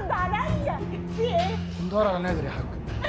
رد عليا في ايه؟ ندور على نادر يا حاج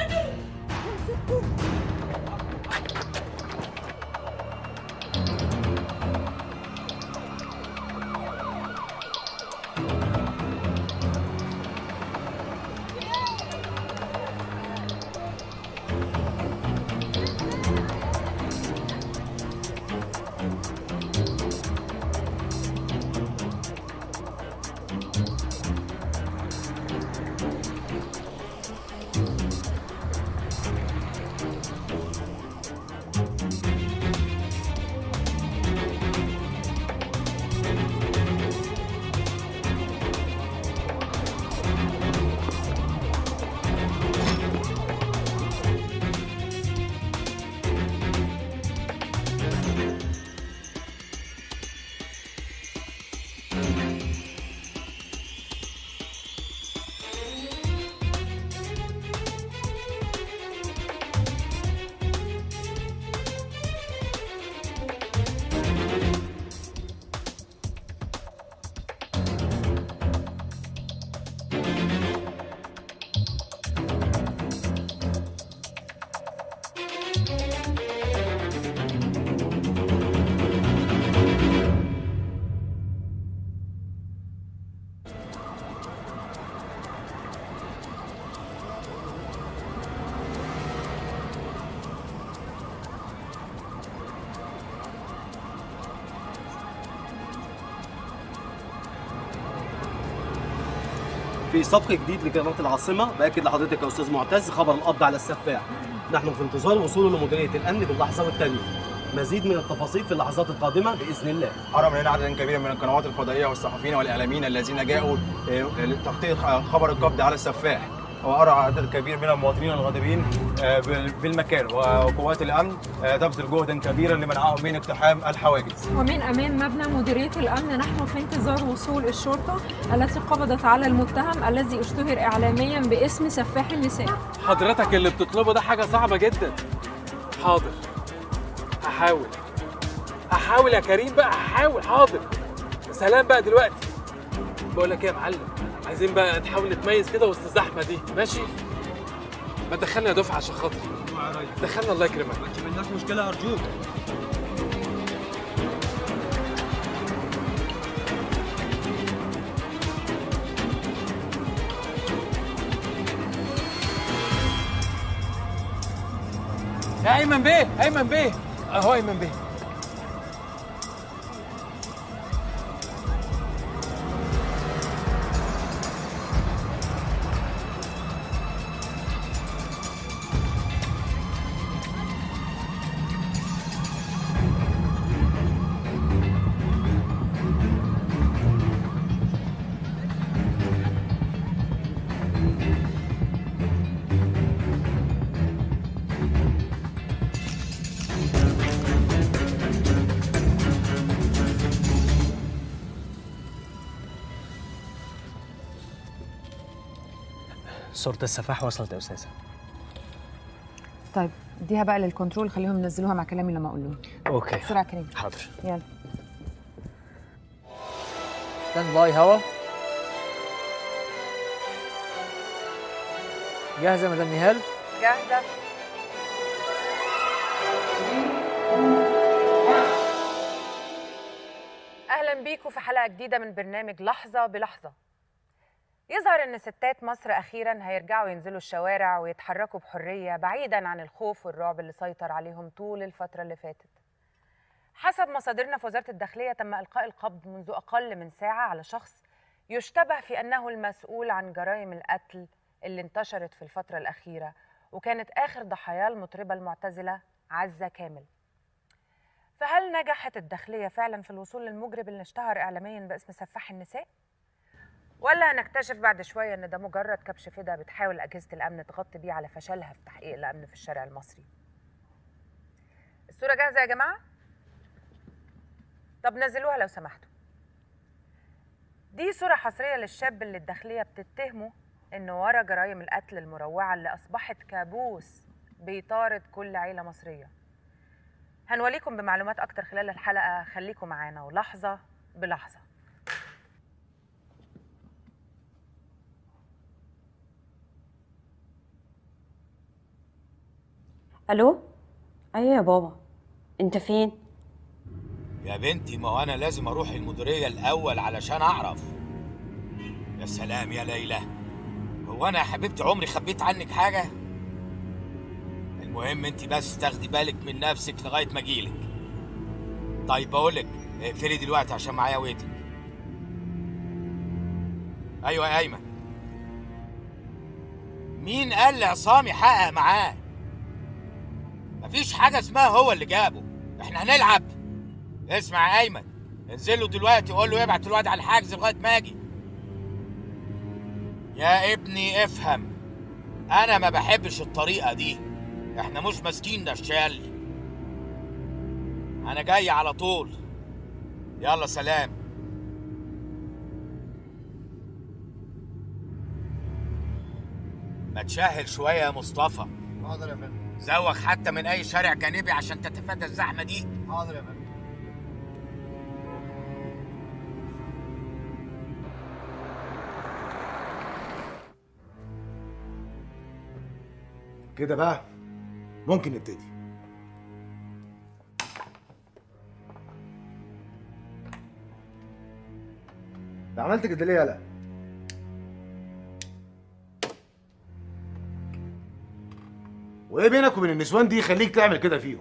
في صفق جديد لقناة العاصمة بأكد لحضرتك يا أستاذ معتز خبر القبض على السفاح نحن في انتظار وصوله لمديرية الأمن باللحظة والثانية مزيد من التفاصيل في اللحظات القادمة بإذن الله حرم لنا عدد كبير من القنوات الفضائيه والصحفيين والاعلاميين الذين جاءوا آه، لتغطيه خبر القبض على السفاح وارى عدد كبير من المواطنين الغاضبين آه، بال- بالمكان وقوات الامن آه، تبذل جهدا كبيرا لمنعهم من اقتحام الحواجز ومن أمام مبنى مديرية الأمن نحن في انتظار وصول الشرطة التي قبضت على المتهم الذي اشتهر إعلاميا باسم سفاح النساء حضرتك اللي بتطلبه ده حاجة صعبة جدا حاضر هحاول هحاول يا كريم بقى هحاول حاضر سلام بقى دلوقتي بقول لك ايه يا معلم عايزين بقى نحاول نتميز كده وسط الزحمة دي ماشي ما تدخلنا يا دفعة عشان خاطري دخلنا الله يكرمك ما عندناش مشكلة أرجوك يا ايمن بيه ايمن بيه اهو ايمن بيه صورة السفاح وصلت يا أستاذة طيب اديها بقى للكنترول خليهم ينزلوها مع كلامي لما اقول لهم أوكي بسرعه يا كريم حاضر يلا ستاند باي هوا جاهزة يا مدام نهال؟ جاهزه اهلا بيكم في حلقه جديده من برنامج لحظه بلحظه يظهر ان ستات مصر اخيرا هيرجعوا ينزلوا الشوارع ويتحركوا بحريه بعيدا عن الخوف والرعب اللي سيطر عليهم طول الفتره اللي فاتت حسب مصادرنا في وزاره الداخليه تم القاء القبض منذ اقل من ساعه على شخص يشتبه في انه المسؤول عن جرائم القتل اللي انتشرت في الفتره الاخيره وكانت اخر ضحاياه المطربه المعتزله عزه كامل فهل نجحت الداخلية فعلا في الوصول للمجرم اللي اشتهر إعلاميا باسم سفاح النساء؟ ولا هنكتشف بعد شوية إن ده مجرد كبش فدا بتحاول أجهزة الأمن تغطي بيه على فشلها في تحقيق الأمن في الشارع المصري؟ الصورة جاهزة يا جماعة؟ طب نزلوها لو سمحتوا. دي صورة حصرية للشاب اللي الداخلية بتتهمه إنه ورا جرائم القتل المروعة اللي أصبحت كابوس بيطارد كل عيلة مصرية. هنوليكم بمعلومات أكتر خلال الحلقة خليكم معانا ولحظة بلحظة الو ايوه يا بابا انت فين يا بنتي ما هو انا لازم اروح المديريه الاول علشان اعرف يا سلام يا ليلى هو انا يا حبيبتي عمري خبيت عنك حاجه المهم انت بس تاخدي بالك من نفسك لغايه ما اجيلك طيب بقولك اقفلي دلوقتي عشان معايا ويتنج ايوه يا ايمن مين قال لعصام يحقق معاه مفيش حاجه اسمها هو اللي جابه احنا هنلعب اسمع يا ايمن انزل له دلوقتي وقول له يبعت الواد على الحجز لغايه ما اجي يا ابني افهم انا ما بحبش الطريقه دي احنا مش ماسكين نشال انا جاي على طول يلا سلام ما تشهل شويه يا مصطفى حاضر يا فندم زوغ حتى من اي شارع جانبي عشان تتفادى الزحمه دي حاضر يا فندم كده بقى ممكن نبتدي ده عملت كده ليه يالا وايه بينك وبين النسوان دي يخليك تعمل كده فيهم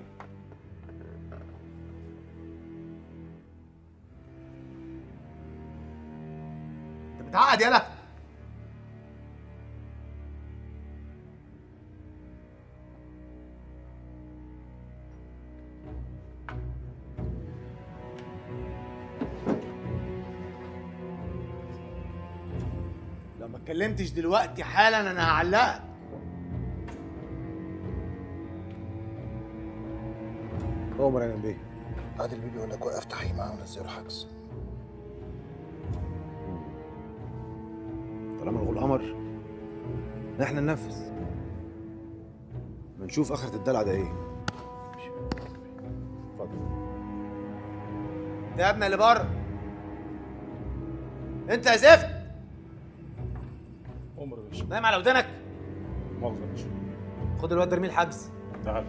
انت بتعقد يالا لو ما اتكلمتش دلوقتي حالا انا هعلقك عمر يا بيه عادل بيه بيقول لك وقف تحقيق معاه ونزله حجز طالما الغول امر احنا ننفذ بنشوف اخرة الدلع ده ايه اتفضل ده يا ابني اللي بره انت يا زفت عمر يا باشا نايم على ودانك مؤاخذة يا باشا خد الواد ده ارميه الحجز تعال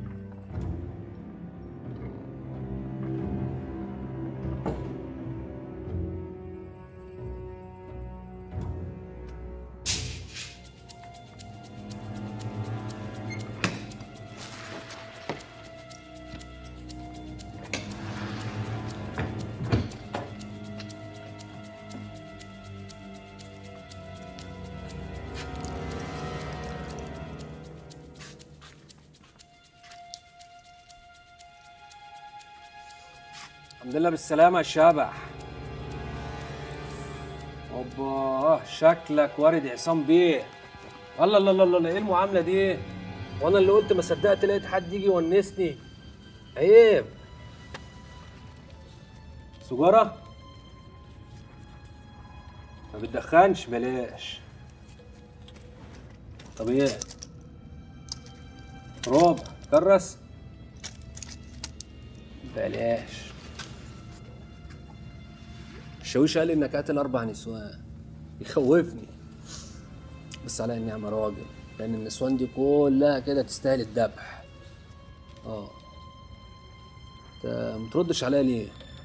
الحمد لله بالسلامة يا شبح اوبا شكلك وارد عصام بيه الله الله الله الله ايه المعاملة دي؟ وانا اللي قلت ما صدقت لقيت حد يجي يونسني عيب سجارة؟ ما بتدخنش بلاش طب ايه؟ ربع كرس؟ بلاش الشاويش قال لي انك قاتل اربع نسوان يخوفني بس على اني اعمى راجل لان النسوان دي كلها كده تستاهل الذبح اه انت متردش عليا ليه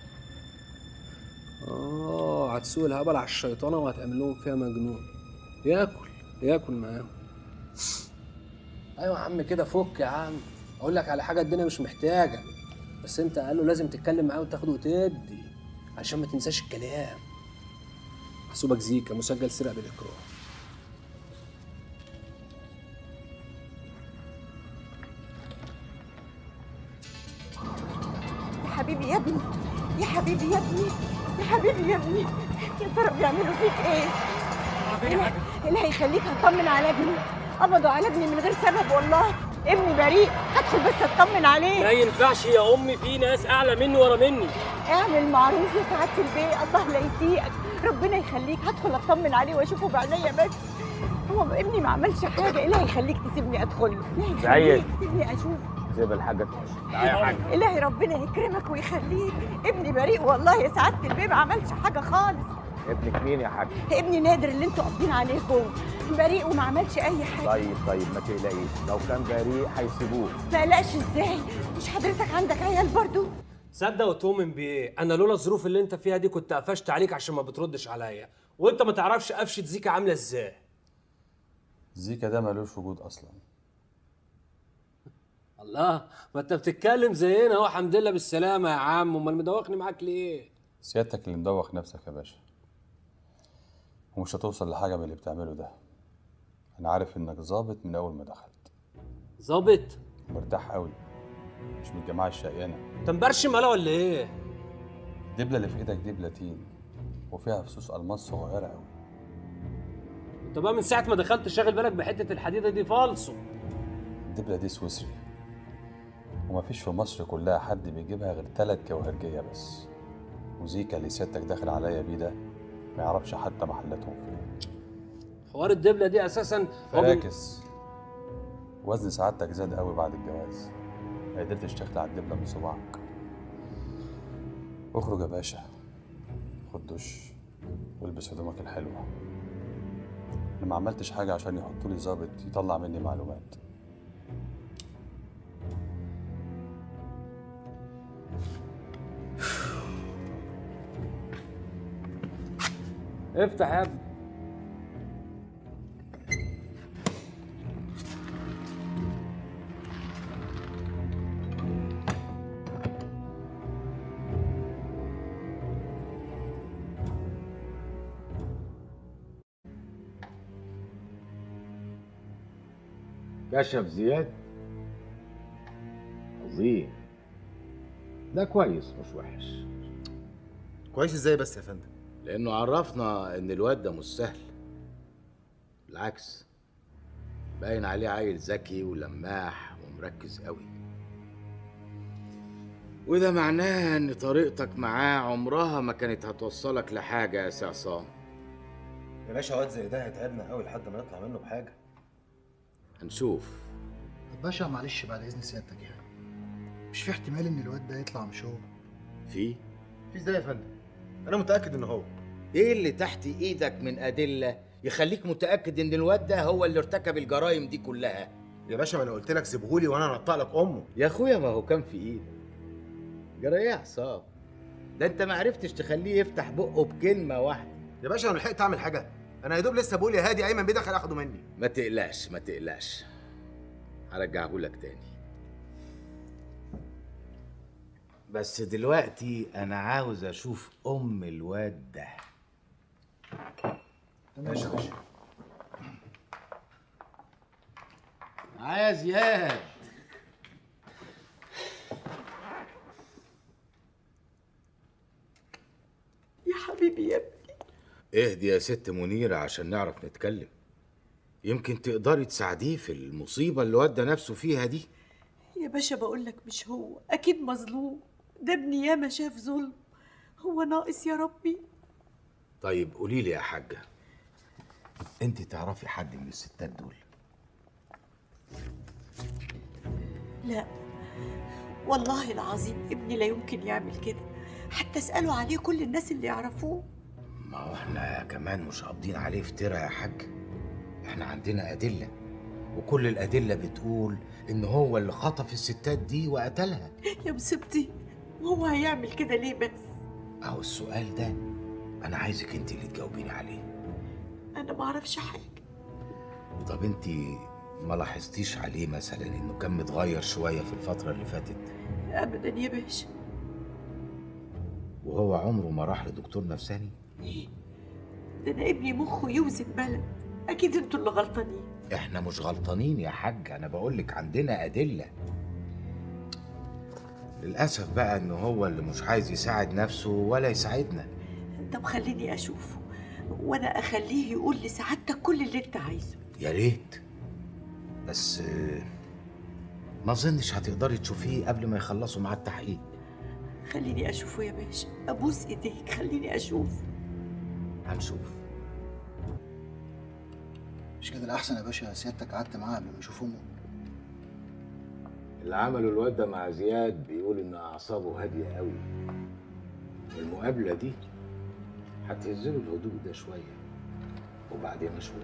اه هتسوق الهبل على الشيطانه وهتعمل لهم فيها مجنون ياكل ياكل معاهم ايوه يا عم كده فك يا عم اقول لك على حاجه الدنيا مش محتاجه بس انت قال له لازم تتكلم معاه وتاخد وتدي عشان ما تنساش الكلام محسوبك زيكا مسجل سرقه بالاكراه يا حبيبي يا ابني يا حبيبي يا ابني يا حبيبي يا ابني يا ترى بيعملوا فيك ايه؟ إله- إلهي يخليك هطمن على ابني قبضوا على ابني من غير سبب والله ابني بريء هدخل بس اطمن عليه ما ينفعش يا امي في ناس اعلى مني ورا مني اعمل معروف يا سعاده البيه الله لا يسيئك ربنا يخليك هدخل اطمن عليه واشوفه بعينيا بس هو ابني ما عملش حاجه الهي يخليك تسيبني ادخل الهي سعيد. يخليك تسيبني اشوف سيب الحاجة تخش تعالى يا حاج الهي ربنا يكرمك ويخليك ابني بريء والله يا سعاده البيه ما عملش حاجه خالص ابنك مين يا حاج ابني نادر اللي انتوا قابضين عليه جوه بريء وما عملش اي حاجه طيب طيب ما تقلقيش لو كان بريء هيسيبوه ما قلقش ازاي مش حضرتك عندك عيال برضو صدق وتؤمن بايه انا لولا الظروف اللي انت فيها دي كنت قفشت عليك عشان ما بتردش عليا وانت ما تعرفش قفشه زيكا عامله ازاي زيكا ده ملوش وجود اصلا الله ما انت بتتكلم زينا اهو الحمد لله بالسلامه يا عم امال مدوخني معاك ليه سيادتك اللي مدوخ نفسك يا باشا ومش هتوصل لحاجه من اللي بتعمله ده انا عارف انك ظابط من اول ما دخلت ظابط مرتاح قوي مش من الجماعه الشقيانه انت مبرشم ولا ولا ايه الدبله اللي في ايدك دي بلاتين وفيها فصوص الماس صغيره قوي انت بقى من ساعه ما دخلت شاغل بالك بحته الحديده دي فالصو الدبله دي سويسري ومفيش في مصر كلها حد بيجيبها غير تلات جوهرجيه بس وزيكا اللي سيادتك داخل عليا بيه ده ما يعرفش حتى محلاتهم فين حوار الدبله دي اساسا هو بي- فراكس وزن سعادتك زاد قوي بعد الجواز ما قدرتش تخلع الدبله من صباعك اخرج يا باشا خد دش والبس هدومك الحلوه انا ما عملتش حاجه عشان يحطوا لي ظابط يطلع مني معلومات افتح يا ابني كشف زياد عظيم ده كويس مش وحش كويس ازاي بس يا فندم لانه عرفنا ان الواد ده مش سهل بالعكس باين عليه عيل ذكي ولماح ومركز قوي وده معناه ان طريقتك معاه عمرها ما كانت هتوصلك لحاجه يا سي عصام يا باشا واد زي ده هيتعبنا قوي لحد ما نطلع منه بحاجه هنشوف باشا معلش بعد اذن سيادتك يعني مش في احتمال ان الواد ده يطلع مش هو في في ازاي يا فندم انا متاكد ان هو ايه اللي تحت ايدك من ادله يخليك متاكد ان الواد ده هو اللي ارتكب الجرائم دي كلها يا باشا ما انا قلت لك سيبهولي وانا انطق لك امه يا اخويا ما هو كان في ايدك جرى ايه يا حسام ده انت ما عرفتش تخليه يفتح بقه بكلمه واحده يا باشا انا لحقت اعمل حاجه انا يا دوب لسه بقول يا هادي ايمن بيدخل اخده مني ما تقلقش ما تقلقش هرجعهولك تاني بس دلوقتي انا عاوز اشوف ام الواد ده ماشي يا باشا معايا زياد يا حبيبي يا ابني اهدي يا ست منيرة عشان نعرف نتكلم يمكن تقدري تساعديه في المصيبة اللي ودى نفسه فيها دي يا باشا بقول لك مش هو اكيد مظلوم ده ابني ياما شاف ظلم هو ناقص يا ربي طيب قولي لي يا حاجة انت تعرفي حد من الستات دول لا والله العظيم ابني لا يمكن يعمل كده حتى اسألوا عليه كل الناس اللي يعرفوه ما هو احنا كمان مش قابضين عليه افترا يا حاج احنا عندنا أدلة وكل الأدلة بتقول إن هو اللي خطف الستات دي وقتلها يا مصيبتي وهو هيعمل كده ليه بس أهو السؤال ده أنا عايزك أنت اللي تجاوبيني عليه انا ما اعرفش حاجه طب أنت ما لاحظتيش عليه مثلا إنه كان متغير شوية في الفترة اللي فاتت ابدا يا باشا وهو عمره ما راح لدكتور نفساني ده انا ابني مخه يوزن بلد اكيد انتوا اللي غلطانين احنا مش غلطانين يا حاج انا بقولك عندنا ادله للاسف بقى ان هو اللي مش عايز يساعد نفسه ولا يساعدنا طب خليني اشوفه وانا اخليه يقول لسعادتك كل اللي انت عايزه يا ريت بس آه، ما اظنش هتقدري تشوفيه قبل ما يخلصوا مع التحقيق خليني اشوفه يا باشا ابوس ايديك خليني اشوف هنشوف مش كده الاحسن يا باشا سيادتك قعدت معاه قبل ما يشوف امه اللي عمله الواد ده مع زياد بيقول ان اعصابه هاديه قوي والمقابله دي هتهزله الهدوء ده شويه وبعدين اشوف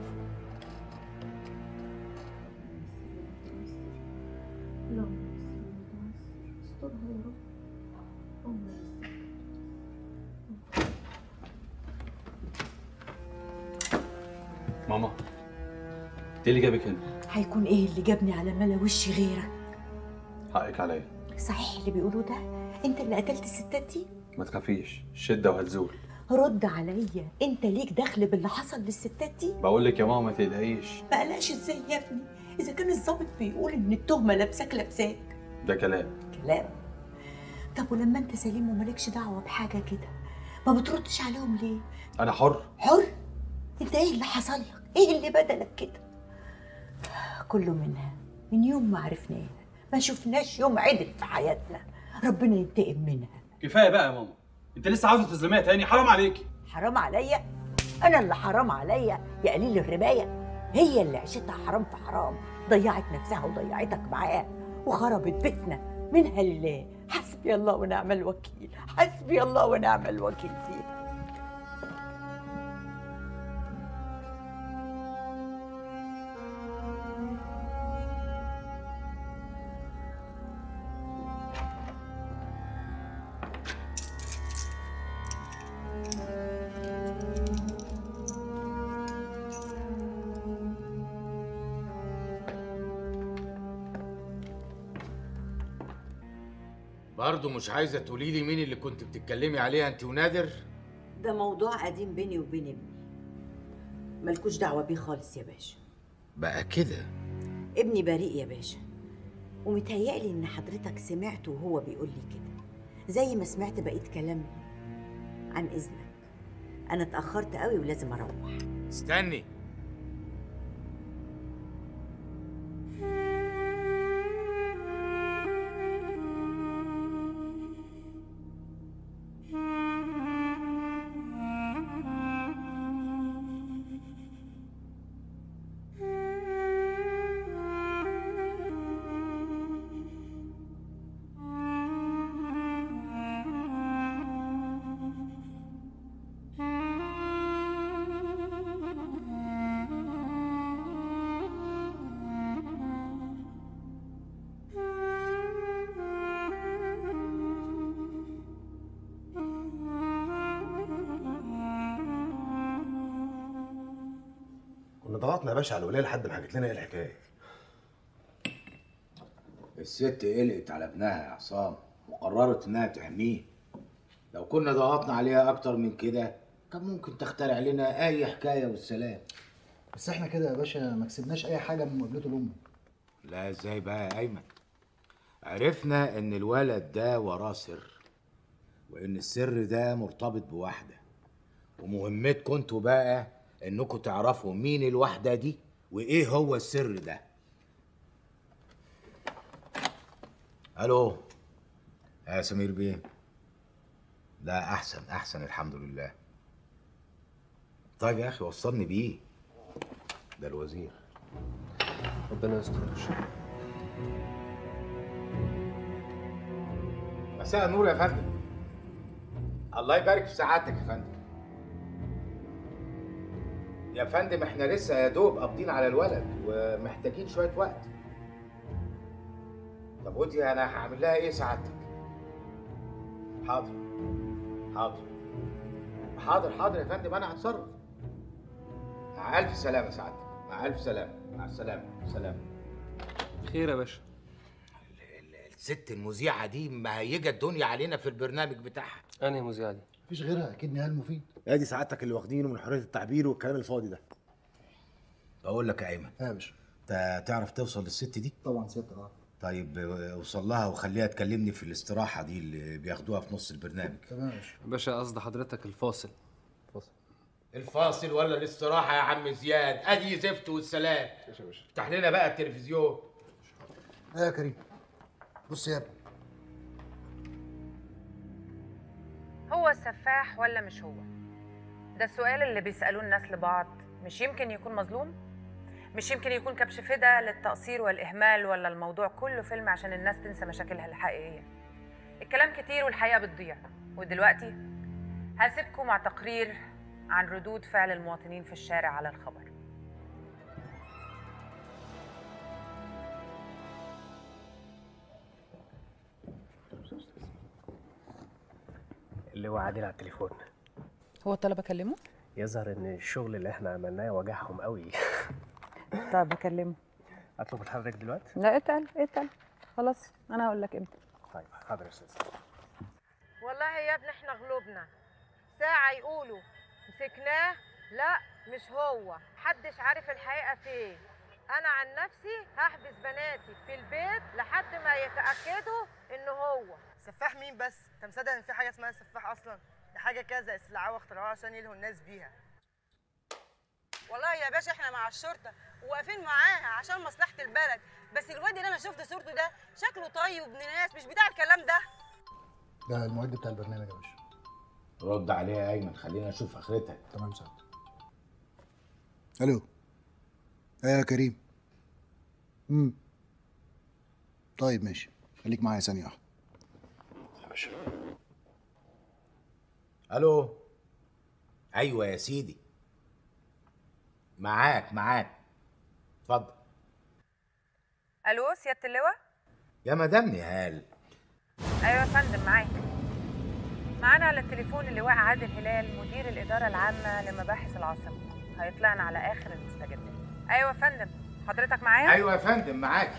ماما انت اللي جابك هنا هيكون ايه اللي جابني على ملا وشي غيرك حقك عليا صحيح اللي بيقولوه ده انت اللي قتلت الستات دي ما تخافيش الشده وهتزول رد عليا انت ليك دخل باللي حصل للستات دي بقول لك يا ماما ما تقلقيش ما قلقش ازاي يا ابني اذا كان الضابط بيقول ان التهمه لابساك لابساك ده كلام كلام طب ولما انت سليم ومالكش دعوه بحاجه كده ما بتردش عليهم ليه انا حر حر انت ايه اللي حصل لك ايه اللي بدلك كده كله منها من يوم ما عرفناها ما شفناش يوم عدل في حياتنا ربنا ينتقم منها كفايه بقى يا ماما انت لسه عاوزه تظلميها تاني حرام عليكي حرام عليا انا اللي حرام عليا يا قليل الربايه هي اللي عيشتها حرام في حرام ضيعت نفسها وضيعتك معاها وخربت بيتنا منها لله حسبي الله ونعم الوكيل حسبي الله ونعم الوكيل فيها برضه مش عايزه تقولي لي مين اللي كنت بتتكلمي عليها انت ونادر ده موضوع قديم بيني وبين ابني ملكوش دعوه بيه خالص يا باشا بقى كده ابني بريء يا باشا ومتهيألي ان حضرتك سمعته وهو بيقول لي كده زي ما سمعت بقية كلامي عن اذنك انا اتأخرت قوي ولازم اروح استني كنا ضغطنا يا باشا على الولايه لحد ما حكت لنا ايه الحكايه الست قلقت على ابنها يا عصام وقررت انها تحميه لو كنا ضغطنا عليها اكتر من كده كان ممكن تخترع لنا اي حكايه والسلام بس احنا كده يا باشا ما كسبناش اي حاجه من مقابلته لامه لا ازاي بقى يا ايمن عرفنا ان الولد ده وراه سر وان السر ده مرتبط بواحده ومهمتكم انتوا بقى انكم تعرفوا مين الواحده دي وايه هو السر ده الو يا سمير بيه لا احسن احسن الحمد لله طيب يا اخي وصلني بيه ده الوزير ربنا يستر مساء النور يا فندم الله يبارك في سعادتك يا فندم يا فندم احنا لسه يا دوب قابضين على الولد ومحتاجين شويه وقت طب ودي انا هعمل لها ايه سعادتك حاضر حاضر حاضر حاضر يا فندم انا هتصرف مع الف سلامه سعادتك مع الف سلامه مع السلامه سلام خير يا باشا الست المذيعه دي مهيجه الدنيا علينا في البرنامج بتاعها انهي مذيعه دي مفيش غيرها اكيد نهال مفيد ادي سعادتك اللي واخدينه من حريه التعبير والكلام الفاضي ده بقول لك يا ايمن يا باشا انت تعرف توصل للست دي طبعا سيادتك اه طيب اه، اوصل لها وخليها تكلمني في الاستراحه دي اللي بياخدوها في نص البرنامج تمام يا باشا باشا قصد حضرتك الفاصل فاصل الفاصل ولا الاستراحه يا عم زياد ادي زفت والسلام افتح لنا بقى التلفزيون ايه يا كريم بص يا ابني هو السفاح ولا مش هو ده السؤال اللي بيسألوه الناس لبعض مش يمكن يكون مظلوم مش يمكن يكون كبش فدا للتقصير والإهمال ولا الموضوع كله فيلم عشان الناس تنسى مشاكلها الحقيقية الكلام كتير والحقيقة بتضيع ودلوقتي هسيبكم مع تقرير عن ردود فعل المواطنين في الشارع على الخبر اللواء عادل على التليفون هو الطلب اكلمه يظهر ان الشغل اللي احنا عملناه وجعهم قوي طب بكلمه اطلب لحضرتك دلوقتي لا اتقل اتقل خلاص انا هقول لك امتى طيب حاضر يا استاذ والله يا ابني احنا غلوبنا ساعة يقولوا مسكناه لا مش هو محدش عارف الحقيقة فين انا عن نفسي هحبس بناتي في البيت لحد ما يتأكدوا ان هو سفاح مين بس؟ انت مصدق ان في حاجه اسمها سفاح اصلا؟ دي حاجه كذا استدعاء واختراعها عشان يلهوا الناس بيها. والله يا باشا احنا مع الشرطه وواقفين معاها عشان مصلحه البلد بس الواد اللي انا شفت صورته ده شكله طيب وابن ناس مش بتاع الكلام ده ده المعد بتاع البرنامج يا باشا رد عليها يا ايمن خلينا نشوف اخرتها تمام سعد الو ايه يا كريم امم طيب ماشي خليك معايا ثانيه واحده يا باشا الو ايوه يا سيدي معاك معاك اتفضل الو سياده اللواء يا مدام نهال ايوه يا فندم معاك معانا على التليفون اللواء عادل هلال مدير الاداره العامه لمباحث العاصمه هيطلعنا على اخر المستجدات ايوه يا فندم حضرتك معايا ايوه يا فندم معاك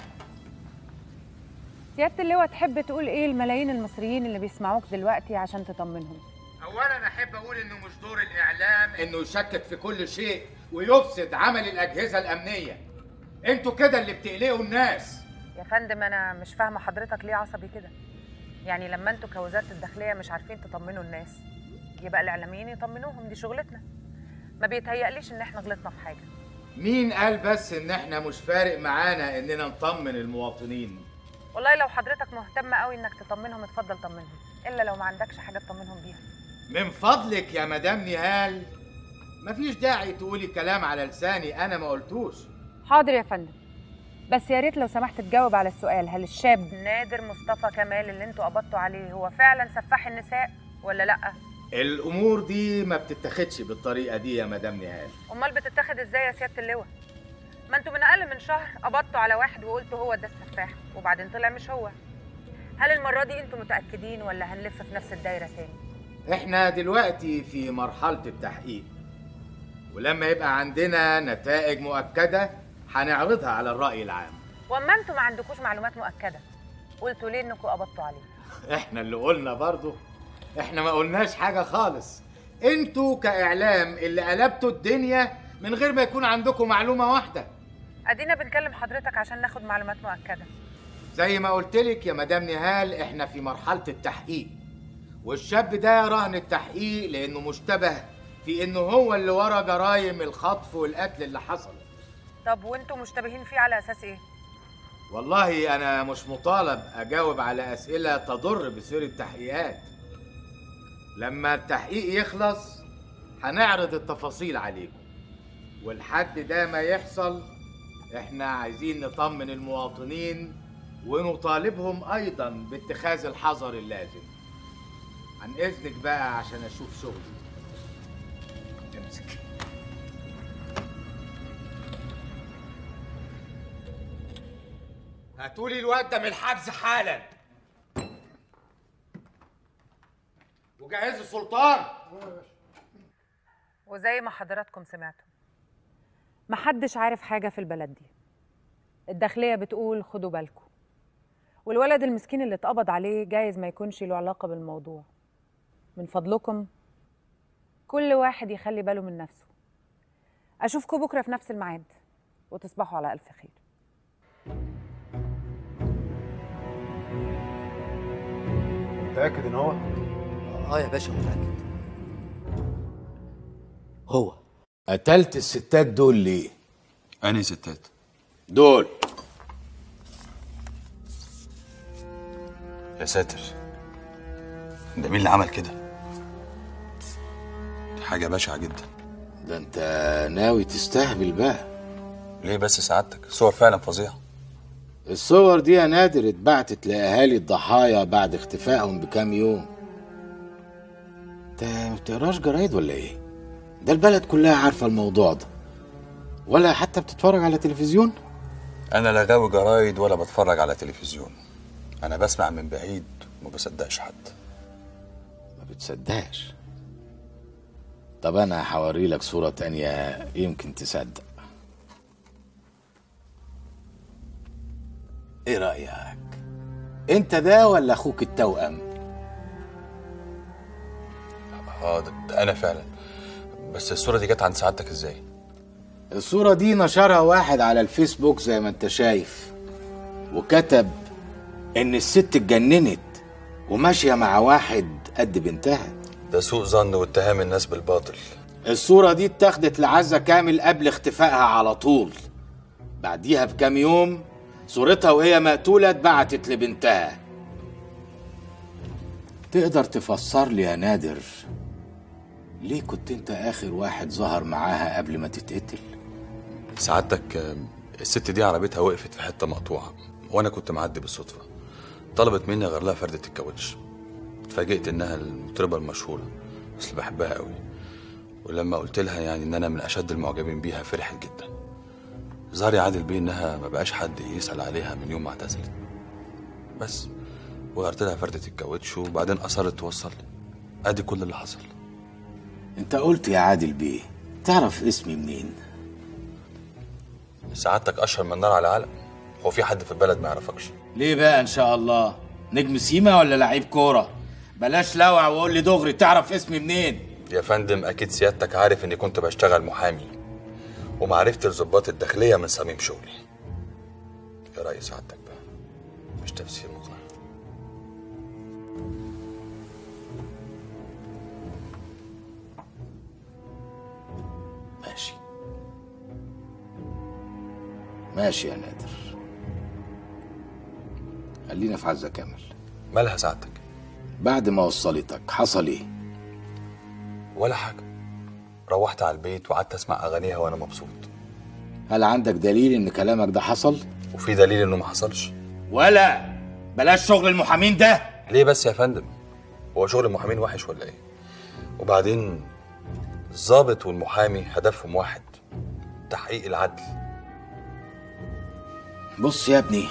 سياده اللواء تحب تقول ايه الملايين المصريين اللي بيسمعوك دلوقتي عشان تطمنهم اولا احب اقول انه مش دور الاعلام انه يشكك في كل شيء ويفسد عمل الاجهزه الامنيه انتوا كده اللي بتقلقوا الناس يا فندم انا مش فاهمه حضرتك ليه عصبي كده يعني لما انتوا كوزاره الداخليه مش عارفين تطمنوا الناس يبقى الاعلاميين يطمنوهم دي شغلتنا ما بيتهيأليش ان احنا غلطنا في حاجه مين قال بس ان احنا مش فارق معانا اننا نطمن المواطنين والله لو حضرتك مهتم قوي انك تطمنهم اتفضل طمنهم الا لو ما عندكش حاجه تطمنهم بيها من فضلك يا مدام نهال مفيش داعي تقولي كلام على لساني انا ما قلتوش حاضر يا فندم بس يا ريت لو سمحت تجاوب على السؤال هل الشاب نادر مصطفى كمال اللي انتوا قبضتوا عليه هو فعلا سفاح النساء ولا لا الامور دي ما بتتاخدش بالطريقه دي يا مدام نهال امال بتتاخد ازاي يا سياده اللواء ما انتوا من اقل من شهر قبضتوا على واحد وقلتوا هو ده السفاح وبعدين طلع مش هو هل المره دي انتوا متاكدين ولا هنلف في نفس الدايره تاني احنا دلوقتي في مرحله التحقيق ولما يبقى عندنا نتائج مؤكده هنعرضها على الراي العام واما انتوا ما عندكوش معلومات مؤكده قلتوا ليه انكم قبضتوا عليه احنا اللي قلنا برضو احنا ما قلناش حاجه خالص انتوا كاعلام اللي قلبتوا الدنيا من غير ما يكون عندكم معلومه واحده ادينا بنكلم حضرتك عشان ناخد معلومات مؤكده زي ما قلت لك يا مدام نهال احنا في مرحله التحقيق والشاب ده رهن التحقيق لانه مشتبه في انه هو اللي ورا جرايم الخطف والقتل اللي حصل طب وانتوا مشتبهين فيه على اساس ايه والله انا مش مطالب اجاوب على اسئله تضر بسير التحقيقات لما التحقيق يخلص هنعرض التفاصيل عليكم والحد ده ما يحصل احنا عايزين نطمن المواطنين ونطالبهم ايضا باتخاذ الحذر اللازم عن اذنك بقى عشان اشوف شغلي امسك هاتولي الواد ده من الحبس حالا وجهزوا السلطان وزي ما حضراتكم سمعتوا محدش عارف حاجه في البلد دي الداخليه بتقول خدوا بالكم والولد المسكين اللي اتقبض عليه جايز ما يكونش له علاقه بالموضوع من فضلكم كل واحد يخلي باله من نفسه اشوفكم بكره في نفس الميعاد وتصبحوا على الف خير متاكد ان هو اه يا باشا متاكد هو قتلت الستات دول ليه انهي ستات دول يا ساتر ده مين اللي عمل كده دي حاجه بشعه جدا ده انت ناوي تستهبل بقى ليه بس سعادتك صور فعلا فظيعه الصور دي يا نادر اتبعتت لاهالي الضحايا بعد اختفائهم بكام يوم انت ما بتقراش جرايد ولا ايه ده البلد كلها عارفه الموضوع ده ولا حتى بتتفرج على تلفزيون انا لا غاوي جرايد ولا بتفرج على تلفزيون انا بسمع من بعيد وما بصدقش حد ما بتصدقش طب انا هوري لك صورة تانية يمكن تصدق ايه رأيك انت ده ولا اخوك التوأم اه ده, ده انا فعلا بس الصوره دي جت عند سعادتك ازاي الصورة دي نشرها واحد على الفيسبوك زي ما انت شايف وكتب ان الست اتجننت وماشية مع واحد قد بنتها ده سوء ظن واتهام الناس بالباطل الصورة دي اتاخدت لعزة كامل قبل اختفائها على طول بعديها بكام يوم صورتها وهي مقتولة اتبعتت لبنتها تقدر تفسر لي يا نادر ليه كنت انت اخر واحد ظهر معاها قبل ما تتقتل سعادتك آه، الست دي عربيتها وقفت في حته مقطوعه وانا كنت معدي بالصدفه طلبت مني اغير لها فرده الكاوتش اتفاجئت انها المطربه المشهوره بس بحبها قوي ولما قلت لها يعني ان انا من اشد المعجبين بيها فرحت جدا ظهر يا عادل بيه انها ما بقاش حد يسال عليها من يوم ما اعتزلت بس وغيرت لها فرده الكاوتش وبعدين اصرت توصل لي ادي كل اللي حصل انت قلت يا عادل بيه تعرف اسمي منين سعادتك اشهر من نار على علم هو في حد في البلد ما يعرفكش ليه بقى ان شاء الله نجم سيما ولا لعيب كوره بلاش لوع وقول لي دغري تعرف اسمي منين يا فندم اكيد سيادتك عارف اني كنت بشتغل محامي ومعرفتي الضباط الداخليه من صميم شغلي ايه راي سعادتك بقى مش تفسير مقنع ماشي ماشي يا نادر خلينا في عزة كامل مالها سعادتك بعد ما وصلتك حصل ايه ولا حاجه روحت على البيت وقعدت اسمع اغانيها وانا مبسوط هل عندك دليل ان كلامك ده حصل وفي دليل انه ما حصلش ولا بلاش شغل المحامين ده ليه بس يا فندم هو شغل المحامين وحش ولا ايه وبعدين الضابط والمحامي هدفهم واحد تحقيق العدل بص يا ابني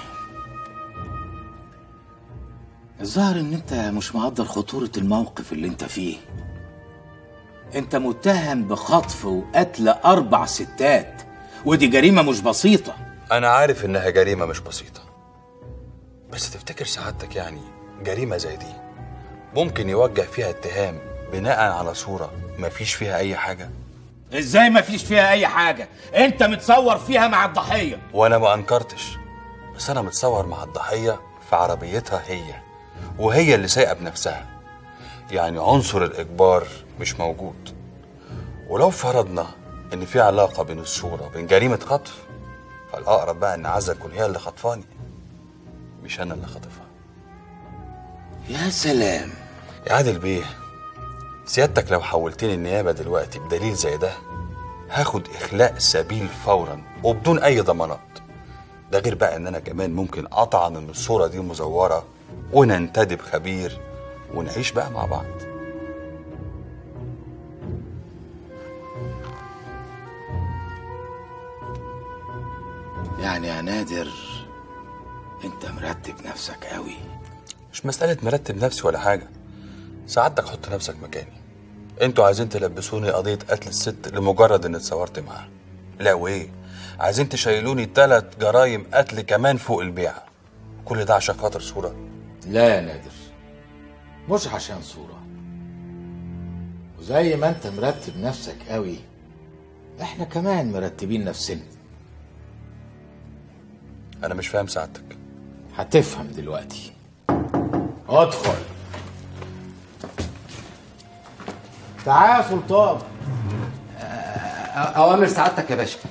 الظاهر ان انت مش مقدر خطورة الموقف اللي انت فيه انت متهم بخطف وقتل اربع ستات ودي جريمة مش بسيطة انا عارف انها جريمه مش بسيطه بس تفتكر سعادتك يعني جريمه زي دي ممكن يوجه فيها اتهام بناء على صوره ما فيش فيها اي حاجه ازاي ما فيش فيها اي حاجة انت متصور فيها مع الضحية وانا ما انكرتش بس انا متصور مع الضحيه في عربيتها هي وهي اللي سايقه بنفسها يعني عنصر الاجبار مش موجود ولو فرضنا ان في علاقه بين الصوره وبين جريمه خطف فالاقرب بقى ان عزه تكون هي اللي خطفاني مش انا اللي خاطفها يا سلام يا عادل بيه سيادتك لو حولتني النيابه دلوقتي بدليل زي ده هاخد اخلاء سبيل فورا وبدون اي ضمانات ده غير بقى ان انا كمان ممكن اطعن ان الصوره دي مزوره وننتدب خبير ونعيش بقى مع بعض يعني يا نادر انت مرتب نفسك قوي مش مسألة مرتب نفسي ولا حاجة سعادتك حط نفسك مكاني انتوا عايزين تلبسوني قضية قتل الست لمجرد اني اتصورت معاها لا وايه عايزين تشيلوني تلات جرايم قتل كمان فوق البيع كل ده عشان خاطر صورة لا يا نادر مش عشان صورة وزي ما انت مرتب نفسك قوي احنا كمان مرتبين نفسنا انا مش فاهم سعادتك هتفهم دلوقتي ادخل تعال يا سلطان اوامر سعادتك يا باشا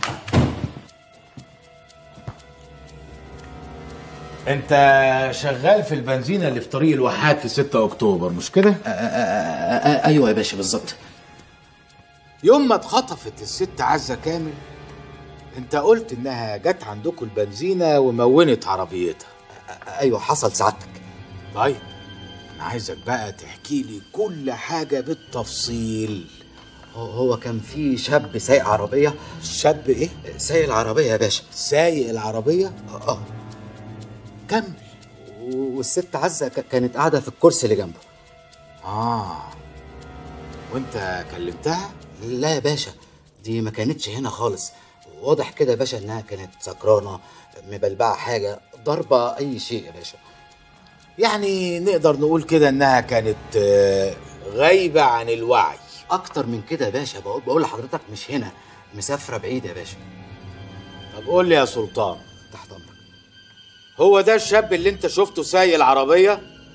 انت شغال في البنزينة اللي في طريق الواحات في 6 اكتوبر مش كده؟ ايوه يا باشا بالظبط يوم ما اتخطفت الست عزة كامل انت قلت انها جت عندكم البنزينة ومونت عربيتها ايوه حصل سعادتك طيب انا عايزك بقى تحكي لي كل حاجة بالتفصيل هو- هو كان في شاب سايق عربيه شاب ايه سايق العربيه يا باشا سايق العربيه اه اه كمل والست عزه ك- كانت قاعده في الكرسي اللي جنبه اه وانت كلمتها لا يا باشا دي ما كانتش هنا خالص واضح كده يا باشا انها كانت سكرانه مبلبعه حاجه ضربه اي شيء يا باشا يعني نقدر نقول كده انها كانت آه، غايبه عن الوعي اكتر من كده يا باشا بقول, بقول لحضرتك مش هنا مسافره بعيد يا باشا طب قول لي يا سلطان تحت امرك هو ده الشاب اللي انت شفته سايق العربيه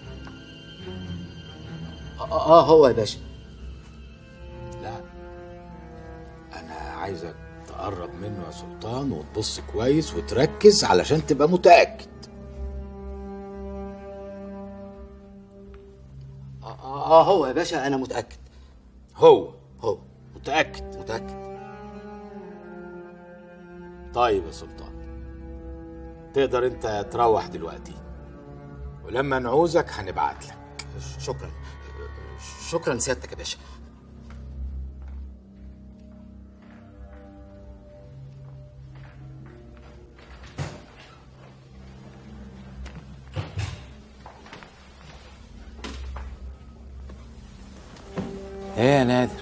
اه, آه هو يا باشا لا انا عايزك تقرب منه يا سلطان وتبص كويس وتركز علشان تبقى متاكد اه, آه هو يا باشا انا متاكد هو هو متاكد متاكد طيب يا سلطان تقدر انت تروح دلوقتي ولما نعوزك هنبعت لك شكرا شكرا سيادتك يا باشا ايه يا نادر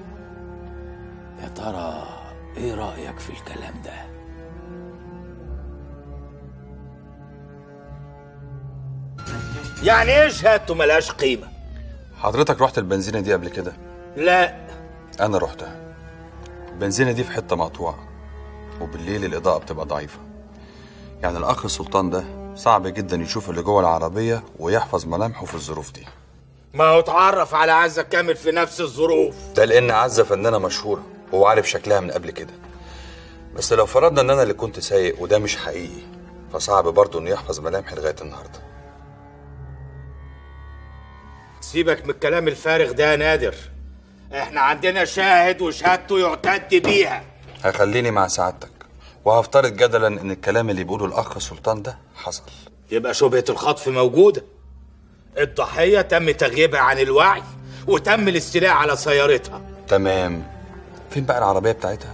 يا ترى ايه رايك في الكلام ده يعني ايه شهادته ملهاش قيمه حضرتك رحت البنزينة دي قبل كده لا أنا رحتها البنزينة دي في حتة مقطوعة وبالليل الإضاءة بتبقى ضعيفة يعني الأخ سلطان ده صعب جدا يشوف اللي جوه العربية ويحفظ ملامحه في الظروف دي ما هو اتعرف على عزة كامل في نفس الظروف ده لأن عزة فنانة مشهورة وهو عارف شكلها من قبل كده بس لو فرضنا إن أنا اللي كنت سايق وده مش حقيقي فصعب برضه إنه يحفظ ملامحي لغاية النهاردة سيبك من الكلام الفارغ ده يا نادر احنا عندنا شاهد وشهادته يعتد بيها هخليني مع سعادتك وهفترض جدلا إن الكلام اللي بيقوله الأخ سلطان ده حصل يبقى شبهة الخطف موجودة الضحية تم تغييبها عن الوعي وتم الاستيلاء على سيارتها تمام فين بقى العربية بتاعتها؟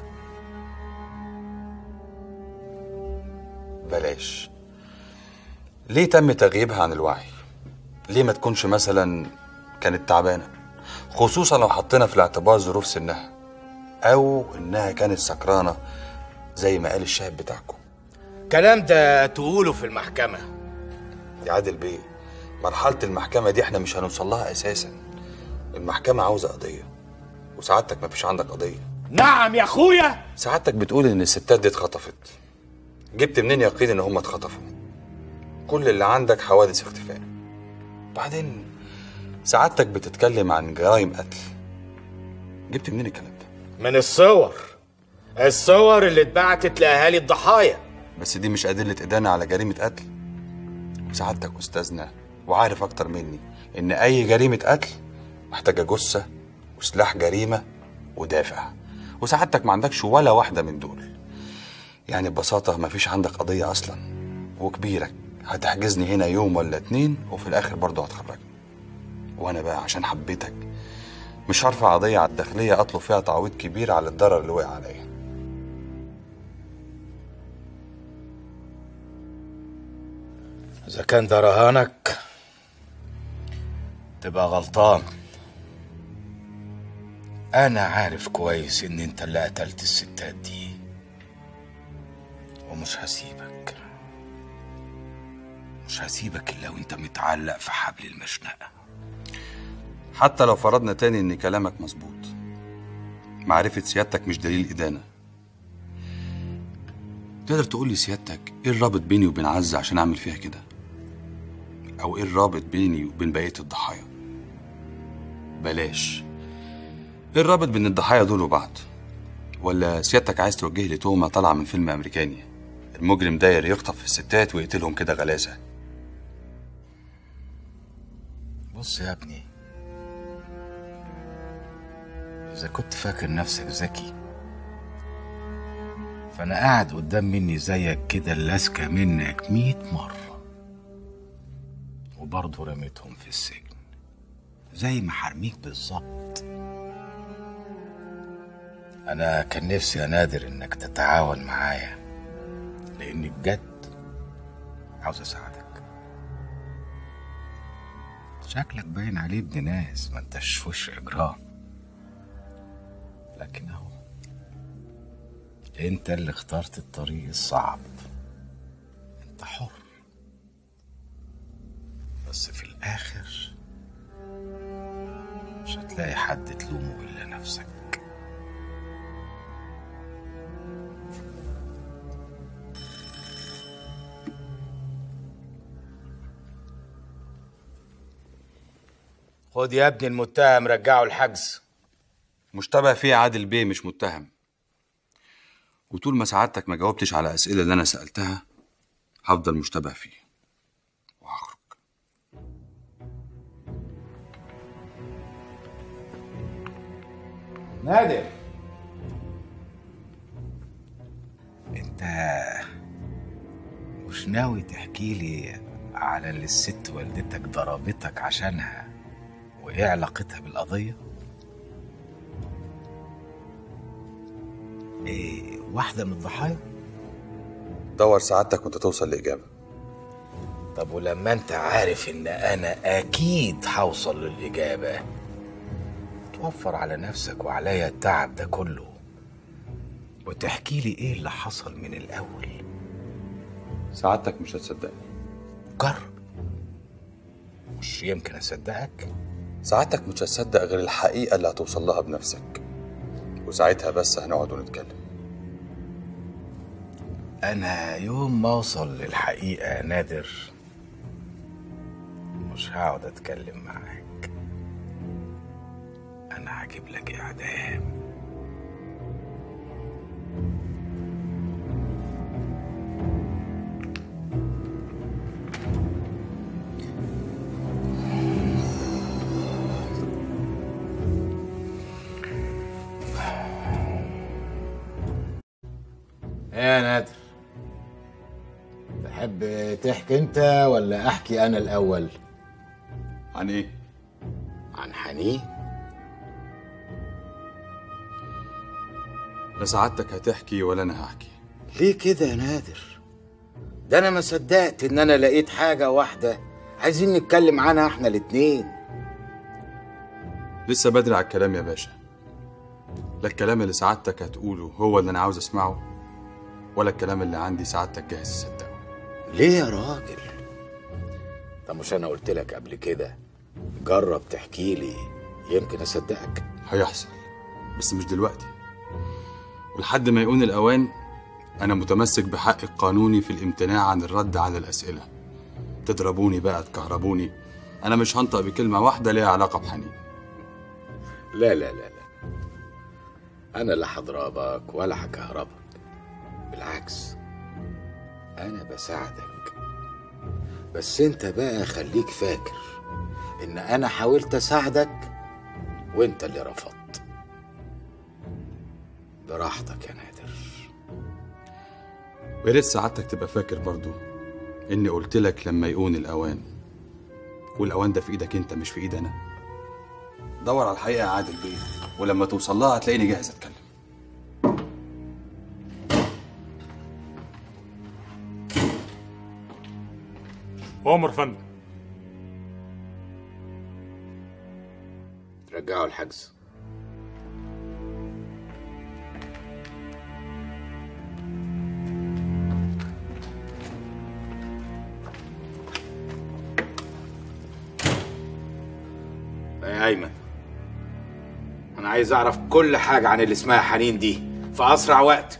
بلاش ليه تم تغييبها عن الوعي؟ ليه ما تكونش مثلا كانت تعبانة؟ خصوصا لو حطينا في الاعتبار ظروف سنها أو إنها كانت سكرانة زي ما قال الشاهد بتاعكم الكلام ده تقوله في المحكمة يا عادل بيه مرحلة المحكمة دي احنا مش هنوصل لها أساسا المحكمة عاوزة قضية وسعادتك ما فيش عندك قضية نعم يا اخويا سعادتك بتقول ان الستات دي اتخطفت جبت منين يقين ان هم اتخطفوا كل اللي عندك حوادث اختفاء بعدين سعادتك بتتكلم عن جرائم قتل جبت منين الكلام ده من الصور الصور اللي اتبعتت لأهالي الضحايا بس دي مش أدلة إدانة على جريمة قتل وسعادتك أستاذنا وعارف أكتر مني إن أي جريمة قتل محتاجة جثة وسلاح جريمة ودافع وسعادتك ما عندكش ولا واحدة من دول يعني ببساطة ما فيش عندك قضية أصلا وكبيرك هتحجزني هنا يوم ولا اتنين وفي الآخر برضه هتخرجني وأنا بقى عشان حبيتك مش هرفع قضية على الداخلية أطلب فيها تعويض كبير على الضرر اللي وقع عليا إذا كان ده رهانك تبقى غلطان أنا عارف كويس إن أنت اللي قتلت الستات دي ومش هسيبك مش هسيبك إلا وأنت متعلق في حبل المشنقة حتى لو فرضنا تاني ان كلامك مظبوط معرفة سيادتك مش دليل إدانة تقدر تقول لي سيادتك ايه الرابط بيني وبين عزة عشان اعمل فيها كده او ايه الرابط بيني وبين بقية الضحايا بلاش ايه الرابط بين الضحايا دول وبعض ولا سيادتك عايز توجه لي تهمة طالعة من فيلم امريكاني المجرم داير يخطف في الستات ويقتلهم كده غلاسة بص يا ابني إذا كنت فاكر نفسك ذكي فأنا قاعد قدام مني زيك كده اللاسكة منك مية مرة وبرضه رميتهم في السجن زي ما حرميك بالظبط انا كان نفسي يا نادر انك تتعاون معايا لاني بجد عاوز اساعدك شكلك باين عليه ابن ناس ما انتش في وش اجرام لكن اهو انت اللي اخترت الطريق الصعب انت حر بس في الاخر مش هتلاقي حد تلومه الا نفسك خد يا ابني المتهم رجعه الحجز مشتبه فيه عادل بيه مش متهم وطول ما سعادتك ما جاوبتش على الأسئلة اللي أنا سألتها هفضل مشتبه فيه نادر انت مش ناوي تحكي لي على اللي الست والدتك ضربتك عشانها وايه علاقتها بالقضية؟ ايه واحدة من الضحايا؟ دور سعادتك وانت توصل لإجابة طب ولما انت عارف ان انا اكيد هوصل للإجابة توفر على نفسك وعليا التعب ده كله وتحكي لي ايه اللي حصل من الاول سعادتك مش هتصدقني جرب مش يمكن اصدقك سعادتك مش هتصدق غير الحقيقة اللي هتوصل لها بنفسك وساعتها بس هنقعد ونتكلم انا يوم ما اوصل للحقيقة يا نادر مش هقعد اتكلم معاك انا هجيب لك اعدام ايه يا نادر تحب تحكي انت ولا احكي انا الاول عن ايه عن حنين لا سعادتك هتحكي ولا انا هحكي ليه كده يا نادر ده انا ما صدقت ان انا لقيت حاجه واحده عايزين نتكلم عنها احنا الاتنين لسه بدري على الكلام يا باشا لا الكلام اللي سعادتك هتقوله هو اللي انا عاوز اسمعه ولا الكلام اللي عندي سعادتك جاهز تصدقه ليه يا راجل طب مش انا قلت لك قبل كده جرب تحكي لي يمكن اصدقك هيحصل بس مش دلوقتي ولحد ما يكون الأوان أنا متمسك بحقي القانوني في الامتناع عن الرد على الأسئلة تضربوني بقى تكهربوني أنا مش هنطق بكلمة واحدة ليها علاقة بحنين لا لا لا لا انا لا هضربك ولا هكهربك بالعكس انا بساعدك بس انت بقى خليك فاكر ان انا حاولت اساعدك وانت اللي رفضت براحتك يا نادر ويا ريت سعادتك تبقى فاكر برضو إني قلت لك لما يكون الأوان والأوان ده في إيدك أنت مش في إيد أنا دور على الحقيقة يا عادل بيه ولما توصل لها هتلاقيني جاهز أتكلم عمر فندم رجعوا الحجز يا ايمن انا عايز اعرف كل حاجه عن اللي اسمها حنين دي في اسرع وقت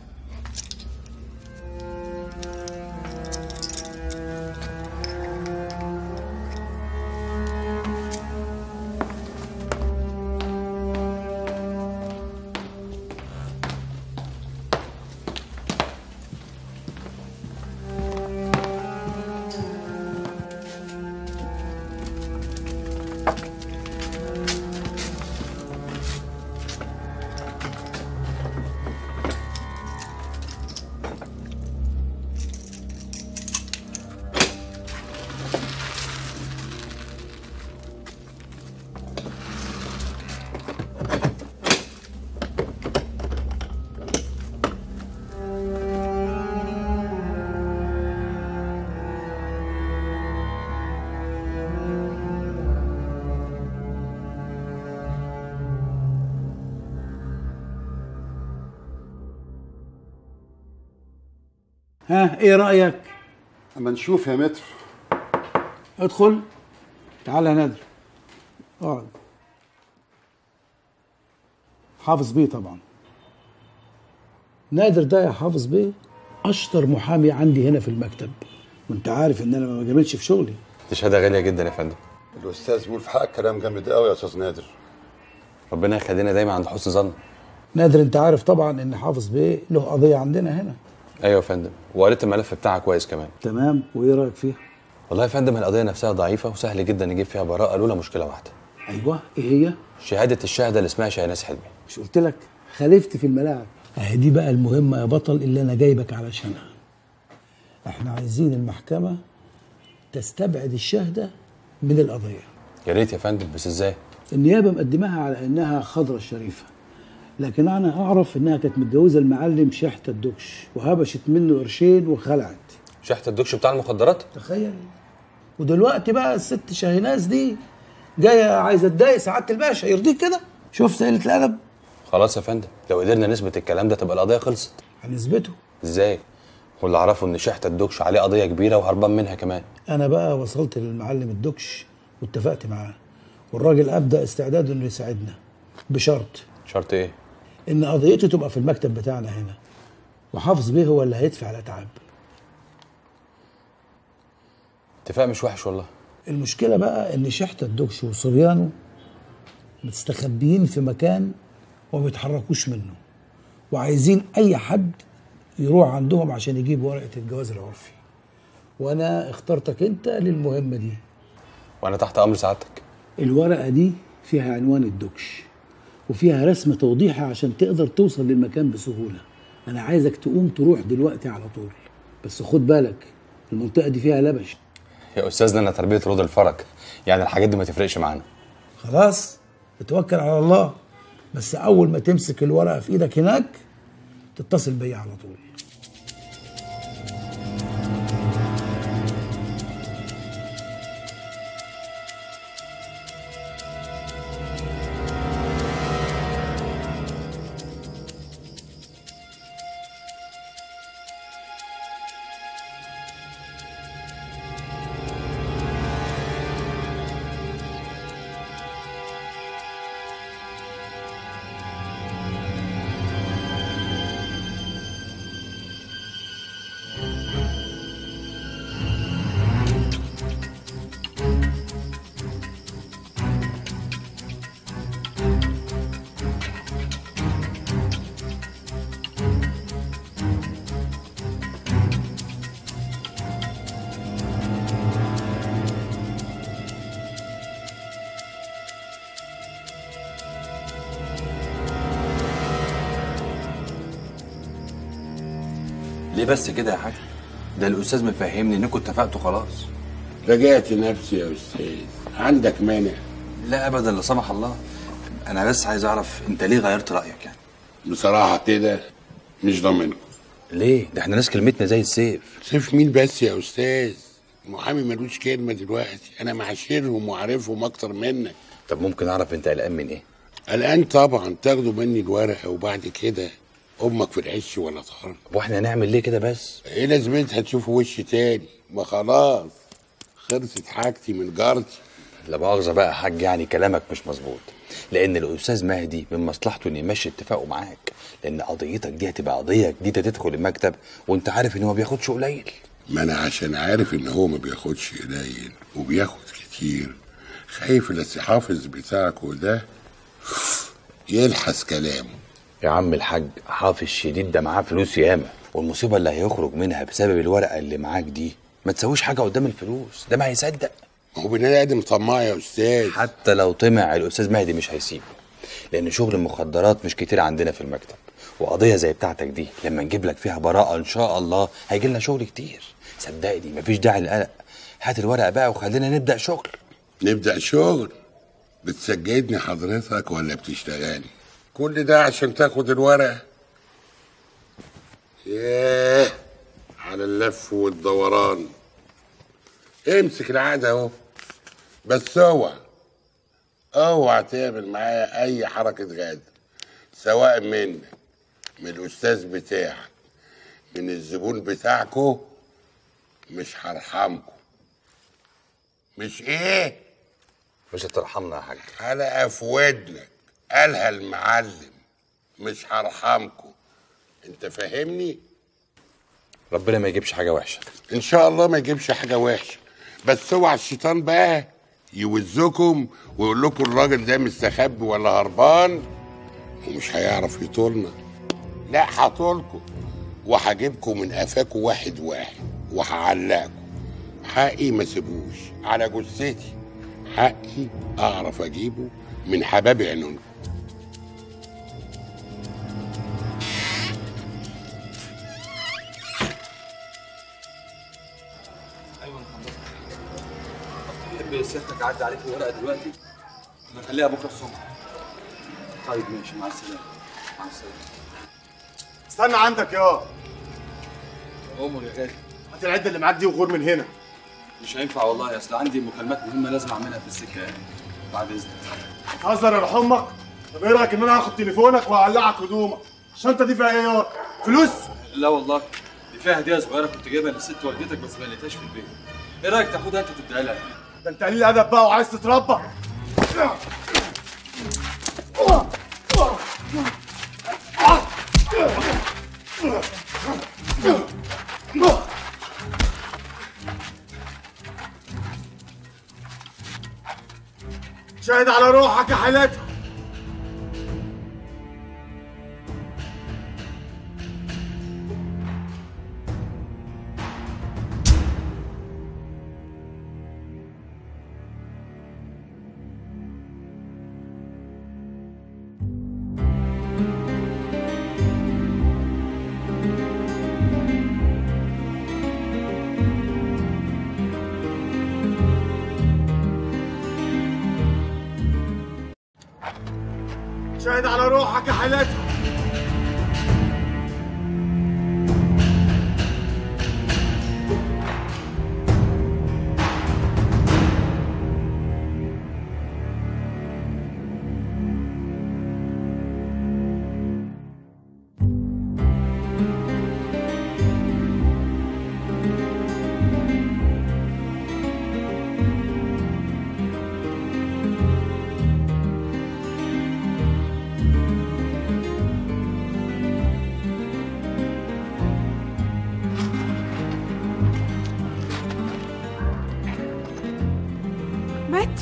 ها ايه رايك اما نشوف يا متر ادخل تعال يا نادر اقعد حافظ بيه طبعا نادر ده يا حافظ بيه اشطر محامي عندي هنا في المكتب وانت عارف ان انا ما بجاملش في شغلي دي شهاده غاليه جدا يا فندم الاستاذ بيقول في حقك كلام جامد قوي يا استاذ نادر ربنا يخلينا دايما عند حسن ظن نادر انت عارف طبعا ان حافظ بيه له قضيه عندنا هنا ايوه يا فندم وقريت الملف بتاعها كويس كمان تمام وايه رايك فيها والله يا فندم القضيه نفسها ضعيفه وسهل جدا نجيب فيها براءه لولا مشكله واحده ايوه ايه هي شهاده الشهاده اللي اسمها شاهناز حلمي مش قلت لك خالفت في الملاعب اهي دي بقى المهمه يا بطل اللي انا جايبك علشانها احنا عايزين المحكمه تستبعد الشهده من القضيه يا ريت يا فندم بس ازاي النيابه مقدماها على انها خضرة الشريفه لكن انا اعرف انها كانت متجوزه المعلم شحته الدكش وهبشت منه قرشين وخلعت شحت الدكش بتاع المخدرات تخيل ودلوقتي بقى الست شاهيناز دي جايه عايزه تضايق سعاده الباشا يرضيك كده شفت قله الادب خلاص يا فندم لو قدرنا نثبت الكلام ده تبقى القضيه خلصت هنثبته ازاي واللي اعرفه ان شحت الدكش عليه قضيه كبيره وهربان منها كمان انا بقى وصلت للمعلم الدكش واتفقت معاه والراجل ابدا استعداده انه يساعدنا بشرط شرط ايه ان قضيته تبقى في المكتب بتاعنا هنا وحافظ بيه هو اللي هيدفع الاتعاب اتفاق مش وحش والله المشكله بقى ان شحته الدكش وصبيانه مستخبيين في مكان وما بيتحركوش منه وعايزين اي حد يروح عندهم عشان يجيب ورقه الجواز العرفي وانا اخترتك انت للمهمه دي وانا تحت امر سعادتك الورقه دي فيها عنوان الدكش وفيها رسم توضيحي عشان تقدر توصل للمكان بسهوله انا عايزك تقوم تروح دلوقتي على طول بس خد بالك المنطقه دي فيها لبش يا استاذنا انا تربيه رود الفرج يعني الحاجات دي ما تفرقش معانا خلاص اتوكل على الله بس اول ما تمسك الورقه في ايدك هناك تتصل بيا على طول ليه بس كده يا حاج ده الاستاذ مفهمني انكم اتفقتوا خلاص رجعت نفسي يا استاذ عندك مانع لا ابدا لا سمح الله انا بس عايز اعرف انت ليه غيرت رايك يعني بصراحه كده مش ضامنكم ليه ده احنا ناس كلمتنا زي السيف سيف مين بس يا استاذ المحامي ملوش كلمه دلوقتي انا معاشرهم وعارفهم اكتر منك طب ممكن اعرف انت قلقان من ايه الان طبعا تاخدوا مني الورقه وبعد كده امك في العش ولا طار واحنا هنعمل ليه كده بس ايه لازمتها تشوف وش تاني ما خلاص خلصت حاجتي من جارتي لا مؤاخذه بقى يا حاج يعني كلامك مش مظبوط لان الاستاذ مهدي من مصلحته انه يمشي اتفاقه معاك لان قضيتك دي هتبقى قضيه جديده تدخل المكتب وانت عارف ان هو ما بياخدش قليل ما انا عشان عارف ان هو ما بياخدش قليل وبياخد كتير خايف الحافظ بتاعك وده يلحس كلامه يا عم الحاج حافظ شديد ده معاه فلوس ياما والمصيبه اللي هيخرج منها بسبب الورقه اللي معاك دي ما تسويش حاجه قدام الفلوس ده ما هيصدق هو بني ادم طماع يا استاذ حتى لو طمع الاستاذ مهدي مش هيسيبه لان شغل المخدرات مش كتير عندنا في المكتب وقضيه زي بتاعتك دي لما نجيب لك فيها براءه ان شاء الله هيجي لنا شغل كتير صدقني مفيش داعي للقلق هات الورقه بقى وخلينا نبدا شغل نبدا شغل بتسجدني حضرتك ولا بتشتغلي كل ده عشان تاخد الورقه ياه على اللف والدوران امسك العقد اهو بس اوعى اوعى تعمل معايا اي حركه غدر سواء منك من الاستاذ بتاعك من الزبون بتاعكو مش هرحمكم مش ايه مش هترحمنا يا حاج حلقة في ودنك قالها المعلم مش هرحمكم انت فاهمني ربنا ما يجيبش حاجه وحشه ان شاء الله ما يجيبش حاجه وحشه بس اوعى الشيطان بقى يوزكم ويقول لكم الراجل ده مستخبي ولا هربان ومش هيعرف يطولنا لا هطولكم وهجيبكم من قفاكم واحد واحد وهعلقكم حقي ما سيبوش على جثتي حقي اعرف اجيبه من حباب عينونكم ايوه تحب سيادتك اعدي عليك الورقه دلوقتي ولا نخليها بكره الصبح طيب ماشي مع السلامه مع السلامه استنى عندك يا امر يا غالي هات العده اللي معاك دي وغور من هنا مش هينفع والله اصل عندي مكالمات مهمه لازم اعملها في السكه يعني بعد اذنك هتهزر يا روح امك طب ايه رايك ان انا هاخد تليفونك وهقلعك هدومك الشنطه دي فيها ايه يا فلوس لا والله دي فيها هديه صغيره كنت جايبها لست والدتك بس ما لقيتهاش في البيت ايه رايك تاخدها انت تديها لها ده انت قليل ادب بقى وعايز تتربى شاهد على روحك يا حالتها شاهد على روحك يا حالتها مات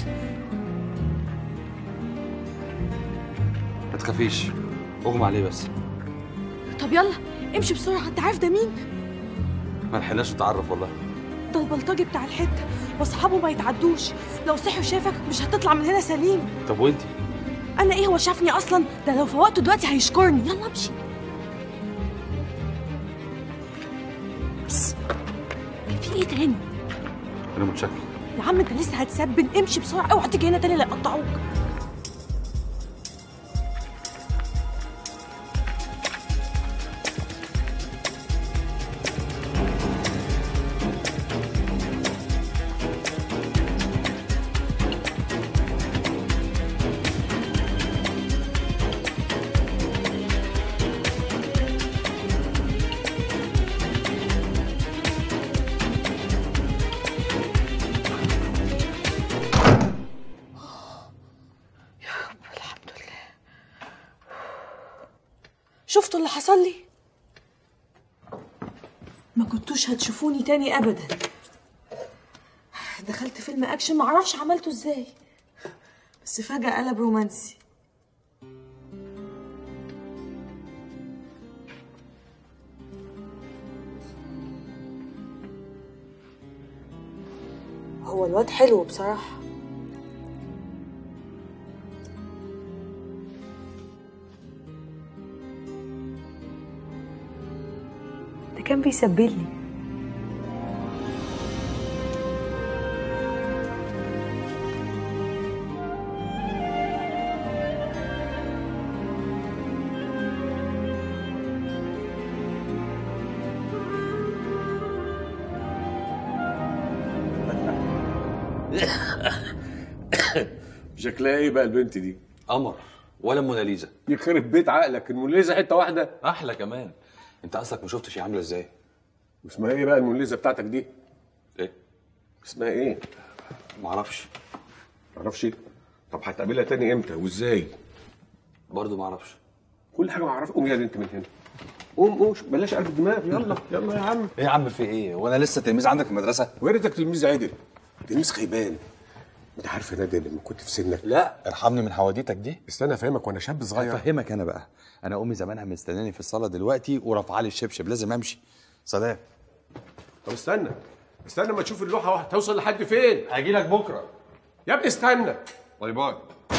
ما تخافيش اغمى عليه بس طب يلا امشي بسرعه انت عارف ده مين ما لحقناش نتعرف والله ده البلطجي بتاع الحته واصحابه ما يتعدوش لو صحي وشافك مش هتطلع من هنا سليم طب وانتي انا ايه هو شافني اصلا ده لو فوقته دلوقتي هيشكرني يلا امشي بس في ايه تاني انا متشكر يا عم انت لسه هتسبن امشي بسرعه اوعى تيجي هنا تاني لا يقطعوك شفتوا اللي حصل لي ما كنتوش هتشوفوني تاني ابدا دخلت فيلم اكشن معرفش عملته ازاي بس فجأة قلب رومانسي هو الواد حلو بصراحة ده كان بيسبلني شكلها ايه بقى البنت دي؟ قمر ولا موناليزا يخرب بيت عقلك الموناليزا حته واحده احلى كمان انت اصلك ما شفتش هي عامله ازاي اسمها ايه بقى الموناليزا بتاعتك دي؟ ايه؟ اسمها ايه؟ معرفش معرفش طب هتقابلها تاني امتى وازاي؟ برضه معرفش كل حاجه معرفش قوم يا انت من هنا قوم قوم بلاش قلب الدماغ يلا يلا يا عم ايه يا عم في ايه وانا لسه تلميذ عندك في المدرسه ويرتك تلميذ عادل تلميذ خيبان انت عارف يا نادر لما كنت في سنك لا ارحمني من حواديتك دي استنى افهمك وانا شاب صغير افهمك انا بقى انا امي زمانها مستناني في الصاله دلوقتي ورافعه لي الشبشب لازم امشي سلام طب استنى استنى ما تشوف اللوحه هتوصل لحد فين هاجي لك بكره يا ابني استنى باي باي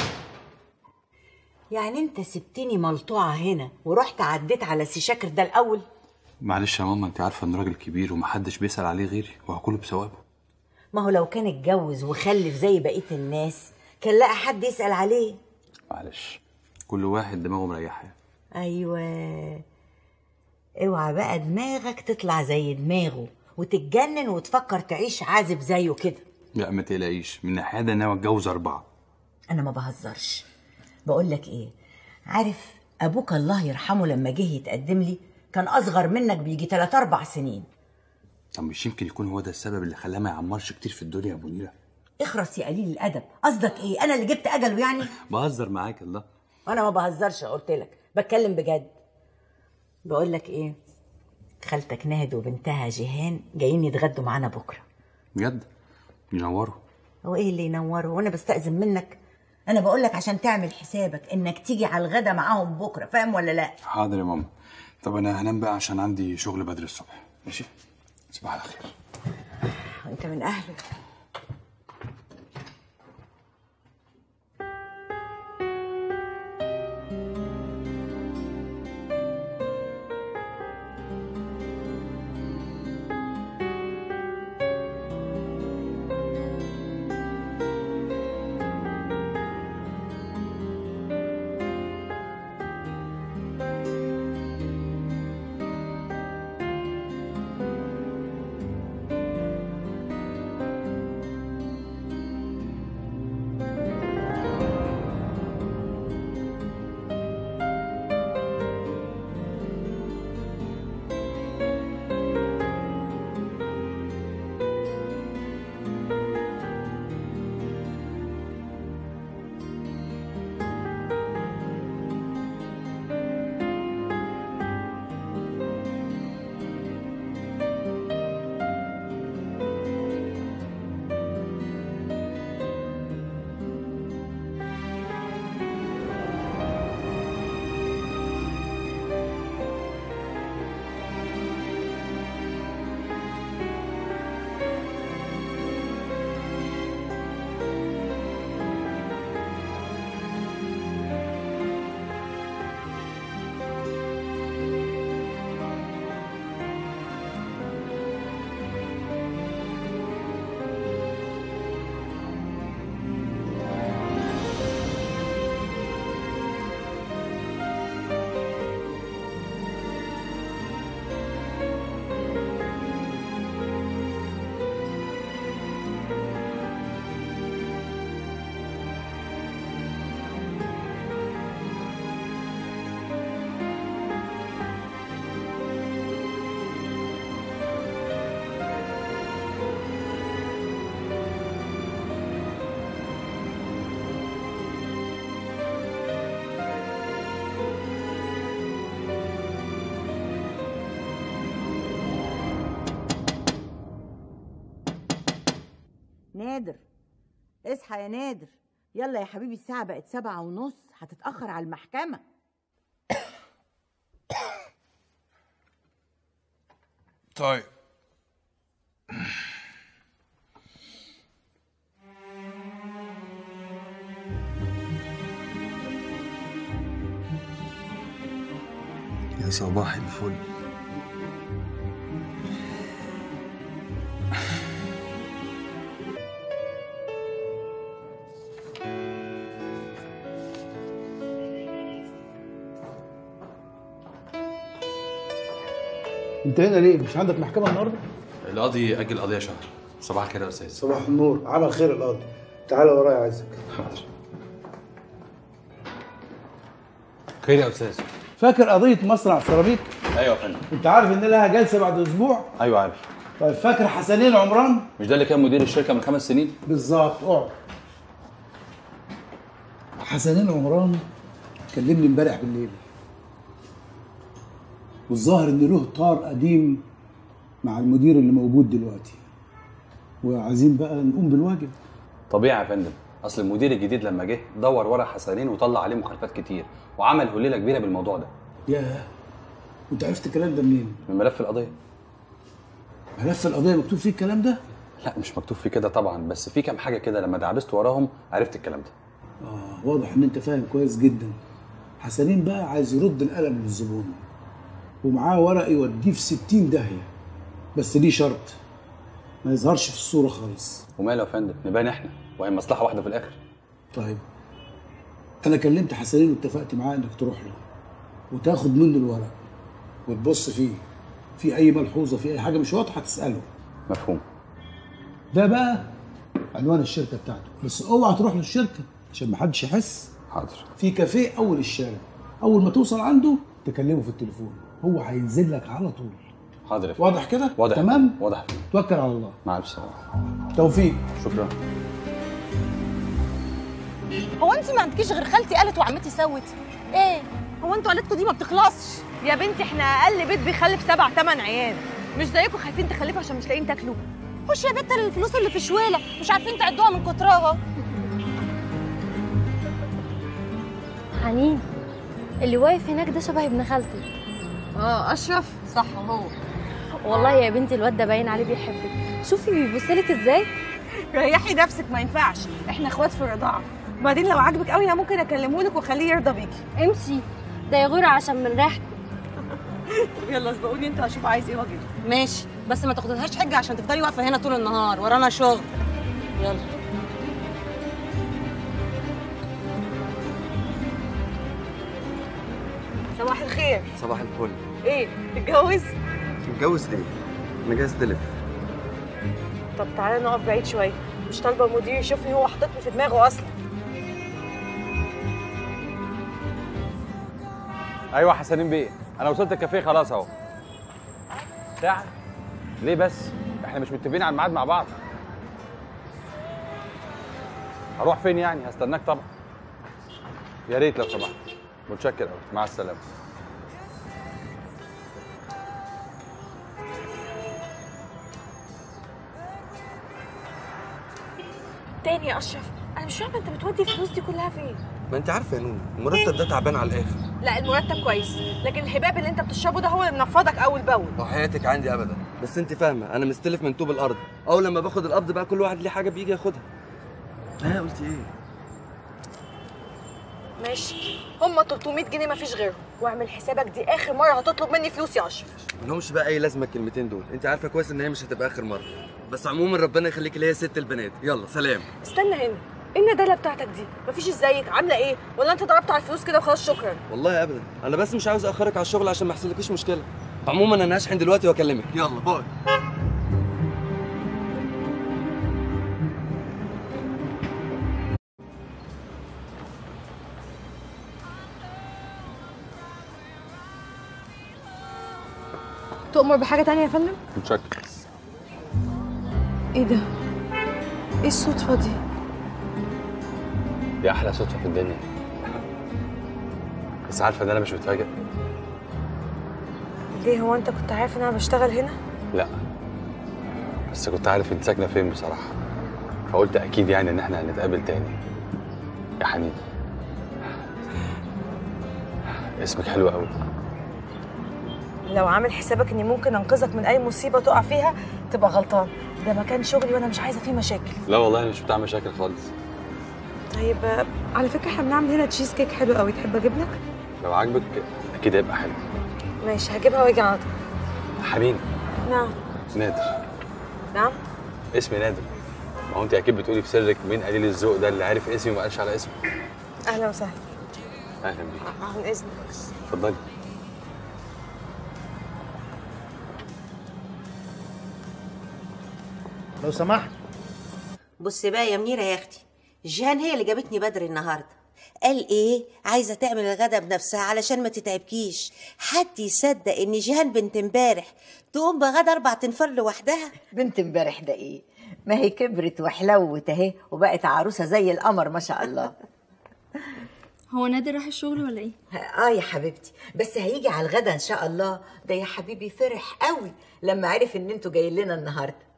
يعني انت سبتني ملطوعه هنا ورحت عديت على سي شاكر ده الاول معلش يا ماما انت عارفه ان راجل كبير ومحدش بيسال عليه غيري وهكله بثوابه ما هو لو كان اتجوز وخلف زي بقيه الناس كان لقى حد يسال عليه معلش كل واحد دماغه مريحه ايوه اوعى بقى دماغك تطلع زي دماغه وتتجنن وتفكر تعيش عازب زيه كده لا ما تقلقيش من ناحيه ده انا اتجوز اربعه انا ما بهزرش بقول لك ايه عارف ابوك الله يرحمه لما جه يتقدم لي كان اصغر منك بيجي 3 4 سنين طب مش يمكن يكون هو ده السبب اللي خلاه ما يعمرش كتير في الدنيا يا ابو نيره اخرس يا قليل الادب قصدك ايه انا اللي جبت اجله يعني بهزر معاك الله انا ما بهزرش قلت لك بتكلم بجد بقول لك ايه خالتك ناهد وبنتها جيهان جايين يتغدوا معانا بكره بجد ينوروا هو ايه اللي ينوره وانا بستأذن منك انا بقول لك عشان تعمل حسابك انك تيجي على الغدا معاهم بكره فاهم ولا لا حاضر يا ماما طب انا هنام بقى عشان عندي شغل بدري الصبح ماشي صباح الخير انت من اهله نادر اصحى يا نادر يلا يا حبيبي الساعة بقت سبعة ونص هتتأخر على المحكمة طيب يا صباح الفل انت هنا ليه مش عندك محكمة النهارده القاضي اجل قضيه شهر صباح الخير يا استاذ صباح النور عمل خير القاضي تعالى ورايا عايزك حاضر خير يا استاذ فاكر قضيه مصنع سيراميك ايوه يا فندم انت عارف ان لها جلسه بعد اسبوع ايوه عارف طيب فاكر حسنين عمران مش ده اللي كان مدير الشركه من خمس سنين بالظبط اقعد حسنين عمران كلمني امبارح بالليل والظاهر ان له طار قديم مع المدير اللي موجود دلوقتي وعايزين بقى نقوم بالواجب طبيعي يا فندم اصل المدير الجديد لما جه دور ورا حسنين وطلع عليه مخالفات كتير وعمل هليله كبيره بالموضوع ده ياه وانت عرفت الكلام ده منين؟ من ملف القضيه ملف القضيه مكتوب فيه الكلام ده؟ لا مش مكتوب فيه كده طبعا بس في كام حاجه كده لما دعبست وراهم عرفت الكلام ده اه واضح ان انت فاهم كويس جدا حسنين بقى عايز يرد القلم للزبون ومعاه ورق يوديه في 60 داهيه بس ليه شرط ما يظهرش في الصوره خالص وماله يا فندم نبان احنا وهي مصلحه واحده في الاخر طيب انا كلمت حسنين واتفقت معاه انك تروح له وتاخد منه الورق وتبص فيه في اي ملحوظه في اي حاجه مش واضحه تساله مفهوم ده بقى عنوان الشركه بتاعته بس اوعى تروح للشركه عشان ما حدش يحس حاضر في كافيه اول الشارع اول ما توصل عنده تكلمه في التليفون هو هينزل لك على طول حاضر يا فندم. واضح كده واضح يا تمام فندم. واضح يا فندم. توكل على الله مع الف سلامه توفيق شكرا هو انت ما عندكيش غير خالتي قالت وعمتي سوت ايه هو انتوا عيلتكم دي ما بتخلصش يا بنتي احنا اقل بيت بيخلف سبع تمن عيال مش زيكم خايفين تخلفوا عشان مش لاقيين تاكلوا خش يا بت الفلوس اللي في شويله مش عارفين تعدوها من كترها حنين اللي واقف هناك ده شبه ابن خالتي اه اشرف صح هو والله يا بنتي الواد ده باين عليه بيحبك شوفي بيبصلك ازاي ريحي نفسك ما ينفعش احنا اخوات في الرضاعه وبعدين لو عاجبك قوي انا ممكن اكلمه لك واخليه يرضى بيكي امشي ده يغور عشان من ريحته طب يلا سبقوني انتوا هشوف عايز ايه واجيب ماشي بس ما تاخدلهاش حجه عشان تفضلي واقفه هنا طول النهار ورانا شغل يلا صباح الخير صباح الفل ايه تتجوز متجوز ليه؟ انا جاي استلف طب تعالى نقف بعيد شويه مش طالبه المدير يشوفني هو حاططني في دماغه اصلا ايوه حسنين بيه انا وصلت الكافيه خلاص اهو ساعه ليه بس احنا مش متفقين على الميعاد مع بعض هروح فين يعني هستناك طبعا يا ريت لو سمحت متشكر قوي مع السلامه تاني يا اشرف انا مش فاهمه انت بتودي الفلوس دي كلها فين ما انت عارفه يا نونو المرتب ده تعبان على الاخر لا المرتب كويس لكن الهباب اللي انت بتشربه ده هو اللي منفضك اول باول وحياتك عندي ابدا بس انت فاهمه انا مستلف من طوب الارض اول لما باخد القبض بقى كل واحد ليه حاجه بيجي ياخدها ها قلت ايه ماشي هم 300 جنيه مفيش غيرهم واعمل حسابك دي اخر مره هتطلب مني فلوس يا اشرف ملهمش بقى اي لازمه الكلمتين دول انت عارفه كويس ان هي مش هتبقى اخر مره بس عموما ربنا يخليك اللي هي ست البنات يلا سلام استنى هنا ايه الندالة بتاعتك دي مفيش ازيك عامله ايه ولا انت ضربت على الفلوس كده وخلاص شكرا والله ابدا انا بس مش عاوز اخرك على الشغل عشان ما يحصلكيش مشكله عموما انا هشحن دلوقتي واكلمك يلا باي تؤمر بحاجه تانية يا فندم متشكر ايه ده ايه الصدفه دي دي احلى صدفه في الدنيا بس عارفه ان انا مش متفاجئ ليه هو انت كنت عارف ان انا بشتغل هنا لا بس كنت عارف انت ساكنه فين بصراحه فقلت اكيد يعني ان احنا هنتقابل تاني يا حنين اسمك حلو قوي لو عامل حسابك اني ممكن انقذك من اي مصيبه تقع فيها تبقى غلطان ده مكان شغلي وانا مش عايزه فيه مشاكل لا والله انا مش بتاع مشاكل خالص طيب آه، على فكره احنا بنعمل هنا تشيز كيك حلو قوي تحب اجيب لك لو عاجبك اكيد هيبقى حلو ماشي هجيبها واجي على طول حنين نعم نادر نعم اسمي نادر ما هو انت اكيد بتقولي في سرك مين قليل الذوق ده اللي عارف اسمي وما قالش على اسمه اهلا وسهلا اهلا بيك عن اذنك اتفضلي لو سمحت بصي بقى يا منيرة يا اختي جيهان هي اللي جابتني بدري النهارده قال ايه عايزه تعمل الغدا بنفسها علشان ما تتعبكيش حد يصدق ان جيهان بنت امبارح تقوم بغدا اربع تنفار لوحدها بنت امبارح ده ايه ما هي كبرت وحلوت اهي وبقت عروسه زي القمر ما شاء الله هو نادر راح الشغل ولا ايه اه يا حبيبتي بس هيجي على الغدا ان شاء الله ده يا حبيبي فرح قوي لما عرف ان انتوا جايين لنا النهارده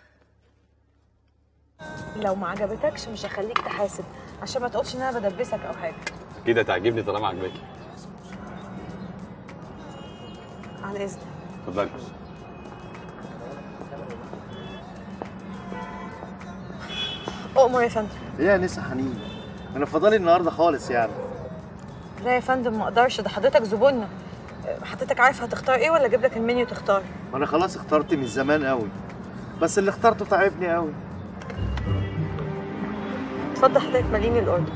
لو ما عجبتكش مش هخليك تحاسب عشان ما تقولش ان انا بدبسك او حاجه اكيد هتعجبني طالما عجباكي على اذنك اتفضلي اؤمر يا فندم ايه يا نسا حنين انا فضالي النهارده خالص يعني لا يا فندم ما اقدرش ده حضرتك زبوننا حضرتك عارف هتختار ايه ولا اجيب لك المنيو تختار ما انا خلاص اخترت من زمان قوي بس اللي اخترته تعبني قوي اتفضل حضرتك ماليني الاوردر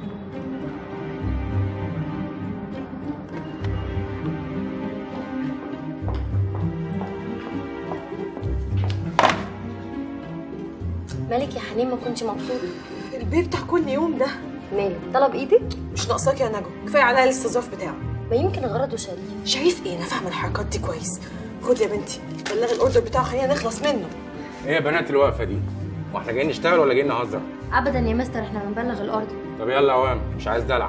مالك يا حنين ما كنتش مبسوط البيه بتاع كل يوم ده ماله طلب ايدك مش ناقصاك يا نجو كفايه عليا الاستظراف بتاعه ما يمكن غرضه شريف شريف ايه انا فاهمه الحركات دي كويس خد يا بنتي بلغي الاوردر بتاعه خلينا نخلص منه ايه يا بنات الوقفه دي واحنا جايين نشتغل ولا جايين نهزر ابدا يا مستر احنا بنبلغ الاوردر طب يلا يا عوام مش عايز دلع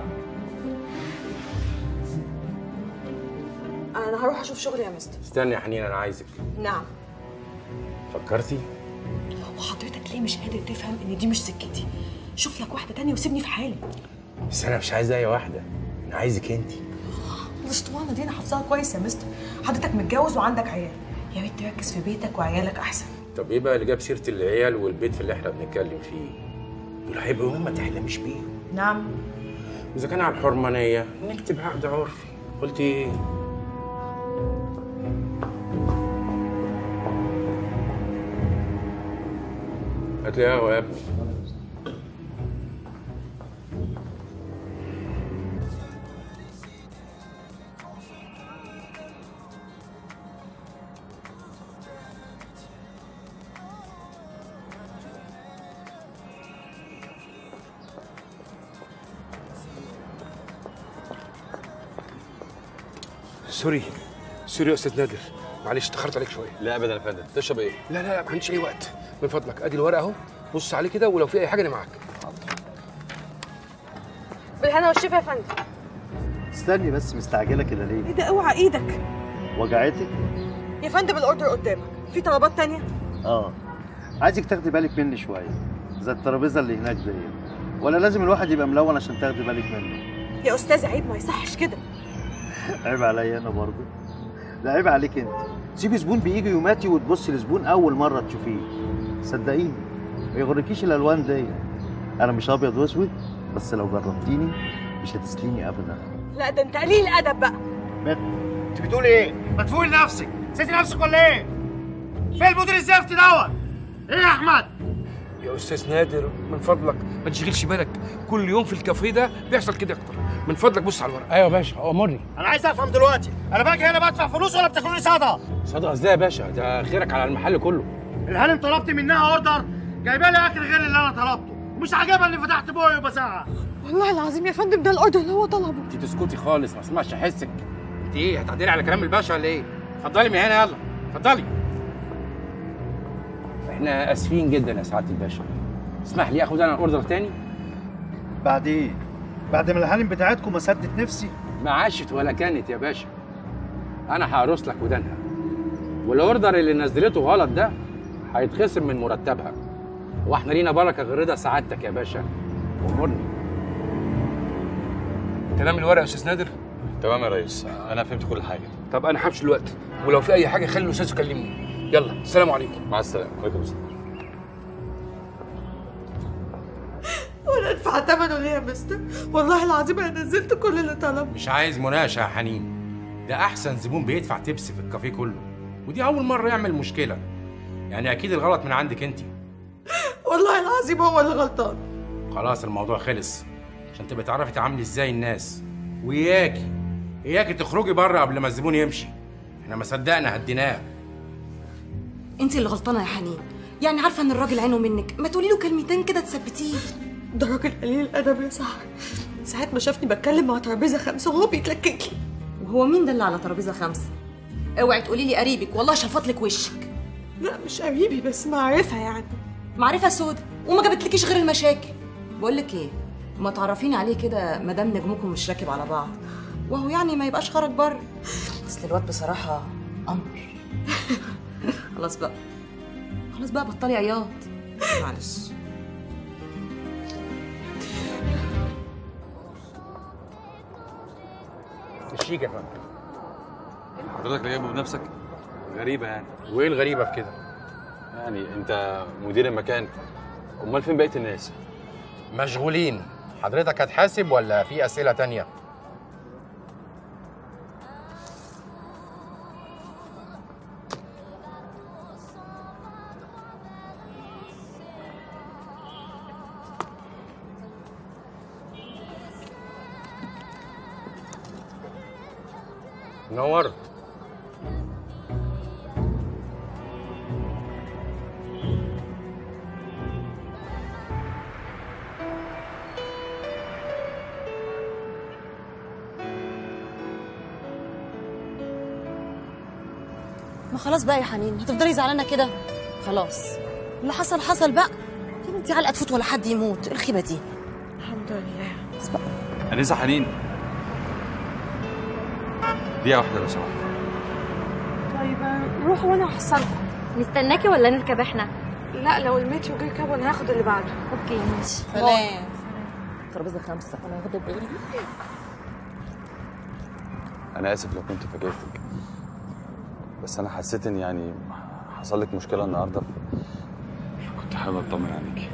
انا هروح اشوف شغلي يا مستر استني يا حنين انا عايزك نعم فكرتي وحضرتك ليه مش قادر تفهم ان دي مش سكتي شوف لك واحده تانية وسيبني في حالي بس انا مش عايز اي واحده انا عايزك انت الاسطوانه دي انا حافظاها كويس يا مستر حضرتك متجوز وعندك عيال يا ريت تركز في بيتك وعيالك احسن طب ايه بقى اللي جاب سيره العيال والبيت في اللي احنا بنتكلم فيه دول هيبقوا هم ما تحلمش بيهم نعم واذا كان على الحرمانيه نكتب عقد عرفي قلت ايه هات لي قهوه يا ابني سوري سوري يا استاذ نادر معلش اتاخرت عليك شويه لا ابدا يا فندم تشرب ايه لا لا لا ما عنديش اي وقت من فضلك ادي الورقه اهو بص عليه كده ولو في اي حاجه انا معاك بالهنا والشفا يا فندم استني بس مستعجله كده ليه ايه ده اوعى ايدك وجعتك يا فندم الاوردر قدامك في طلبات تانية اه عايزك تاخدي بالك مني شويه زي الترابيزه اللي هناك دي ولا لازم الواحد يبقى ملون عشان تاخدي بالك منه يا استاذ عيب ما يصحش كده عيب عليا انا برضه ده عيب عليك انت سيبي زبون بيجي يوماتي وتبصي لزبون اول مره تشوفيه صدقيني ما يغركيش الالوان دي انا مش ابيض واسود بس لو جربتيني مش هتسليني ابدا لا ده انت قليل ادب بقى انت بتقول ايه ما تفوقي لنفسك نسيتي نفسك ولا ايه فين المدير الزفت دوت ايه يا احمد يا استاذ نادر من فضلك ما تشغلش بالك كل يوم في الكافيه ده بيحصل كده اكتر من فضلك بص على الورقه ايوه يا باشا امرني انا عايز افهم دلوقتي انا باجي هنا بدفع فلوس ولا بتاكلوني صدقه صدقه ازاي يا باشا ده خيرك على المحل كله الهانم طلبت منها اوردر جايبه لي اكل غير اللي انا طلبته ومش عاجبها اني فتحت بوقي وبزعق والله العظيم يا فندم ده الاوردر اللي هو طلبه انت تسكتي خالص ما اسمعش حسك انت ايه هتعدلي على كلام الباشا ولا ايه اتفضلي من هنا يلا اتفضلي احنا اسفين جدا يا سعاده الباشا اسمح لي اخد انا اوردر تاني بعد ايه بعد ما الهانم بتاعتكم ما سدت نفسي ما عاشت ولا كانت يا باشا انا هقرص لك ودانها والاوردر اللي نزلته غلط ده هيتخصم من مرتبها واحنا لينا بركه غير رضا سعادتك يا باشا امرني تمام الورقه يا استاذ نادر تمام يا ريس انا فهمت كل حاجه طب انا همشي الوقت ولو في اي حاجه خلي الاستاذ يكلمني يلا السلام عليكم مع السلامه وعليكم السلام وانا ادفع ثمنه ليه يا مستر والله العظيم انا نزلت كل اللي طلبه مش عايز مناقشه يا حنين ده احسن زبون بيدفع تبس في الكافيه كله ودي اول مره يعمل مشكله يعني اكيد الغلط من عندك انت والله العظيم هو اللي غلطان خلاص الموضوع خلص عشان تبقى تعرفي تعاملي ازاي الناس وياكي اياكي تخرجي بره قبل ما الزبون يمشي احنا ما صدقنا هديناه انت اللي غلطانه يا حنين يعني عارفه ان الراجل عينه منك ما تقولي له كلمتين كده تثبتيه ده راجل قليل الادب يا صاحبي من ساعة ما شافني بتكلم مع ترابيزة خمسة وهو بيتلكك لي وهو مين ده اللي على ترابيزه خمسه اوعي تقولي لي قريبك والله شفط لك وشك لا مش قريبي بس معرفة يعني معرفة سودة وما جابتلكيش غير المشاكل بقول لك ايه ما تعرفيني عليه كده ما دام نجمكم مش راكب على بعض وهو يعني ما يبقاش خرج بره اصل الواد بصراحه قمر خلاص بقى خلاص بقى بطلي عياط معلش الشيك يا فندم حضرتك اللي جايبه بنفسك غريبه يعني وايه الغريبه في كده يعني انت مدير المكان امال فين بقيه الناس مشغولين حضرتك هتحاسب ولا في اسئله تانية نورت ما خلاص بقى يا حنين هتفضلي زعلانه كده خلاص اللي حصل حصل بقى يا بنتي علقه تفوت ولا حد يموت إيه الخيبه دي الحمد لله بس بقى انسه حنين دقيقه واحده لو سمحت طيب روحوا وانا هحصلكم نستناكي ولا نركب احنا لا لو المترو جه ركب انا هاخد اللي بعده اوكي ماشي سلام ترابيزه خمسه انا واخده بالي انا اسف لو كنت فاجئتك بس انا حسيت ان يعني حصل لك مشكله النهارده كنت حابب اطمن عليك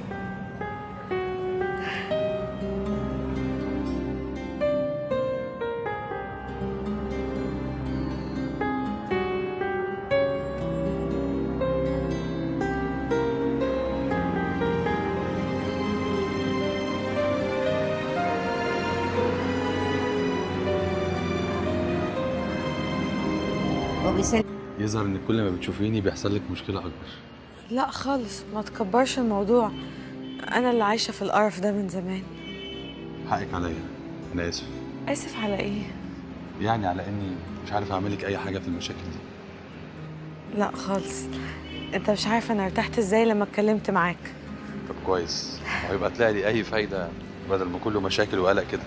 وبيسلم يظهر ان كل ما بتشوفيني بيحصل لك مشكله اكبر لا خالص ما تكبرش الموضوع انا اللي عايشه في القرف ده من زمان حقك عليا انا اسف اسف على ايه يعني على اني مش عارف اعمل لك اي حاجه في المشاكل دي لا خالص انت مش عارف انا ارتحت ازاي لما اتكلمت معاك طب كويس وهيبقى تلاقي لي اي فايده بدل ما كله مشاكل وقلق كده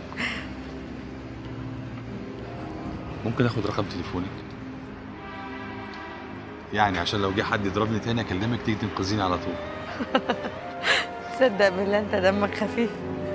ممكن اخد رقم تليفونك يعني عشان لو جه حد يضربني تاني اكلمك تيجي تنقذيني على طول تصدق بالله انت دمك خفيف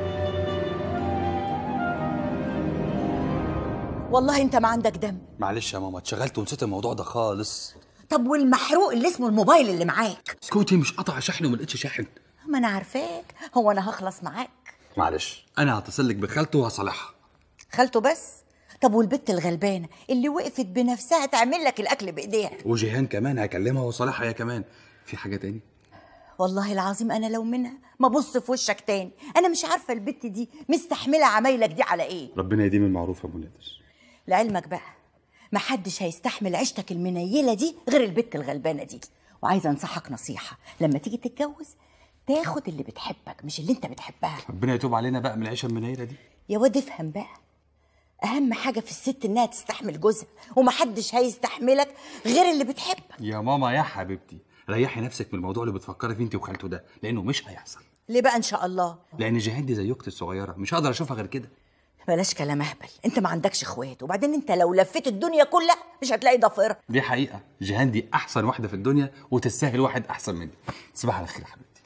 والله انت ما عندك دم معلش يا ماما اتشغلت ونسيت الموضوع ده خالص طب والمحروق اللي اسمه الموبايل اللي معاك سكوتي مش قطع شحن وما لقيتش شاحن ما انا عارفاك هو انا هخلص معاك معلش انا هتصل لك بخالته وهصالحها خالته بس طب والبت الغلبانه اللي وقفت بنفسها تعمل لك الاكل بايديها وجيهان كمان هكلمها وصالحها هي كمان في حاجه تاني والله العظيم انا لو منها ما بص في وشك تاني انا مش عارفه البت دي مستحمله عمايلك دي على ايه ربنا يديم المعروف يا ابو نادر لعلمك بقى محدش هيستحمل عيشتك المنيله دي غير البت الغلبانه دي وعايزه انصحك نصيحه لما تيجي تتجوز تاخد اللي بتحبك مش اللي انت بتحبها ربنا يتوب علينا بقى من العيشه المنيله دي يا واد افهم بقى اهم حاجه في الست انها تستحمل جوزها ومحدش هيستحملك غير اللي بتحبك يا ماما يا حبيبتي ريحي نفسك من الموضوع اللي بتفكري فيه انت وخالته ده لانه مش هيحصل ليه بقى ان شاء الله لان جيهان دي زي اختي الصغيره مش هقدر اشوفها غير كده بلاش كلام اهبل انت ما عندكش اخوات وبعدين انت لو لفيت الدنيا كلها مش هتلاقي ضفيرها دي حقيقه جيهان دي احسن واحده في الدنيا وتستاهل واحد احسن مني تصبح على خير يا حبيبتي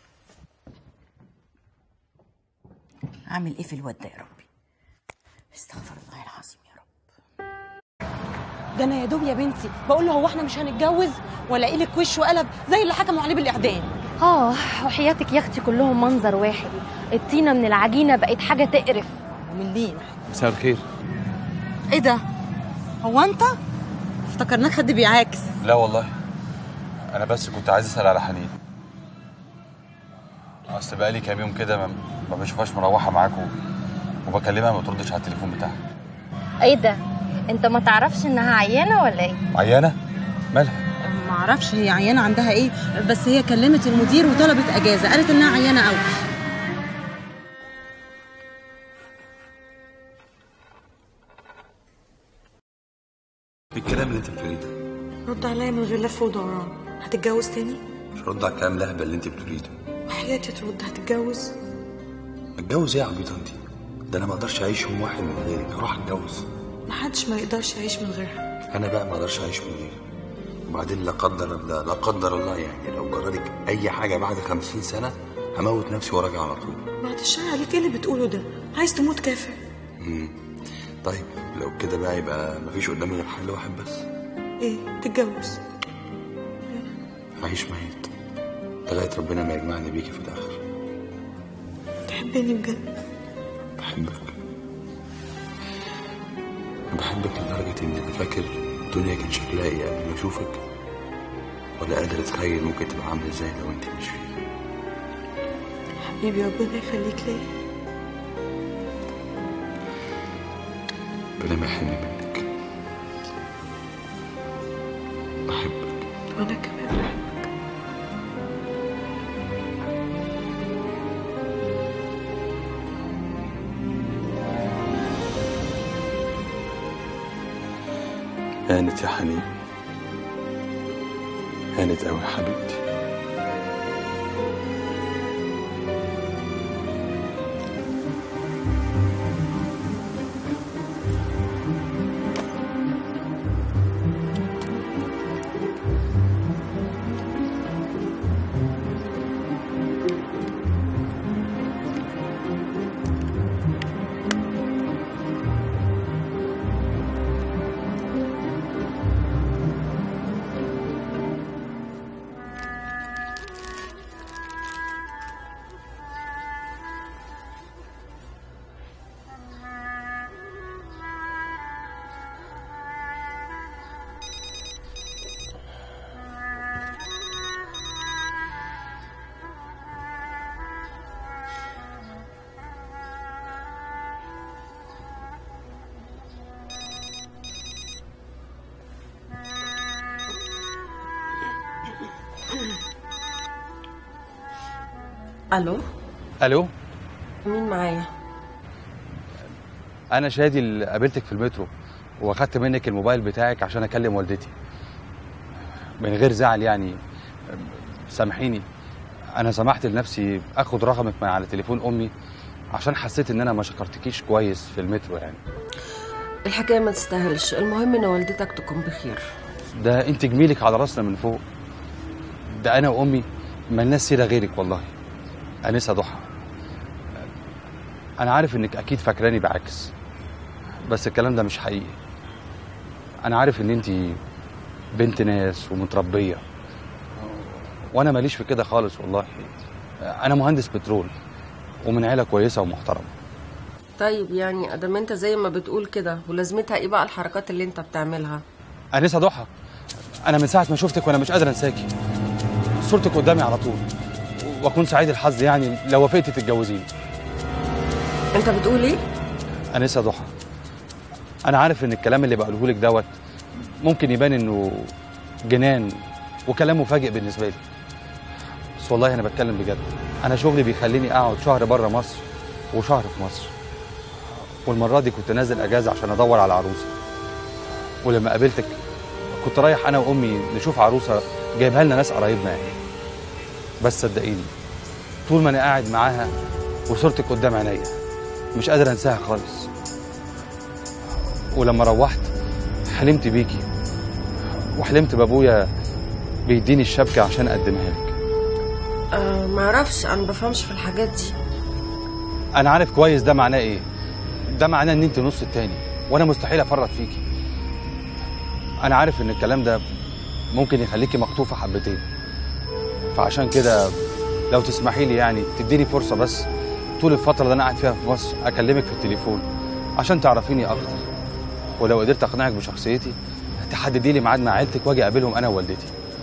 عامل ايه في الواد ده يا ربي استغفر الله العظيم يا ده انا يا دوب يا بنتي بقول له هو احنا مش هنتجوز ولا ايه لك وش وقلب زي اللي حكموا عليه بالاعدام اه وحياتك يا اختي كلهم منظر واحد الطينه من العجينه بقت حاجه تقرف ملين مساء الخير ايه ده هو انت افتكرناك حد بيعاكس لا والله انا بس كنت عايز اسال على حنين اصل بقالي كام يوم كده ما, ما بشوفهاش مروحه معاكم وبكلمها ما بتردش على التليفون بتاعها ايه ده انت ما تعرفش انها عيانه ولا ايه عيانه مالها ما اعرفش هي عيانه عندها ايه بس هي كلمت المدير وطلبت اجازه قالت انها عيانه قوي ترد عليا من غير لف ودوران هتتجوز تاني مش رد على الكلام الاهبل اللي انت بتقوليه ده وحياتي ترد هتتجوز اتجوز ايه يا عبيطه انت ده انا ما اقدرش اعيش يوم واحد من غيرك هروح اتجوز محدش ما يقدرش يعيش من غيرها انا بقى ما اقدرش اعيش من غيرك وبعدين لا قدر الله لا قدر الله يعني لو جرالك اي حاجه بعد خمسين سنه هموت نفسي وراجع على طول بعد الشر عليك ايه اللي بتقوله ده عايز تموت كافر مم. طيب لو كده بقى يبقى مفيش قدامي غير حل واحد بس ايه تتجوز اعيش ميت لغايه ربنا ما يجمعني بيكي في الاخر تحبني بجد بحبك بحبك لدرجة إن أنا فاكر الدنيا كان شكلها إيه قبل ما أشوفك ولا قادر أتخيل ممكن تبقى عاملة إزاي لو أنت مش فيها حبيبي ربنا يخليك ليا ربنا ما يحرمني منك بحبك وانا كمان بحبك هانت يا حنين هانت أوي يا حبيبتي الو الو مين معايا انا شادي اللي قابلتك في المترو واخدت منك الموبايل بتاعك عشان اكلم والدتي من غير زعل يعني سامحيني انا سمحت لنفسي اخد رقمك من على تليفون امي عشان حسيت ان انا ما شكرتكيش كويس في المترو يعني الحكايه ما تستاهلش المهم ان والدتك تكون بخير ده انت جميلك على راسنا من فوق ده انا وامي ملناش سيره غيرك والله انسه ضحى انا عارف انك اكيد فاكراني بعكس بس الكلام ده مش حقيقي انا عارف ان انت بنت ناس ومتربيه وانا ماليش في كده خالص والله انا مهندس بترول ومن عيله كويسه ومحترمه طيب يعني ادام انت زي ما بتقول كده ولازمتها ايه بقى الحركات اللي انت بتعملها انسه ضحى انا من ساعه ما شفتك وانا مش قادر انساكي صورتك قدامي على طول واكون سعيد الحظ يعني لو وافقتي تتجوزيني انت بتقول ايه انسه ضحى انا عارف ان الكلام اللي بقوله لك دوت ممكن يبان انه جنان وكلام مفاجئ بالنسبه لي بس والله انا بتكلم بجد انا شغلي بيخليني اقعد شهر بره مصر وشهر في مصر والمره دي كنت نازل اجازه عشان ادور على عروسه ولما قابلتك كنت رايح انا وامي نشوف عروسه جايبها لنا ناس قرايبنا يعني بس صدقيني طول ما انا قاعد معاها وصورتك قدام عينيا مش قادر انساها خالص ولما روحت حلمت بيكي وحلمت بابويا بيديني الشبكه عشان اقدمها لك آه معرفش انا بفهمش في الحاجات دي انا عارف كويس ده معناه ايه ده معناه ان انت نص التاني وانا مستحيل افرط فيكي انا عارف ان الكلام ده ممكن يخليكي مخطوفه حبتين فعشان كده لو تسمحي لي يعني تديني فرصه بس طول الفتره اللي انا قاعد فيها في مصر اكلمك في التليفون عشان تعرفيني اكتر ولو قدرت اقنعك بشخصيتي تحددي لي ميعاد مع عيلتك واجي اقابلهم انا ووالدتي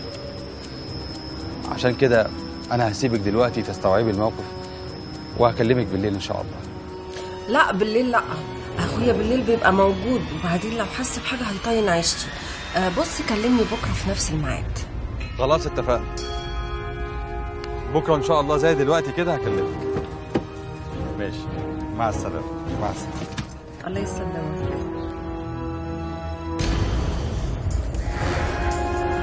عشان كده انا هسيبك دلوقتي تستوعبي الموقف وهكلمك بالليل ان شاء الله لا بالليل لا اخويا بالليل بيبقى موجود وبعدين لو حس بحاجه هيطين عيشتي آه بص كلمني بكره في نفس الميعاد خلاص اتفقنا بكره ان شاء الله زي دلوقتي كده هكلمك ماشي مع السلامه مع السلامه الله يسلمك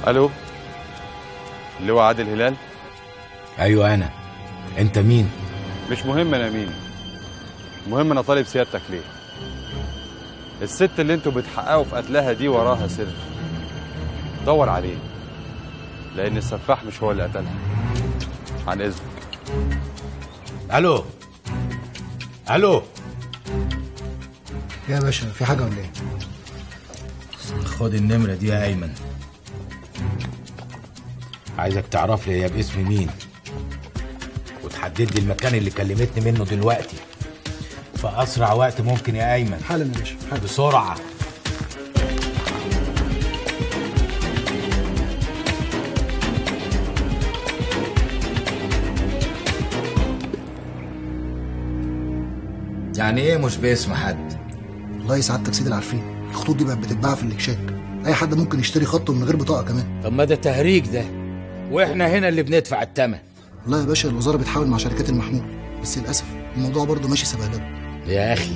الو اللواء عادل هلال ايوه انا انت مين مش مهم انا مين المهم انا طالب سيادتك ليه الست اللي انتوا بتحققوا في قتلها دي وراها سر دور عليه لان السفاح مش هو اللي قتلها عن اذنك الو الو يا باشا في حاجه ولا ايه خد النمرة دي يا أيمن عايزك تعرف لي هي باسم مين وتحدد لي المكان اللي كلمتني منه دلوقتي في أسرع وقت ممكن يا أيمن حالا يا باشا حالا بسرعة يعني ايه مش باسم حد والله سعادتك سيد العارفين الخطوط دي بقت بتتباع في الاكشاك اي حد ممكن يشتري خط من غير بطاقه كمان طب ما ده تهريج ده واحنا هنا اللي بندفع الثمن والله يا باشا الوزاره بتحاول مع شركات المحمول بس للاسف الموضوع برضه ماشي سبهلله يا اخي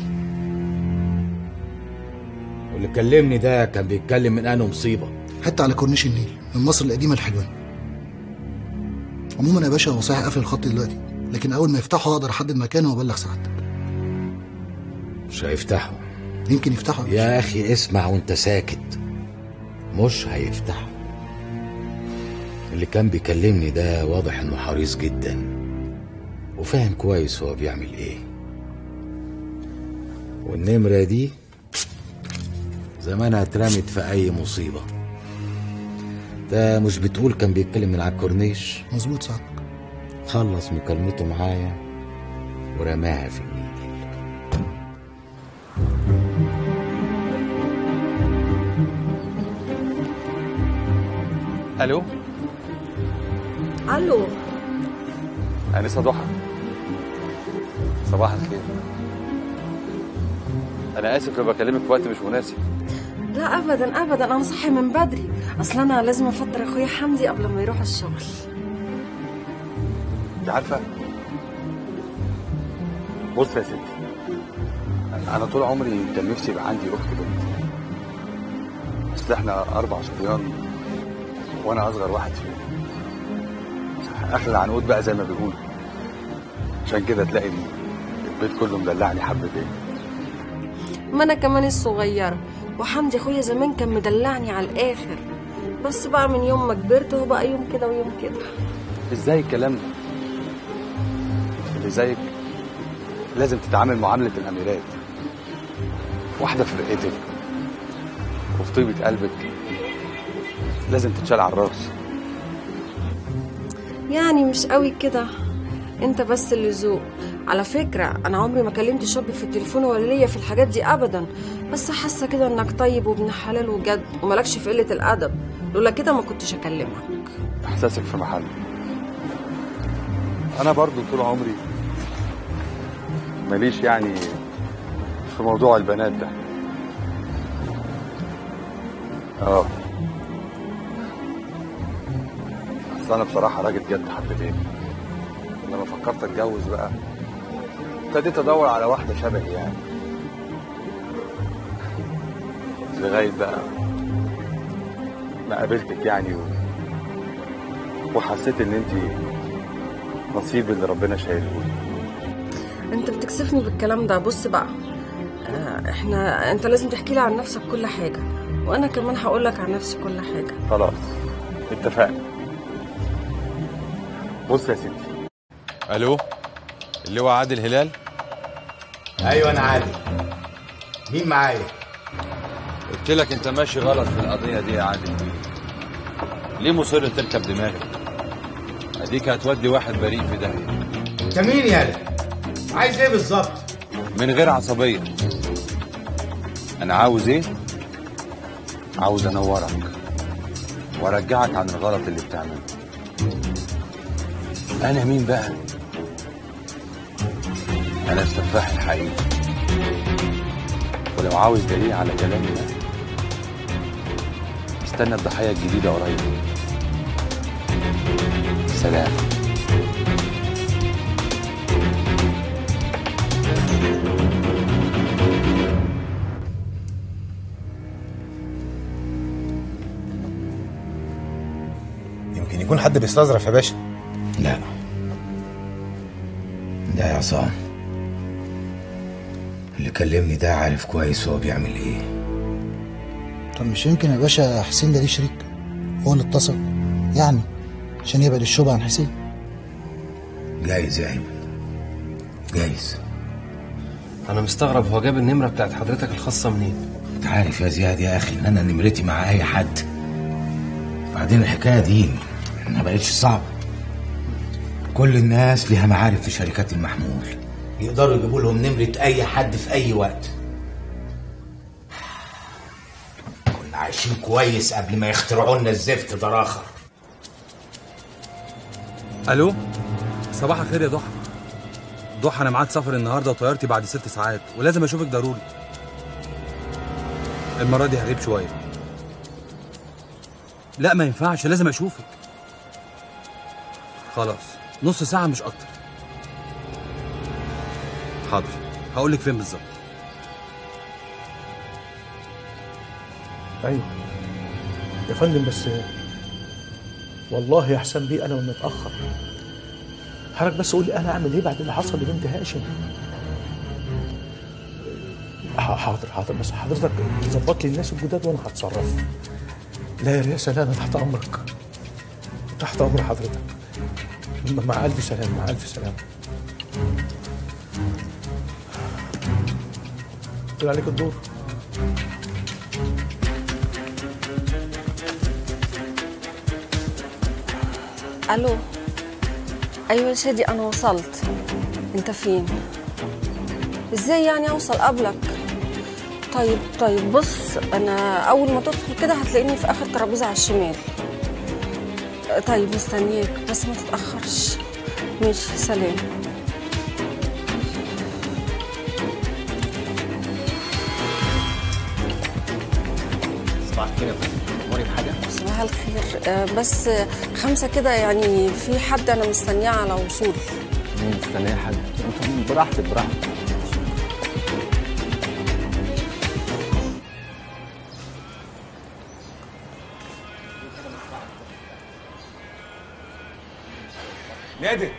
واللي كلمني ده كان بيتكلم من انه مصيبه حتى على كورنيش النيل من مصر القديمه لحلوان عموما يا باشا هو صحيح قافل الخط دلوقتي لكن اول ما يفتحه اقدر احدد مكانه وابلغ سعادتك مش هيفتحوا يمكن يفتحوا يا اخي اسمع وانت ساكت مش هيفتحوا اللي كان بيكلمني ده واضح انه حريص جدا وفاهم كويس هو بيعمل ايه والنمرة دي زمانها اترمت في اي مصيبة ده مش بتقول كان بيتكلم من على الكورنيش مظبوط سعادتك خلص مكالمته معايا ورماها في النيل الو الو انسه ضحى صباح الخير انا اسف لو بكلمك في وقت مش مناسب لا ابدا ابدا انا صاحي من بدري اصل انا لازم افطر اخويا حمدي قبل ما يروح الشغل انت عارفه بص يا ستي انا طول عمري كان نفسي يبقى عندي اخت بنت اصل احنا اربع صبيان وانا اصغر واحد فيهم اخر العنقود بقى زي ما بيقولوا عشان كده تلاقي البيت كله مدلعني حبتين ما انا كمان الصغيره وحمدي اخويا زمان كان مدلعني على الاخر بس بقى من يوم ما كبرت هو بقى يوم كده ويوم كده ازاي الكلام ده اللي زيك لازم تتعامل معاملة الأميرات واحدة في رقتك وفي طيبة قلبك لازم تتشال على الراس يعني مش قوي كده انت بس اللي ذوق على فكرة أنا عمري ما كلمت شاب في التليفون ولا ليا في الحاجات دي أبدا بس حاسة كده إنك طيب وابن حلال وجد وملكش في قلة الأدب لولا كده ما كنتش أكلمك إحساسك في محل أنا برضو طول عمري ماليش يعني في موضوع البنات ده اه بس انا بصراحه راجل جد حبتين لما فكرت اتجوز بقى ابتديت ادور على واحده شبهي يعني لغايه بقى ما قابلتك يعني و... وحسيت ان انت نصيب اللي ربنا شايله لي انت بتكسفني بالكلام ده بص بقى آه، احنا انت لازم تحكي لي عن نفسك كل حاجة وانا كمان هقول لك عن نفسي كل حاجة خلاص اتفقنا بص يا ستي الو اللواء عادل هلال ايوه انا عادل مين معايا قلت لك انت ماشي غلط في القضيه دي يا عادل ليه مصر تركب دماغك اديك هتودي واحد بريء في داهيه انت مين يالا عايز ايه بالظبط من غير عصبيه انا عاوز ايه عاوز انورك وارجعك عن الغلط اللي بتعمله انا مين بقى انا السفاح الحقيقي ولو عاوز دليل على كلامي ده استنى الضحيه الجديده قريب سلام يمكن يكون حد بيستظرف يا باشا لا ده يا عصام اللي كلمني ده عارف كويس هو بيعمل ايه طب مش يمكن يا باشا حسين ده ليه شريك هو اللي اتصل يعني عشان يبعد الشبهه عن حسين جايز يا ايمن جايز انا مستغرب هو جاب النمره بتاعت حضرتك الخاصه منين انت عارف يا زياد يا اخي ان انا نمرتي مع اي حد بعدين الحكايه دي ما بقتش صعبه كل الناس ليها معارف في شركات المحمول يقدروا يجيبوا لهم نمره اي حد في اي وقت كنا عايشين كويس قبل ما يخترعوا لنا الزفت ده اخر الو صباح الخير يا ضحى ضحى انا معاد سفر النهارده وطيارتي بعد ست ساعات ولازم اشوفك ضروري المره دي هغيب شويه لا ما ينفعش لازم اشوفك خلاص نص ساعه مش اكتر حاضر هقول لك فين بالظبط ايوه يا فندم بس والله يا حسام بيه انا متاخر حضرتك بس قول لي انا اعمل ايه بعد اللي حصل لبنت هاشم ح- حاضر حاضر بس حضرتك ظبط لي الناس الجداد وانا هتصرف لا يا رياسه لا انا تحت امرك تحت امر حضرتك م- مع الف سلامه مع الف سلامه طلع عليك الدور الو ايوه يا شادي انا وصلت انت فين ازاي يعني اوصل قبلك طيب طيب بص انا اول ما تدخل كده هتلاقيني في اخر ترابيزه على الشمال طيب مستنياك بس ما تتاخرش ماشي سلام صباح الخير يا فندم اموري بحاجه صباح الخير آه، بس خمسة كده يعني في حد أنا مستنياه على وصول مستنيه حد انت براحتك براحتك نادر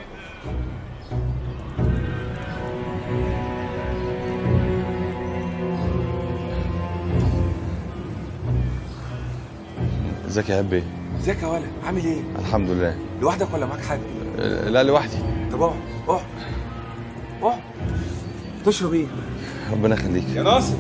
ازيك يا هبي ازيك يا ولد عامل ايه الحمد لله لوحدك ولا معاك حد لا لوحدي طب اقعد اقعد اقعد تشرب ايه ربنا يخليك يا ناصر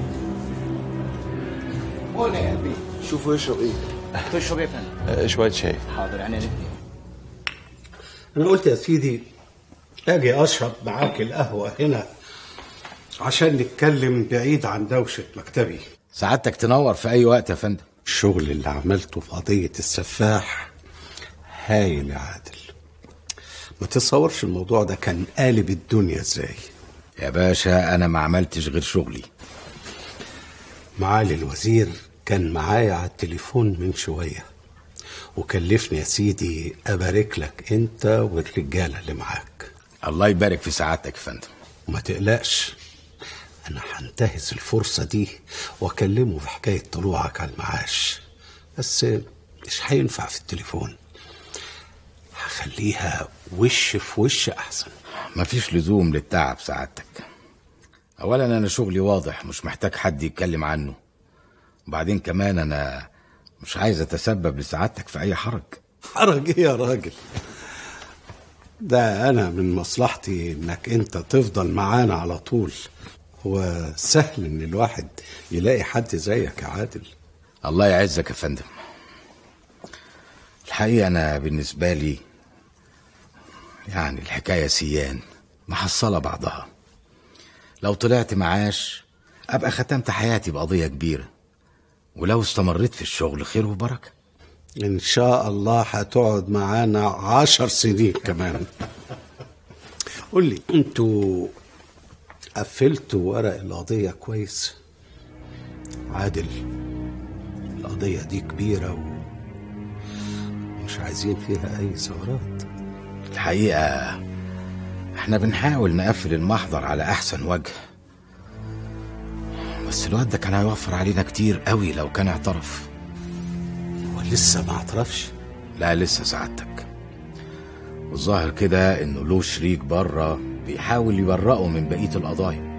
قول يا قلبي شوفوا يشرب ايه تشرب ايه يا فندم آه، شويه شاي حاضر يعني الاثنين أنا قلت يا سيدي أجي أشرب معاك القهوة هنا عشان نتكلم بعيد عن دوشة مكتبي سعادتك تنور في اي وقت يا فندم الشغل اللي عملته في قضية السفاح هايل يا عادل ما تتصورش الموضوع ده كان قالب الدنيا ازاي يا باشا انا ما عملتش غير شغلي معالي الوزير كان معايا على التليفون من شوية وكلفني يا سيدي أبارك لك أنت والرجالة اللي معاك الله يبارك في سعادتك يا فندم وما تقلقش أنا هنتهز الفرصة دي وأكلمه في حكاية طلوعك على المعاش بس مش هينفع في التليفون هخليها وش في وش أحسن مفيش لزوم للتعب سعادتك اولا انا شغلي واضح مش محتاج حد يتكلم عنه وبعدين كمان انا مش عايز اتسبب لسعادتك في اي حرج حرج ايه يا راجل ده انا من مصلحتي انك انت تفضل معانا على طول هو سهل ان الواحد يلاقي حد زيك يا عادل الله يعزك يا فندم الحقيقة أنا بالنسبة لي يعني الحكاية سيان محصلة بعضها لو طلعت معاش أبقى ختمت حياتي بقضية كبيرة ولو استمريت في الشغل خير وبركة ان شاء الله هتقعد معانا عشر سنين كمان قول لي انتوا قفلتوا ورق القضية كويس عادل القضية دي كبيرة ومش عايزين فيها أي ثغرات الحقيقة احنا بنحاول نقفل المحضر على أحسن وجه بس الواد ده كان هيوفر علينا كتير قوي لو كان اعترف هو لسه ما اعترفش لا لسه سعادتك والظاهر كده انه له شريك بره بيحاول يبرئه من بقيه القضايا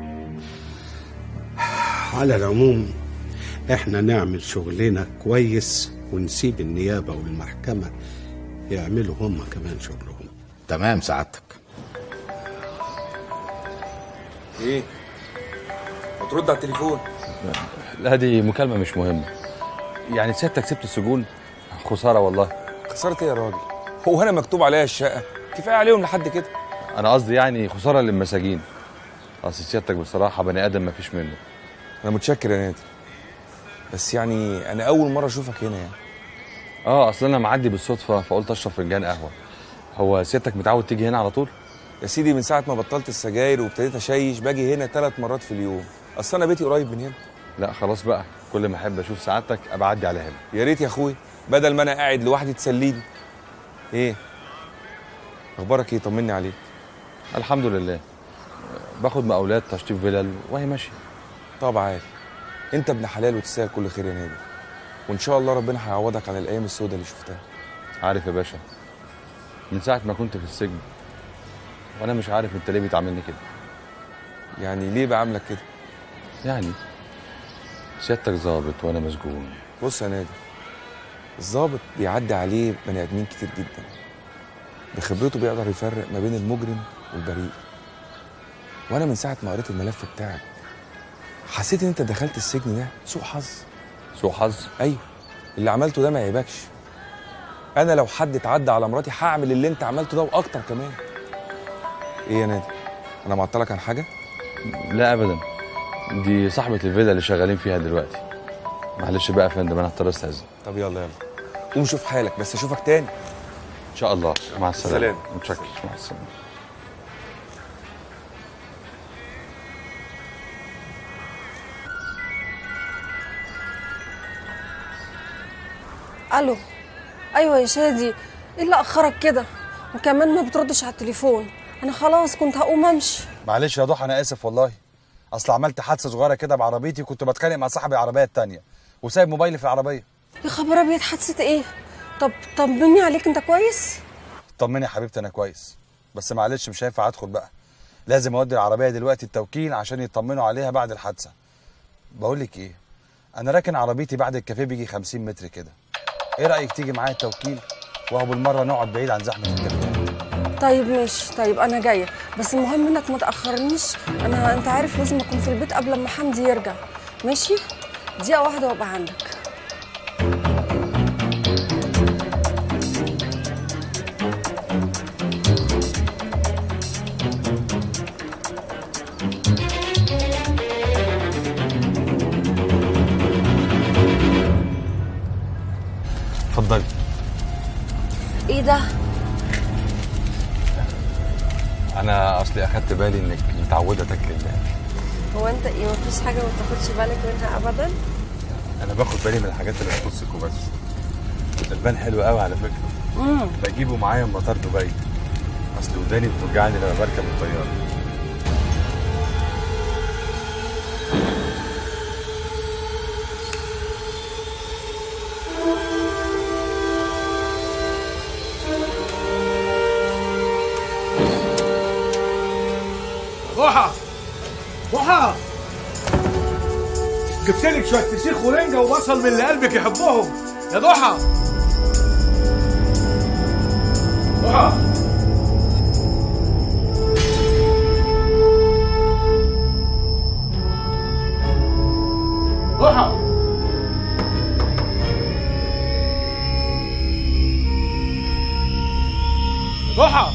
على العموم احنا نعمل شغلنا كويس ونسيب النيابة والمحكمة يعملوا هم كمان شغلهم تمام سعادتك ايه بترد على التليفون لا دي مكالمة مش مهمة يعني سيادتك سبت السجون خسارة والله خسارة ايه يا راجل هو انا مكتوب عليا الشقه كفايه عليهم لحد كده أنا قصدي يعني خسارة للمساجين أصل سيادتك بصراحة بني آدم مفيش منه انا متشكر يا نادر بس يعني انا اول مره اشوفك هنا يعني اه اصل انا معدي بالصدفه فقلت اشرب فنجان قهوه هو سيادتك متعود تيجي هنا على طول يا سيدي من ساعه ما بطلت السجاير وابتديت اشيش باجي هنا ثلاث مرات في اليوم اصل انا بيتي قريب من هنا لا خلاص بقى كل ما احب اشوف سعادتك ابقى اعدي على هنا يا ريت يا اخوي بدل ما انا قاعد لوحدي تسليني ايه اخبارك ايه طمني عليك الحمد لله باخد مقاولات تشطيب فيلل وهي ماشيه طب عادي انت ابن حلال وتستاهل كل خير يا نادر وان شاء الله ربنا هيعوضك عن الايام السوداء اللي شفتها عارف يا باشا من ساعه ما كنت في السجن وانا مش عارف انت ليه بتعاملني كده يعني ليه بعاملك كده يعني سيادتك ظابط وانا مسجون بص يا نادر الظابط بيعدي عليه بني ادمين كتير جدا بخبرته بيقدر يفرق ما بين المجرم والبريء وانا من ساعه ما قريت الملف بتاعك حسيت ان انت دخلت السجن ده سوء حظ سوء حظ ايوه اللي عملته ده ما يعيبكش انا لو حد اتعدى على مراتي هعمل اللي انت عملته ده واكتر كمان ايه يا نادر انا معطلك عن حاجه لا ابدا دي صاحبه الفيلا اللي شغالين فيها دلوقتي معلش بقى يا فندم انا هضطر استاذن طب يلا يلا قوم شوف حالك بس اشوفك تاني ان شاء الله مع السلامه سلام. متشكر مع السلامه الو ايوه يا شادي ايه اللي اخرك كده وكمان ما بتردش على التليفون انا خلاص كنت هقوم امشي معلش يا ضحى انا اسف والله اصل عملت حادثه صغيره كده بعربيتي كنت بتخانق مع صاحب العربيه التانية وسايب موبايلي في العربيه يا خبر ابيض حادثه ايه طب طمني عليك انت كويس طمني يا حبيبتي انا كويس بس معلش مش هينفع ادخل بقى لازم اودي العربيه دلوقتي التوكيل عشان يطمنوا عليها بعد الحادثه بقول لك ايه انا راكن عربيتي بعد الكافيه بيجي 50 متر كده ايه رايك تيجي معايا التوكيل وهو بالمره نقعد بعيد عن زحمه الكافيه طيب ماشي طيب انا جايه بس المهم انك ما تاخرنيش انا انت عارف لازم اكون في البيت قبل ما حمدي يرجع ماشي دقيقه واحده وابقى عندك اتفضلي ايه ده انا اصلي اخدت بالي انك متعوده تاكلي اللحم هو انت ايه مفيش حاجه ما بتاخدش بالك منها ابدا انا باخد بالي من الحاجات اللي تخصك وبس البان حلو قوي على فكره امم بجيبه معايا من مطار دبي اصل وداني بتوجعني لما بركب الطياره ضحى ضحى جبت لك شويه فسيخ ورنجه وبصل من اللي قلبك يحبهم يا ضحى ضحى ضحى ضحى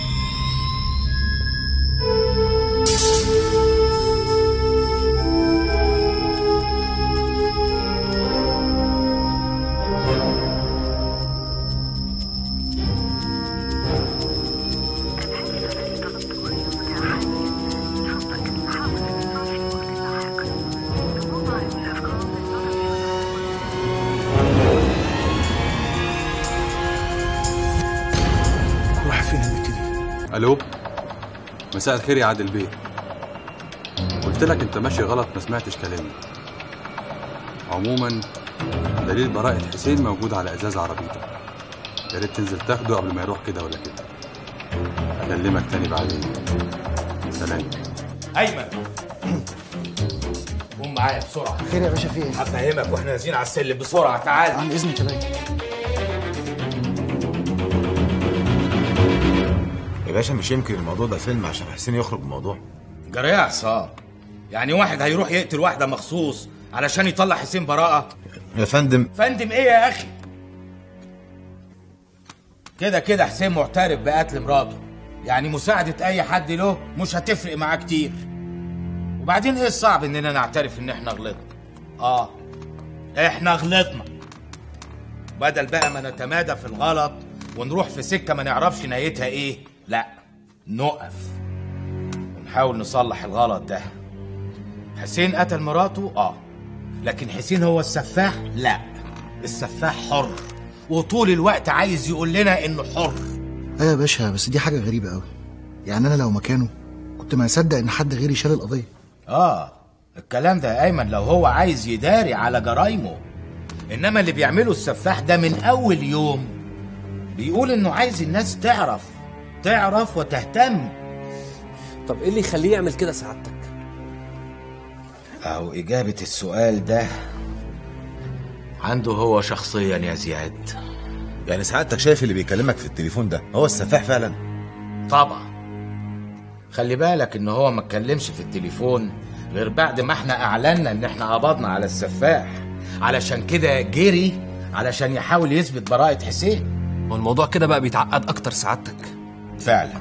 راح فين البت دي الو مساء الخير يا عادل بيه قلت لك انت ماشي غلط ما سمعتش كلامي عموما دليل براءة حسين موجود على ازاز عربيتك يا ريت تنزل تاخده قبل ما يروح كده ولا كده اكلمك تاني بعدين سلام ايمن قوم معايا بسرعه خير يا باشا في ايه؟ هفهمك واحنا نازلين على السلم بسرعه تعال عن اذنك يا باشا يا باشا مش يمكن الموضوع ده فيلم عشان حسين يخرج من الموضوع جرى يا عصام يعني واحد هيروح يقتل واحده مخصوص علشان يطلع حسين براءه يا فندم فندم ايه يا اخي كده كده حسين معترف بقتل مراته يعني مساعدة أي حد له مش هتفرق معاه كتير وبعدين إيه الصعب إننا نعترف إن إحنا غلطنا آه إحنا غلطنا بدل بقى ما نتمادى في الغلط ونروح في سكة ما نعرفش نهايتها إيه لا نقف ونحاول نصلح الغلط ده حسين قتل مراته آه لكن حسين هو السفاح لا السفاح حر وطول الوقت عايز يقول لنا انه حر ايوه يا باشا بس دي حاجه غريبه قوي يعني انا لو مكانه كنت ما اصدق ان حد غيري شال القضيه اه الكلام ده يا ايمن لو هو عايز يداري على جرايمه انما اللي بيعمله السفاح ده من اول يوم بيقول انه عايز الناس تعرف تعرف وتهتم طب ايه اللي يخليه يعمل كده سعادتك أو إجابة السؤال ده عنده هو شخصيا يا زياد يعني سعادتك شايف اللي بيكلمك في التليفون ده هو السفاح فعلا طبعا خلي بالك ان هو ما اتكلمش في التليفون غير بعد ما احنا اعلنا ان احنا قبضنا على السفاح علشان كده جري علشان يحاول يثبت براءة حسين والموضوع كده بقى بيتعقد اكتر سعادتك فعلا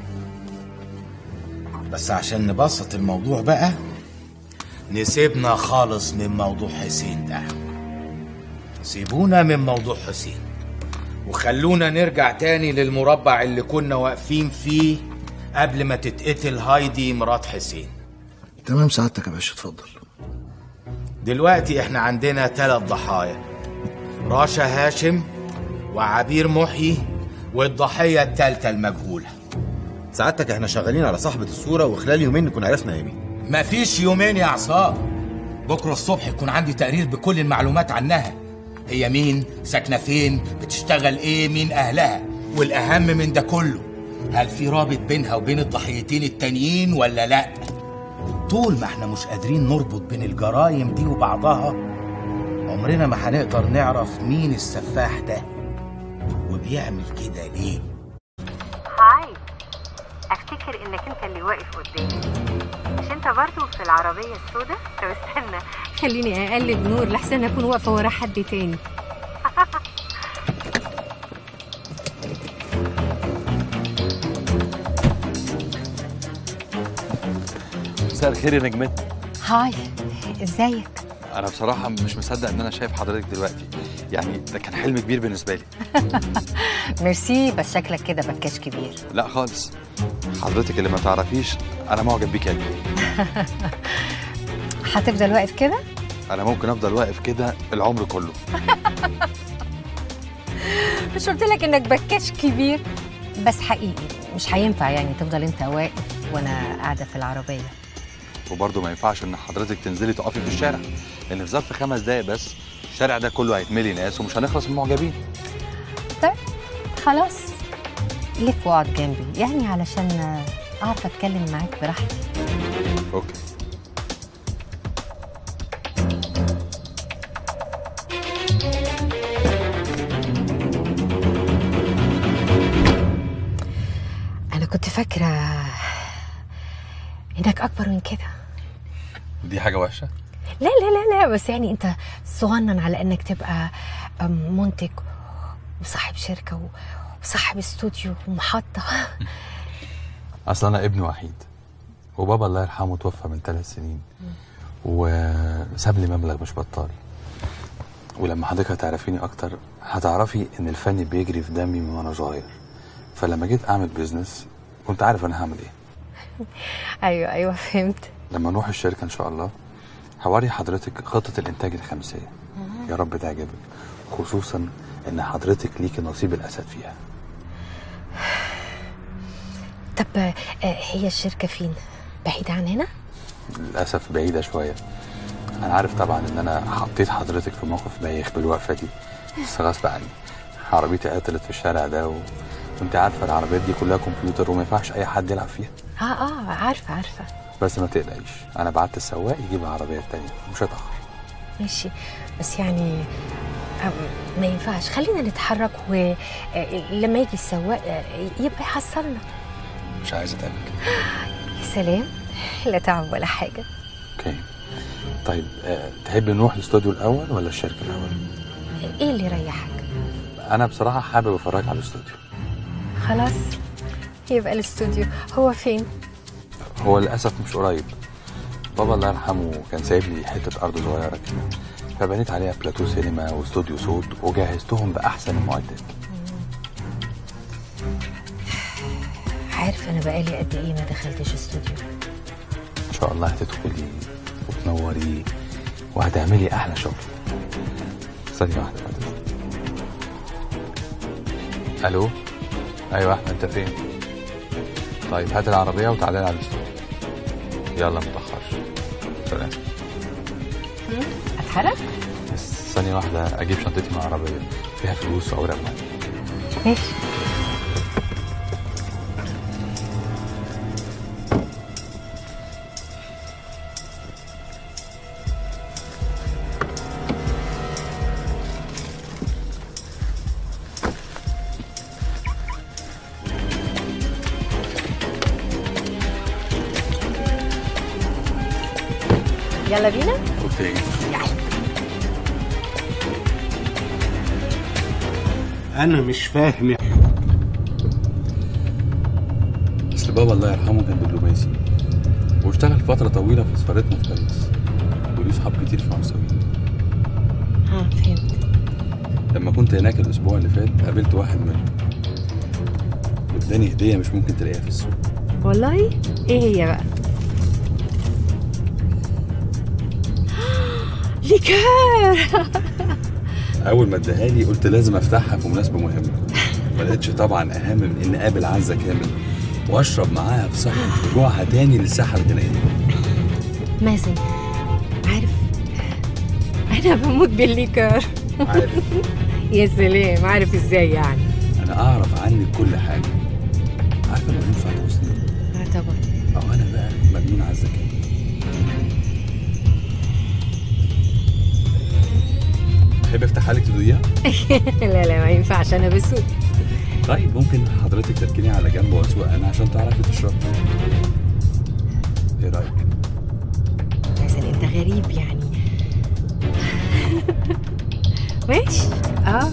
بس عشان نبسط الموضوع بقى نسيبنا خالص من موضوع حسين ده سيبونا من موضوع حسين وخلونا نرجع تاني للمربع اللي كنا واقفين فيه قبل ما تتقتل هايدي مرات حسين تمام سعادتك يا باشا اتفضل دلوقتي احنا عندنا ثلاث ضحايا راشا هاشم وعبير محيي والضحية الثالثة المجهولة سعادتك احنا شغالين على صاحبة الصورة وخلال يومين نكون عرفنا هي مين مفيش يومين يا عصام بكرة الصبح يكون عندي تقرير بكل المعلومات عنها هي مين ساكنة فين بتشتغل ايه مين اهلها والاهم من ده كله هل في رابط بينها وبين الضحيتين التانيين ولا لا طول ما احنا مش قادرين نربط بين الجرايم دي وبعضها عمرنا ما هنقدر نعرف مين السفاح ده وبيعمل كده ليه هاي افتكر انك انت اللي واقف قدامي مش انت برضو في العربية السوداء طب استنى خليني اقلب نور لحسن اكون واقفه ورا حد تاني مساء الخير يا نجمت هاي ازيك انا بصراحه مش مصدق ان انا شايف حضرتك دلوقتي يعني ده كان حلم كبير بالنسبه لي ميرسي بس شكلك كده بكاش كبير لا خالص حضرتك اللي ما تعرفيش انا معجب بيك قد ايه هتفضل واقف كده انا ممكن افضل واقف كده العمر كله مش قلت لك انك بكاش كبير بس حقيقي مش هينفع يعني تفضل انت واقف وانا قاعده في العربيه وبرضه ما ينفعش ان حضرتك تنزلي تقفي في الشارع لان في ظرف خمس دقايق بس الشارع ده كله هيتملي ناس ومش هنخلص من المعجبين طيب خلاص لف واقعد جنبي يعني علشان اعرف اتكلم معاك براحتي اوكي انا كنت فاكره انك اكبر من كده دي حاجه وحشه لا لا لا لا بس يعني انت صغنن على انك تبقى أم، منتج وصاحب شركه و- وصاحب استوديو ومحطه اصل انا ابن وحيد وبابا الله يرحمه توفى من ثلاث سنين وساب لي مبلغ مش بطال ولما حضرتك هتعرفيني اكتر هتعرفي ان الفن بيجري في دمي من وانا صغير فلما جيت اعمل بيزنس كنت عارف انا هعمل ايه ايوه ايوه فهمت لما نروح الشركه ان شاء الله هوري حضرتك خطه الانتاج الخمسيه يا رب تعجبك خصوصا ان حضرتك ليكي نصيب الاسد فيها طب آه، هي الشركه فين بعيده عن هنا للاسف بعيده شويه انا عارف طبعا ان انا حطيت حضرتك في موقف بايخ بالوقفه دي بس غصب عني عربيتي عطلت في الشارع ده و... وانت عارفه العربيات دي كلها كمبيوتر وما ينفعش اي حد يلعب فيها اه اه عارفه عارفه بس ما تقلقيش انا بعت السواق يجيب العربيه التانية مش هتاخر ماشي بس يعني أم، ما ينفعش خلينا نتحرك ولما يجي السواق آه، يبقى يحصلنا مش عايز اتعبك يا سلام لا تعب ولا حاجه اوكي طيب أه تحب نروح الاستوديو الاول ولا الشركه الاول ايه اللي يريحك انا بصراحه حابب افرجك على الاستوديو خلاص يبقى الاستوديو هو فين هو للاسف مش قريب بابا الله يرحمه كان سايب لي حته ارض صغيره كده فبنيت عليها بلاتو سينما واستوديو صوت وجهزتهم باحسن المعدات عارف انا بقالي قد ايه ما دخلتش استوديو ان شاء الله هتدخلي وتنوري وهتعملي احلى شغل ثانيه واحده بعد إذنك. الو ايوه احمد انت فين طيب هات العربيه وتعالى لي على الاستوديو يلا متاخرش سلام اتحرك بس ثانيه واحده اجيب شنطتي من العربيه فيها فلوس واوراق ماليه ماشي يلا بينا اوكي انا مش فاهم يا اصل بابا الله يرحمه كان دبلوماسي واشتغل فتره طويله في سفارتنا في باريس وليه صحاب كتير فرنساويين ها فهمت لما كنت هناك الاسبوع اللي فات قابلت واحد منهم واداني هديه مش ممكن تلاقيها في السوق والله ايه هي بقى ليكار اول ما اداها لي قلت لازم افتحها في مناسبه مهمه ما لقيتش طبعا اهم من ان اقابل عزه كامل واشرب معاها في صحن رجوعها تاني للساحه الغنائيه مازن عارف انا بموت بالليكار عارف يا سلام عارف ازاي يعني انا اعرف عنك كل حاجه عارفه مجنون سعاد حسني اه طبعا او انا بقى مجنون عزه كامل تحب افتحها لك تدوقيها لا لا ما ينفعش انا بسوق طيب ممكن حضرتك تركني على جنب واسوق انا عشان تعرفي تشربي ايه رايك مازن انت غريب يعني ماشي اه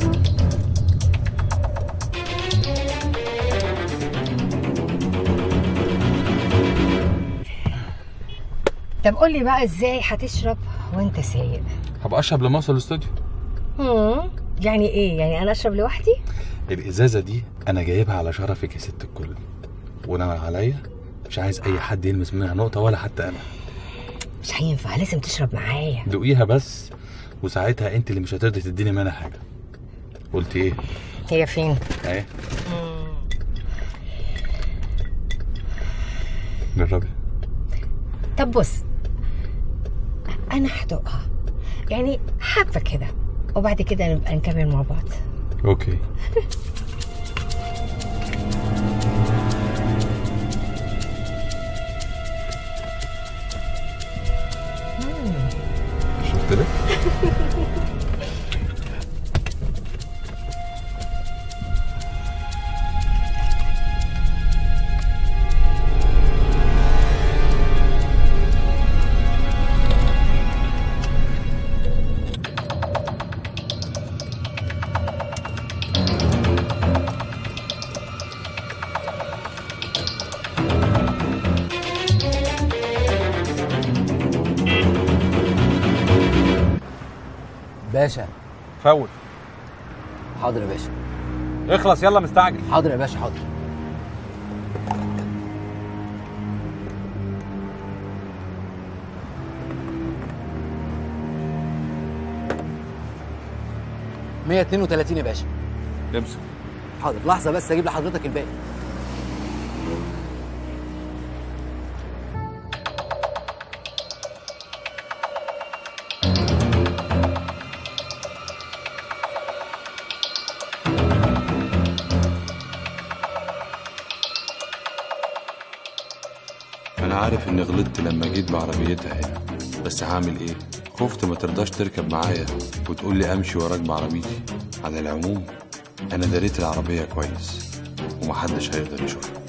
طب قول لي بقى ازاي هتشرب وانت سايق هبقى اشرب لما اوصل الاستوديو هم، يعني ايه يعني انا اشرب لوحدي الازازه دي انا جايبها على شرفك يا ست الكل وناوي عليا مش عايز اي حد يلمس منها نقطه ولا حتى انا مش هينفع لازم تشرب معايا دوقيها بس وساعتها انت اللي مش هترضي تديني منها حاجه قلت ايه هي فين اهي جربي طب بص انا هدوقها يعني حبه كده وبعد كده نبقى نكمل مع بعض اوكي شفت لك باشا فول حاضر يا باشا اخلص يلا مستعجل حاضر يا باشا حاضر مية اتنين وتلاتين يا باشا امسك حاضر لحظة بس اجيب لحضرتك الباقي عارف اني غلطت لما جيت بعربيتها هنا بس هعمل ايه خفت ما ترضاش تركب معايا وتقول لي امشي وراك بعربيتي على العموم انا داريت العربيه كويس ومحدش هيقدر يشوفها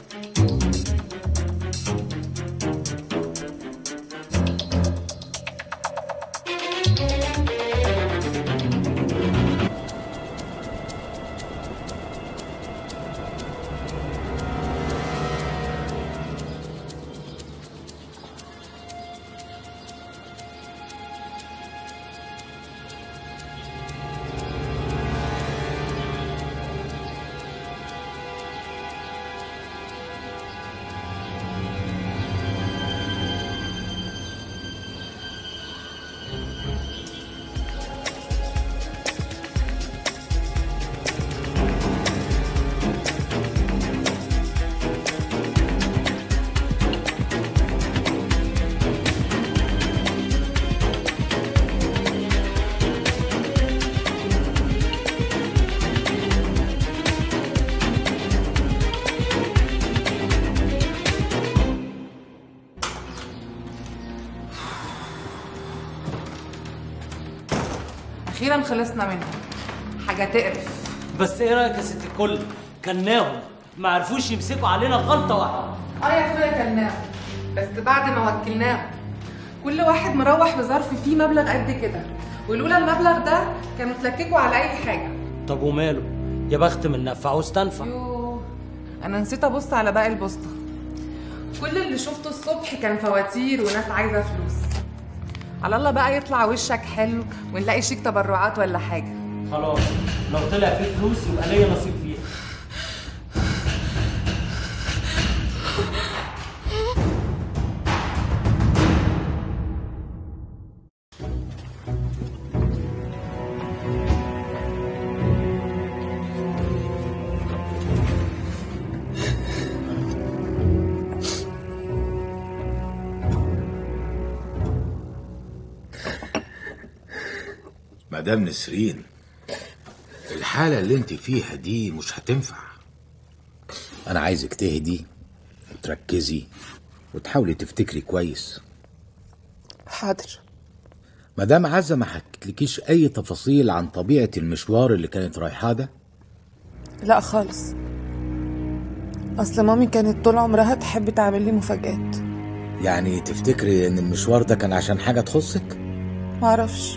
اخيرا خلصنا منها حاجه تقرف بس ايه رايك يا ست الكل كناهم ما عرفوش يمسكوا علينا غلطه واحده اه يا اخويا كلناهم بس بعد ما وكلناهم كل واحد مروح بظرف فيه مبلغ قد كده ولولا المبلغ ده كانوا اتلككوا على اي حاجه طب وماله يا بخت من نفع واستنفع يوه انا نسيت ابص على باقي البوسطه كل اللي شفته الصبح كان فواتير وناس عايزه فلوس على الله بقى يطلع وشك حلو ونلاقي شيك تبرعات ولا حاجه خلاص لو طلع فيه فلوس يبقى ليا نصيب فيها مدام نسرين الحالة اللي انت فيها دي مش هتنفع انا عايزك تهدي وتركزي وتحاولي تفتكري كويس حاضر مدام عزة ما حكتلكيش اي تفاصيل عن طبيعة المشوار اللي كانت رايحاه ده لا خالص اصل مامي كانت طول عمرها تحب تعمل لي مفاجآت يعني تفتكري ان المشوار ده كان عشان حاجة تخصك معرفش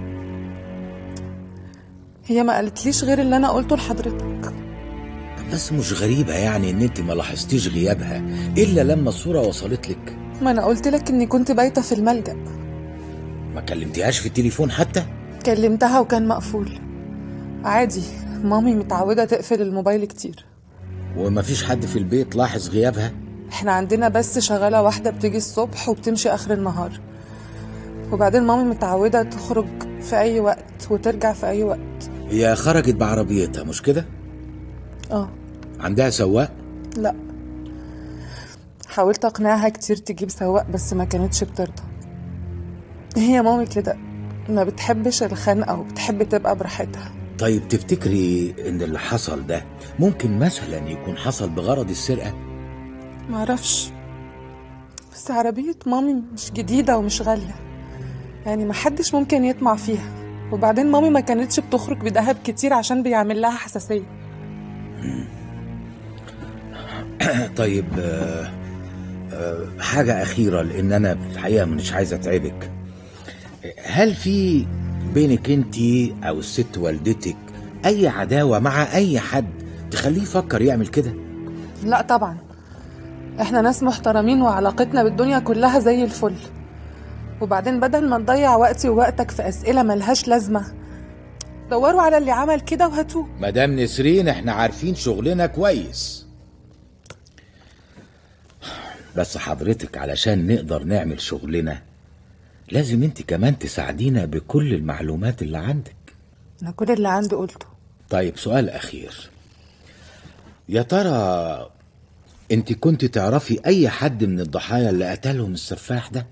هي ما قالتليش غير اللي انا قلته لحضرتك بس مش غريبة يعني ان انت ما لاحظتيش غيابها الا لما الصورة وصلت لك ما انا قلت لك اني كنت بايته في الملجأ ما كلمتيهاش في التليفون حتى كلمتها وكان مقفول عادي مامي متعودة تقفل الموبايل كتير ومفيش حد في البيت لاحظ غيابها احنا عندنا بس شغالة واحدة بتيجي الصبح وبتمشي آخر النهار وبعدين مامي متعودة تخرج في أي وقت وترجع في أي وقت هي خرجت بعربيتها مش كده اه عندها سواق لا حاولت أقنعها كتير تجيب سواق بس ما كانتش بترضى هي مامي كده ما بتحبش الخنقة وبتحب تبقى براحتها طيب تفتكري ان اللي حصل ده ممكن مثلا يكون حصل بغرض السرقة معرفش بس عربية مامي مش جديدة ومش غالية يعني محدش ممكن يطمع فيها وبعدين مامي ما كانتش بتخرج بدهب كتير عشان بيعمل لها حساسية طيب آه، آه، حاجة أخيرة لأن أنا الحقيقة مش عايز أتعبك هل في بينك أنت أو الست والدتك أي عداوة مع أي حد تخليه يفكر يعمل كده؟ لا طبعا احنا ناس محترمين وعلاقتنا بالدنيا كلها زي الفل وبعدين بدل ما نضيع وقتي ووقتك في أسئلة ملهاش لازمة دوروا على اللي عمل كده وهاتوه مدام نسرين احنا عارفين شغلنا كويس بس حضرتك علشان نقدر نعمل شغلنا لازم انت كمان تساعدينا بكل المعلومات اللي عندك أنا كل اللي عندي قلته طيب سؤال أخير يا ترى انت كنت تعرفي أي حد من الضحايا اللي قتلهم السفاح ده؟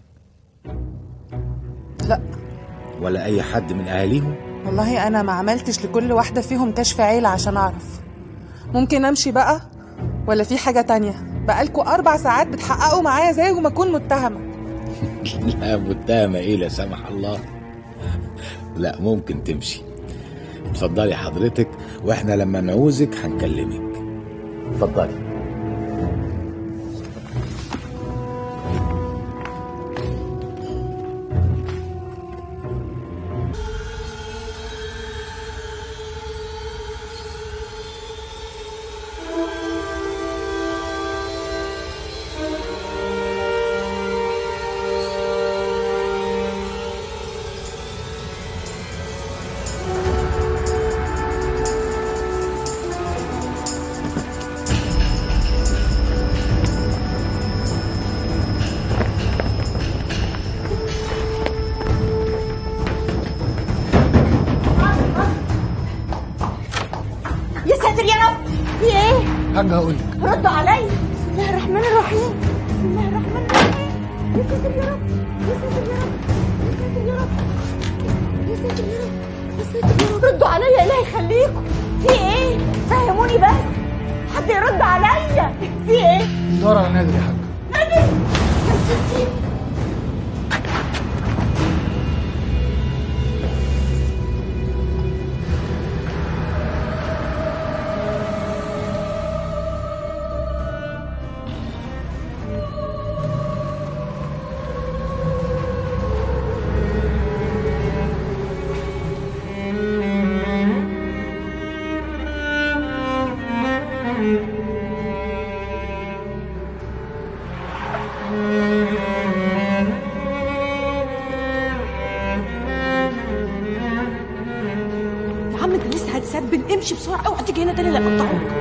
لا ولا أي حد من أهاليهم؟ والله أنا ما عملتش لكل واحدة فيهم كشف عيلة عشان أعرف ممكن أمشي بقى ولا في حاجة تانية بقالكوا اربع ساعات بتحققوا معايا زي ما اكون متهمه لا متهمة ايه لا سمح الله لا ممكن تمشي اتفضلي حضرتك واحنا لما نعوزك هنكلمك اتفضلي يا ساتر يا رب في ايه؟ حاجة هقول لك ردوا عليا بسم الله الرحمن الرحيم بسم الله الرحمن الرحيم يا ساتر يا رب يا ساتر يا رب يا ساتر يا رب يا ساتر يا رب يا ساتر يا رب ردوا عليا الله يخليكم في ايه؟ فهموني بس حد يرد عليا في ايه؟ دور على نادر يا حاج نادي يا ستي يا عم انت لسه هتسبن امشي بسرعه اوعى تيجي هنا تاني لا اقطعك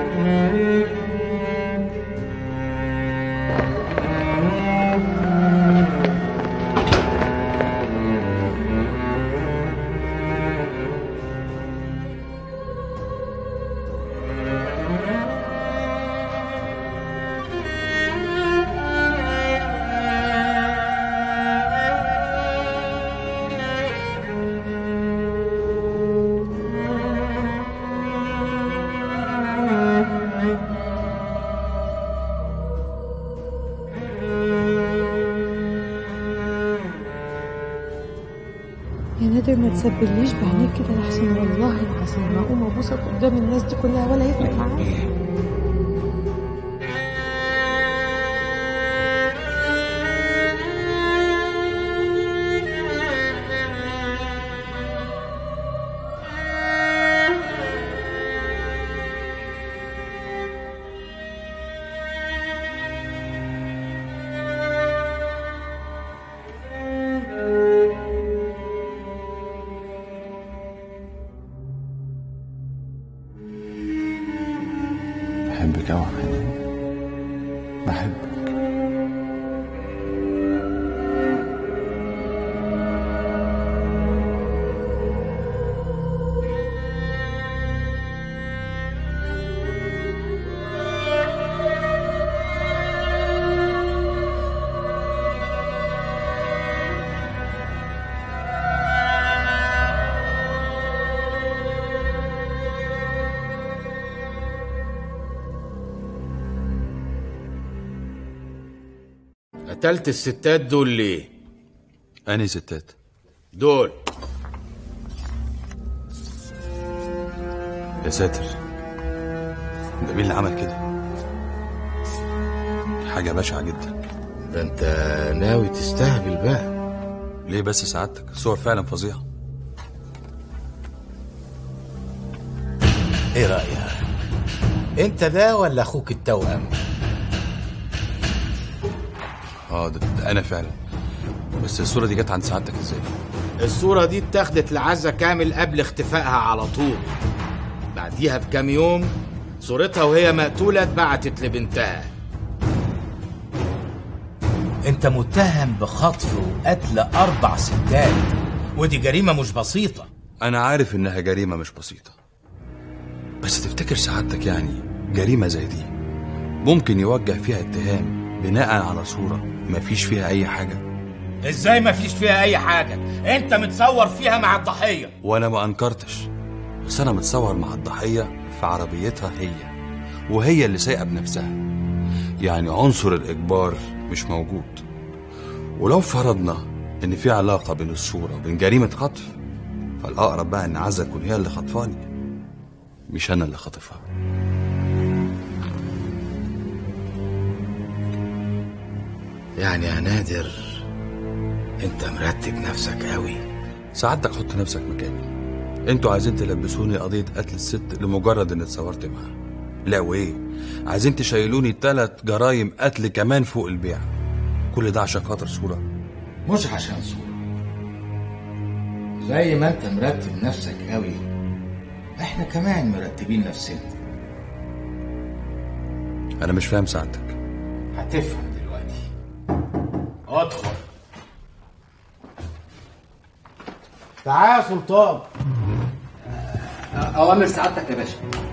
يا نادر ما تسبليش بعينيك كده لحسن والله العظيم ما اقوم ابوسك قدام الناس دي كلها ولا يفرق معايا بحبك أوي يا حنين بحبك قتلت الستات دول ليه؟ أنهي ستات؟ دول يا ساتر ده مين اللي عمل كده؟ حاجة بشعة جدا ده انت ناوي تستهبل بقى ليه بس سعادتك؟ صور فعلا فظيعة ايه رأيك؟ انت ده ولا اخوك التوأم؟ اه ده, ده أنا فعلا بس الصورة دي جت عند سعادتك ازاي؟ الصورة دي اتاخدت لعزة كامل قبل اختفائها على طول بعديها بكام يوم صورتها وهي مقتولة اتبعتت لبنتها انت متهم بخطف وقتل اربع ستات ودي جريمة مش بسيطة أنا عارف إنها جريمة مش بسيطة بس تفتكر سعادتك يعني جريمة زي دي ممكن يوجه فيها اتهام بناء على صورة مفيش فيها أي حاجة ازاي مفيش فيها اي حاجة انت متصور فيها مع الضحية وأنا ما أنكرتش بس أنا متصور مع الضحية في عربيتها هي وهي اللي سايقة بنفسها يعني عنصر الإجبار مش موجود ولو فرضنا إن في علاقة بين الصورة وبين جريمة خطف فالأقرب بقى إن عزة تكون هي اللي خطفاني مش أنا اللي خاطفها يعني يا نادر انت مرتب نفسك قوي سعادتك حط نفسك مكاني انتوا عايزين تلبسوني قضية قتل الست لمجرد اني اتصورت معاها لا وايه عايزين تشيلوني تلات جرايم قتل كمان فوق البيع كل ده عشان خاطر صورة مش عشان صورة زي ما انت مرتب نفسك قوي احنا كمان مرتبين نفسنا انا مش فاهم سعادتك هتفهم دلوقتي ادخل تعال يا سلطان اوامر سعادتك يا باشا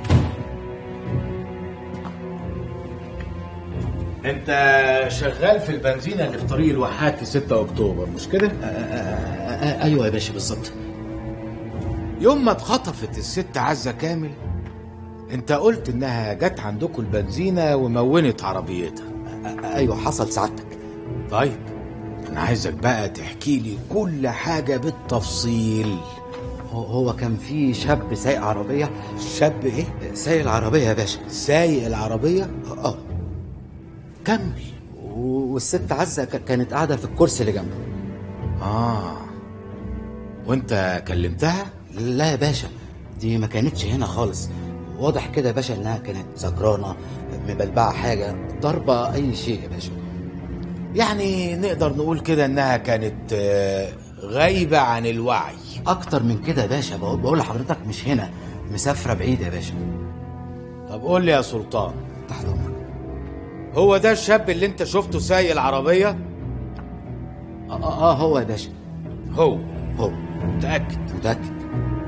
انت شغال في البنزينة اللي في طريق الواحات في 6 اكتوبر مش كده؟ ايوه يا باشا بالظبط يوم ما اتخطفت الست عزة كامل انت قلت انها جت عندكم البنزينة ومونت عربيتها ايوه حصل سعادتك طيب انا عايزك بقى تحكي لي كل حاجة بالتفصيل هو, هو كان في شاب سايق عربية شاب ايه؟ سايق العربية يا باشا سايق العربية؟ اه كمل والست عزة ك- كانت قاعدة في الكرسي اللي جنبه اه وانت كلمتها؟ لا يا باشا دي ما كانتش هنا خالص واضح كده يا باشا انها كانت سكرانة مبلبعة حاجة ضربة اي شيء يا باشا يعني نقدر نقول كده انها كانت آه، غايبة عن الوعي اكتر من كده يا باشا بقول, بقول لحضرتك مش هنا مسافرة بعيد يا باشا طب قول لي يا سلطان تحت امرك هو ده الشاب اللي انت شفته سايق العربية؟ اه, آه, آه هو يا باشا هو هو متأكد متأكد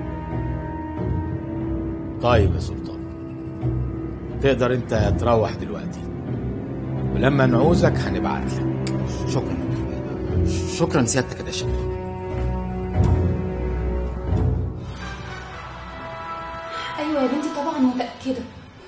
طيب يا سلطان تقدر انت تروح دلوقتي ولما نعوزك هنبعت لك شكرا شكرا سيادتك يا باشا ايوه يا بنتي طبعا متاكده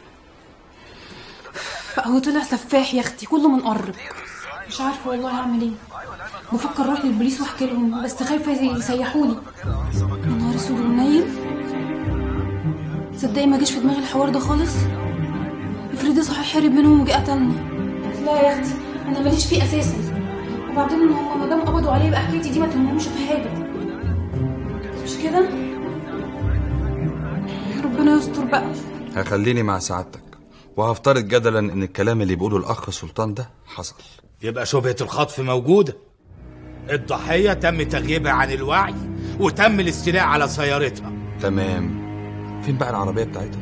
هو طلع سفاح يا اختي كله من قرب مش عارفه والله هعمل ايه بفكر اروح للبوليس واحكي لهم بس خايفه يسيحوني يا نهار اسود ونايم تصدقي ما جاش في دماغي الحوار ده خالص افرضي صحيح هرب منهم وجه قتلني لا يا اختي انا ماليش فيه اساسا وبعدين هم ما دام قبضوا عليه يبقى حكايتي دي ما تهمهمش في حاجه مش كده ربنا يستر بقى هخليني مع سعادتك وهفترض جدلا ان الكلام اللي بيقوله الاخ سلطان ده حصل يبقى شبهة الخطف موجودة الضحية تم تغييبها عن الوعي وتم الاستيلاء على سيارتها تمام فين بقى العربية بتاعتها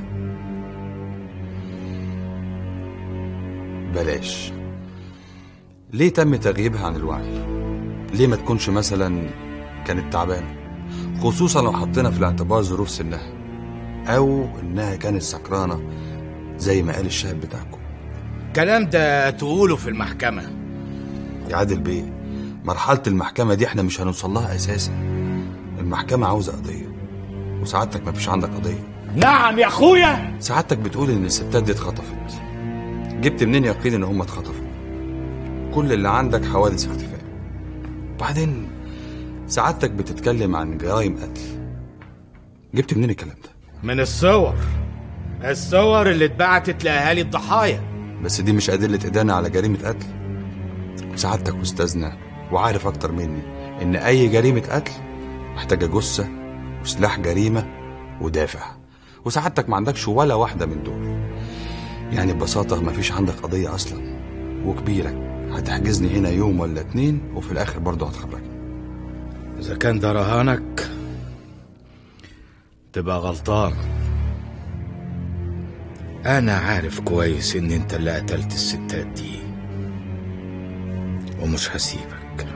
بلاش ليه تم تغييبها عن الوعي ليه ما تكونش مثلا كانت تعبانة خصوصا لو حطينا في الاعتبار ظروف سنها او انها كانت سكرانة زي ما قال الشاهد بتاعكم الكلام ده تقوله في المحكمة يا عادل بيه مرحلة المحكمة دي احنا مش هنوصل لها اساسا المحكمة عاوزة قضية وسعادتك ما فيش عندك قضية نعم يا اخويا سعادتك بتقول ان الستات دي اتخطفت جبت منين يقين ان هم اتخطفوا كل اللي عندك حوادث اختفاء وبعدين سعادتك بتتكلم عن جرائم قتل جبت منين الكلام ده من الصور الصور اللي اتبعتت لأهالي الضحايا بس دي مش أدلة إدانة على جريمة قتل سعادتك أستاذنا وعارف أكتر مني إن أي جريمة قتل محتاجة جثة وسلاح جريمة ودافع وسعادتك ما عندكش ولا واحدة من دول يعني ببساطة ما فيش عندك قضية أصلا وكبيرة هتحجزني هنا يوم ولا اتنين وفي الآخر برضه هتخرجني إذا كان ده رهانك تبقى غلطان أنا عارف كويس إن أنت اللي قتلت الستات دي ومش هسيبك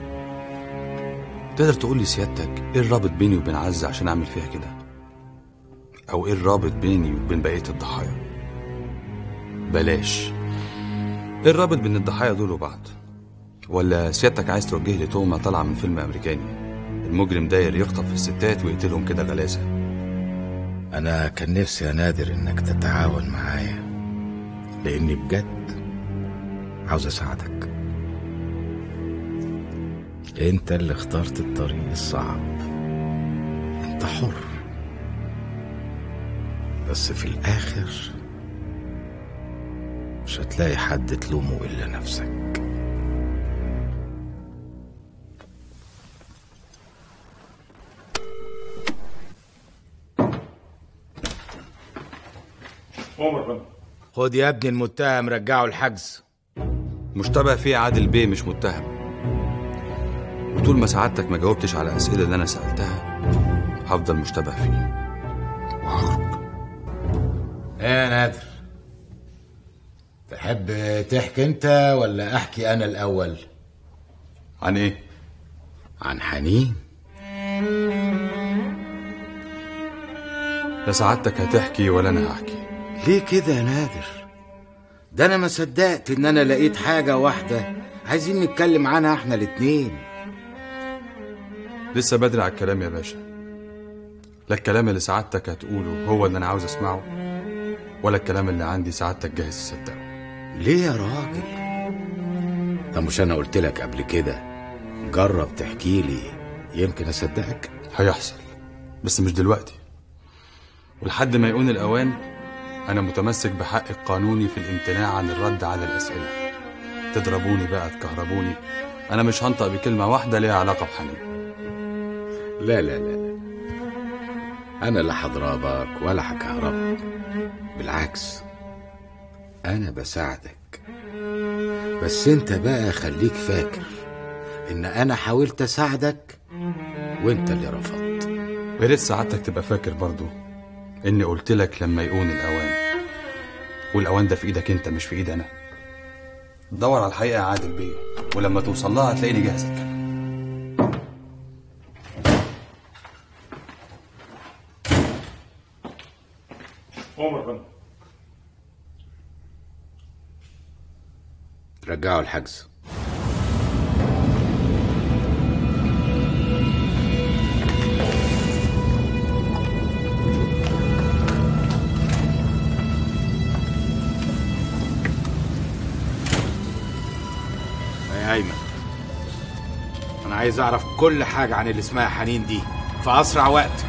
تقدر تقول لي سيادتك ايه الرابط بيني وبين عزة عشان اعمل فيها كده او ايه الرابط بيني وبين بقية الضحايا بلاش ايه الرابط بين الضحايا دول وبعض ولا سيادتك عايز توجه لي تهمة طالعة من فيلم امريكاني المجرم داير يخطف في الستات ويقتلهم كده غلاسة أنا كان نفسي يا نادر إنك تتعاون معايا لأني بجد عاوز اساعدك انت اللي اخترت الطريق الصعب انت حر بس في الاخر مش هتلاقي حد تلومه الا نفسك عمر فندم خد يا ابني المتهم رجعه الحجز مشتبه فيه عادل بيه مش متهم وطول ما سعادتك ما جاوبتش على الأسئلة اللي أنا سألتها هفضل مشتبه فيه ايه يا نادر تحب تحكي انت ولا احكي انا الاول عن ايه عن حنين لا سعادتك هتحكي ولا أنا هحكي ليه كده يا نادر ده انا ما صدقت ان انا لقيت حاجة واحدة عايزين نتكلم عنها احنا الاتنين لسه بدري على الكلام يا باشا لا الكلام اللي سعادتك هتقوله هو اللي أنا عاوز أسمعه ولا الكلام اللي عندي سعادتك جاهز تصدقه ليه يا راجل ده مش انا قلت لك قبل كده جرب تحكي لي يمكن اصدقك هيحصل بس مش دلوقتي ولحد ما يكون الأوان أنا متمسك بحقي القانوني في الامتناع عن الرد على الأسئلة تضربوني بقى تكهربوني أنا مش هنطق بكلمة واحدة ليها علاقة بحنين لا لا لا لا انا لا هضربك ولا هكهربك بالعكس انا بساعدك بس انت بقى خليك فاكر ان انا حاولت اساعدك وانت اللي رفضت يا ريت سعادتك تبقى فاكر برضو إني قلت لك لما يكون الأوان والأوان ده في إيدك أنت مش في إيد أنا دور على الحقيقة يا عادل بيه ولما توصل لها هتلاقيني جاهز أتكلم عمر فندم رجعوا الحجز يا ايمن انا عايز اعرف كل حاجه عن اللي اسمها حنين دي في اسرع وقت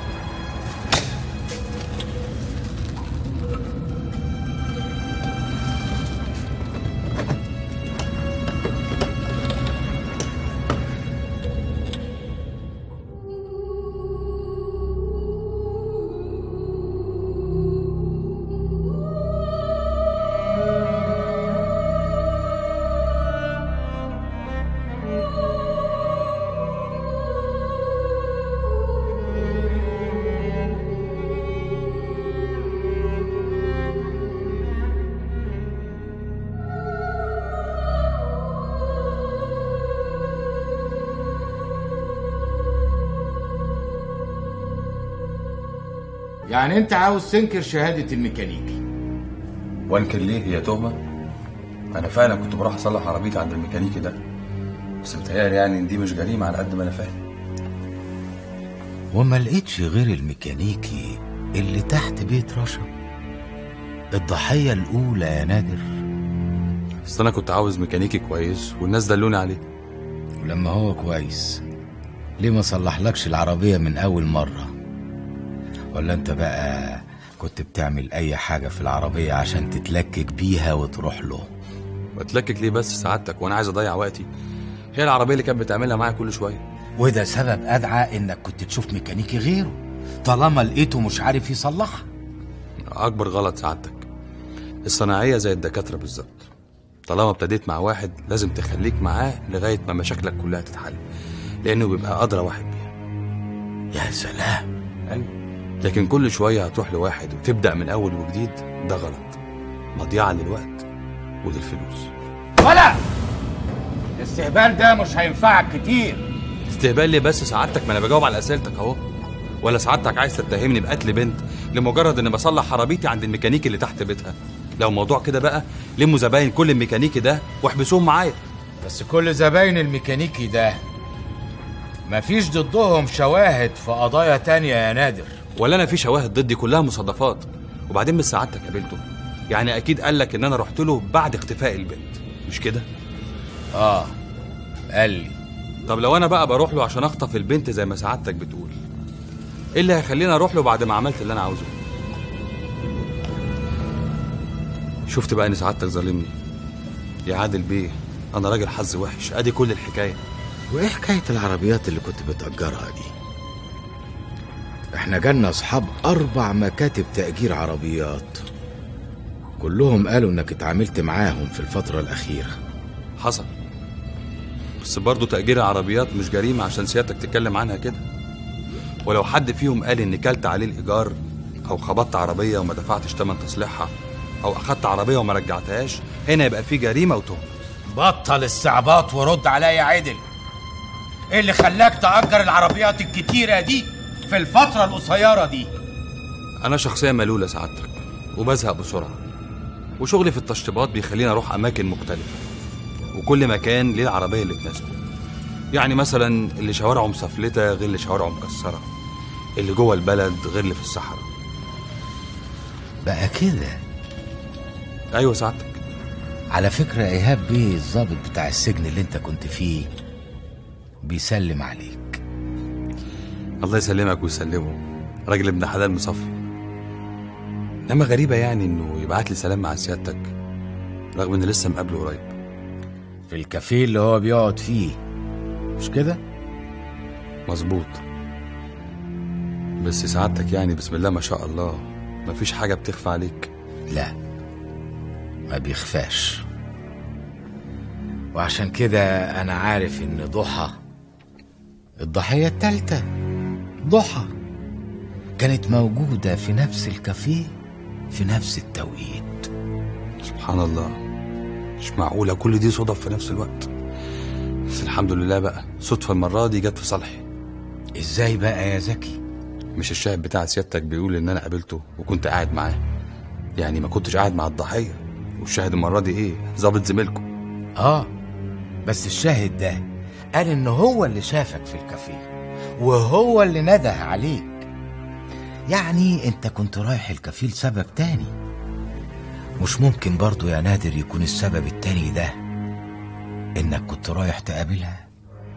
يعني انت عاوز تنكر شهاده الميكانيكي وانكر ليه هي تهمة أنا فعلا كنت بروح أصلح عربيتي عند الميكانيكي ده بس متهيألي يعني إن دي مش جريمة على قد ما أنا فاهم وما لقيتش غير الميكانيكي اللي تحت بيت رشا الضحيه الاولى يا نادر بس أنا كنت عاوز ميكانيكي كويس والناس دلوني عليه ولما هو كويس ليه ما صلحلكش العربيه من اول مره ولا انت بقى كنت بتعمل اي حاجه في العربيه عشان تتلكك بيها وتروح له بتلكك ليه بس سعادتك وأنا عايز أضيع وقتي هي العربية اللي كانت بتعملها معايا كل شوية وده سبب ادعى انك كنت تشوف ميكانيكي غيره طالما لقيته مش عارف يصلحها أكبر غلط سعادتك الصناعية زي الدكاترة بالظبط طالما ابتديت مع واحد لازم تخليك معاه لغاية ما مشاكلك كلها تتحل لأنه بيبقى أدرى واحد بيها يا سلام أيوة. لكن كل شوية هتروح لواحد وتبدأ من أول وجديد ده غلط مضيعة للوقت وللفلوس ولا الاستهبال ده مش هينفعك كتير استهبال ليه بس سعادتك ما انا بجاوب على اسئلتك اهو ولا سعادتك عايز تتهمني بقتل بنت لمجرد اني بصلح عربيتي عند الميكانيكي اللي تحت بيتها لو موضوع كده بقى لموا زباين كل الميكانيكي ده واحبسوهم معايا بس كل زباين الميكانيكي ده مفيش ضدهم شواهد في قضايا تانية يا نادر ولا انا في شواهد ضدي كلها مصادفات وبعدين مش سعادتك قابلته يعني اكيد قال لك ان انا رحت له بعد اختفاء البنت مش كده اه قال لي طب لو انا بقى بروح له عشان اخطف البنت زي ما سعادتك بتقول ايه اللي هيخليني اروح له بعد ما عملت اللي انا عاوزه شفت بقى ان سعادتك ظالمني يا عادل بيه انا راجل حظ وحش ادي كل الحكايه وايه حكايه العربيات اللي كنت بتأجرها دي احنا جالنا اصحاب اربع مكاتب تأجير عربيات كلهم قالوا انك اتعاملت معاهم في الفترة الأخيرة حصل بس برضه تأجير العربيات مش جريمة عشان سيادتك تتكلم عنها كده ولو حد فيهم قال إن كلت عليه الإيجار أو خبطت عربية وما دفعتش تمن تصليحها أو أخدت عربية وما رجعتهاش هنا يبقى في جريمة وتهمة بطل استعباط ورد عليا يا عدل ايه اللي خلاك تأجر العربيات الكتيرة دي في الفترة القصيرة دي أنا شخصية ملولة سعادتك وبزهق بسرعة وشغلي في التشطيبات بيخليني أروح أماكن مختلفة وكل مكان ليه العربية اللي تناسبه يعني مثلا اللي شوارعه مسفلتة غير اللي شوارعه مكسرة اللي جوه البلد غير اللي في الصحراء بقى كده أيوة سعادتك على فكرة إيهاب بيه الضابط بتاع السجن اللي انت كنت فيه بيسلم عليك الله يسلمك ويسلمه راجل ابن حلال مصفي انما غريبة يعني انه يبعت لي سلام مع سيادتك رغم اني لسه مقابله قريب في الكافيه اللي هو بيقعد فيه مش كده؟ مظبوط بس سعادتك يعني بسم الله ما شاء الله مفيش حاجة بتخفى عليك لا ما بيخفاش وعشان كده أنا عارف إن ضحى الضحية التالتة ضحى كانت موجودة في نفس الكافيه في نفس التوقيت سبحان الله مش معقولة كل دي صدف في نفس الوقت بس الحمد لله بقى صدفة المرة دي جت في صالحي ازاي بقى يا زكي مش الشاهد بتاع سيادتك بيقول ان انا قابلته وكنت قاعد معاه يعني ما كنتش قاعد مع الضحية والشاهد المرة دي ايه ظابط زميلكم اه بس الشاهد ده قال ان هو اللي شافك في الكافيه وهو اللي نده عليك يعني انت كنت رايح الكفيل سبب تاني مش ممكن برضو يا نادر يكون السبب التاني ده انك كنت رايح تقابلها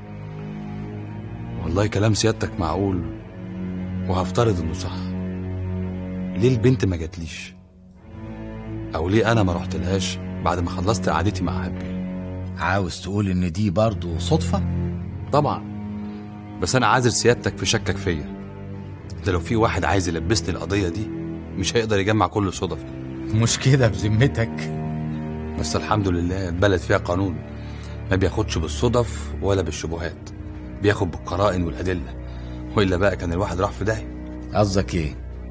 والله كلام سيادتك معقول وهفترض انه صح ليه البنت ما جاتليش او ليه انا ما رحتلهاش بعد ما خلصت قعدتي مع هبي عاوز تقول ان دي برضو صدفة طبعا بس انا عاذر سيادتك في شكك فيا ده لو في واحد عايز يلبسني القضية دي مش هيقدر يجمع كل الصدف دي مش كده بذمتك بس الحمد لله البلد فيها قانون ما بياخدش بالصدف ولا بالشبهات بياخد بالقرائن والأدلة وإلا بقى كان الواحد راح في داهية قصدك ايه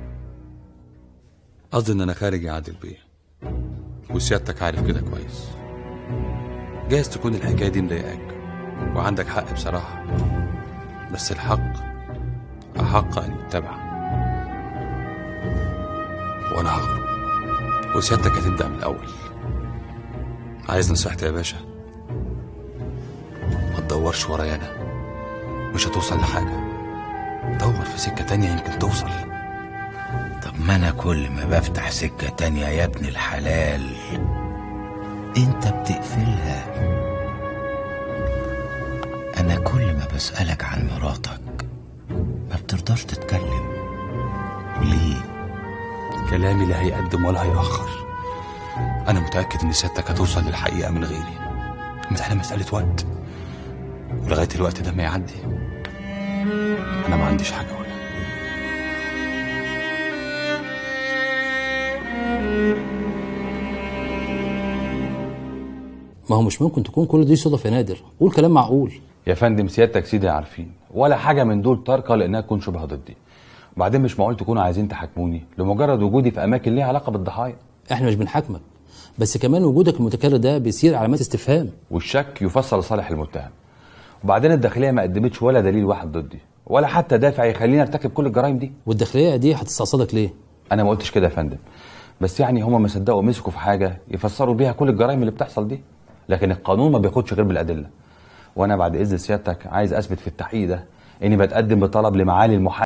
قصدي إن أنا خارج يا عادل بيه وسيادتك عارف كده كويس جايز تكون الحكاية دي مضايقاك وعندك حق بصراحة بس الحق أحق أن يتبع وأنا هغرب وسيادتك هتبدأ من الأول عايز نصيحتي يا باشا ما تدورش ورايا أنا مش هتوصل لحاجة دور في سكة تانية يمكن توصل طب ما انا كل ما بفتح سكة تانية يا ابن الحلال انت بتقفلها انا كل ما بسألك عن مراتك ما بترضاش تتكلم ليه كلامي لا هيقدم ولا هيأخر أنا متأكد إن سيادتك هتوصل للحقيقة من غيري مسألة مسألة وقت ولغاية الوقت ده ما يعدي أنا ما عنديش حاجة أقولها ما هو مش ممكن تكون كل دي صدف يا نادر قول كلام معقول يا فندم سيادتك سيدي عارفين ولا حاجة من دول تاركة لأنها تكون شبه ضدي وبعدين مش معقول تكونوا عايزين تحاكموني لمجرد وجودي في أماكن ليها علاقة بالضحايا احنا مش بنحاكمك بس كمان وجودك المتكرر ده بيثير علامات استفهام والشك يفسر لصالح المتهم وبعدين الداخلية ما قدمتش ولا دليل واحد ضدي ولا حتى دافع يخليني ارتكب كل الجرائم دي والداخليه دي هتستقصدك ليه انا ما قلتش كده يا فندم بس يعني هما ما صدقوا مسكوا في حاجه يفسروا بيها كل الجرائم اللي بتحصل دي لكن القانون ما بياخدش غير بالادله وانا بعد اذن سيادتك عايز اثبت في التحقيق ده اني بتقدم بطلب لمعالي المحامي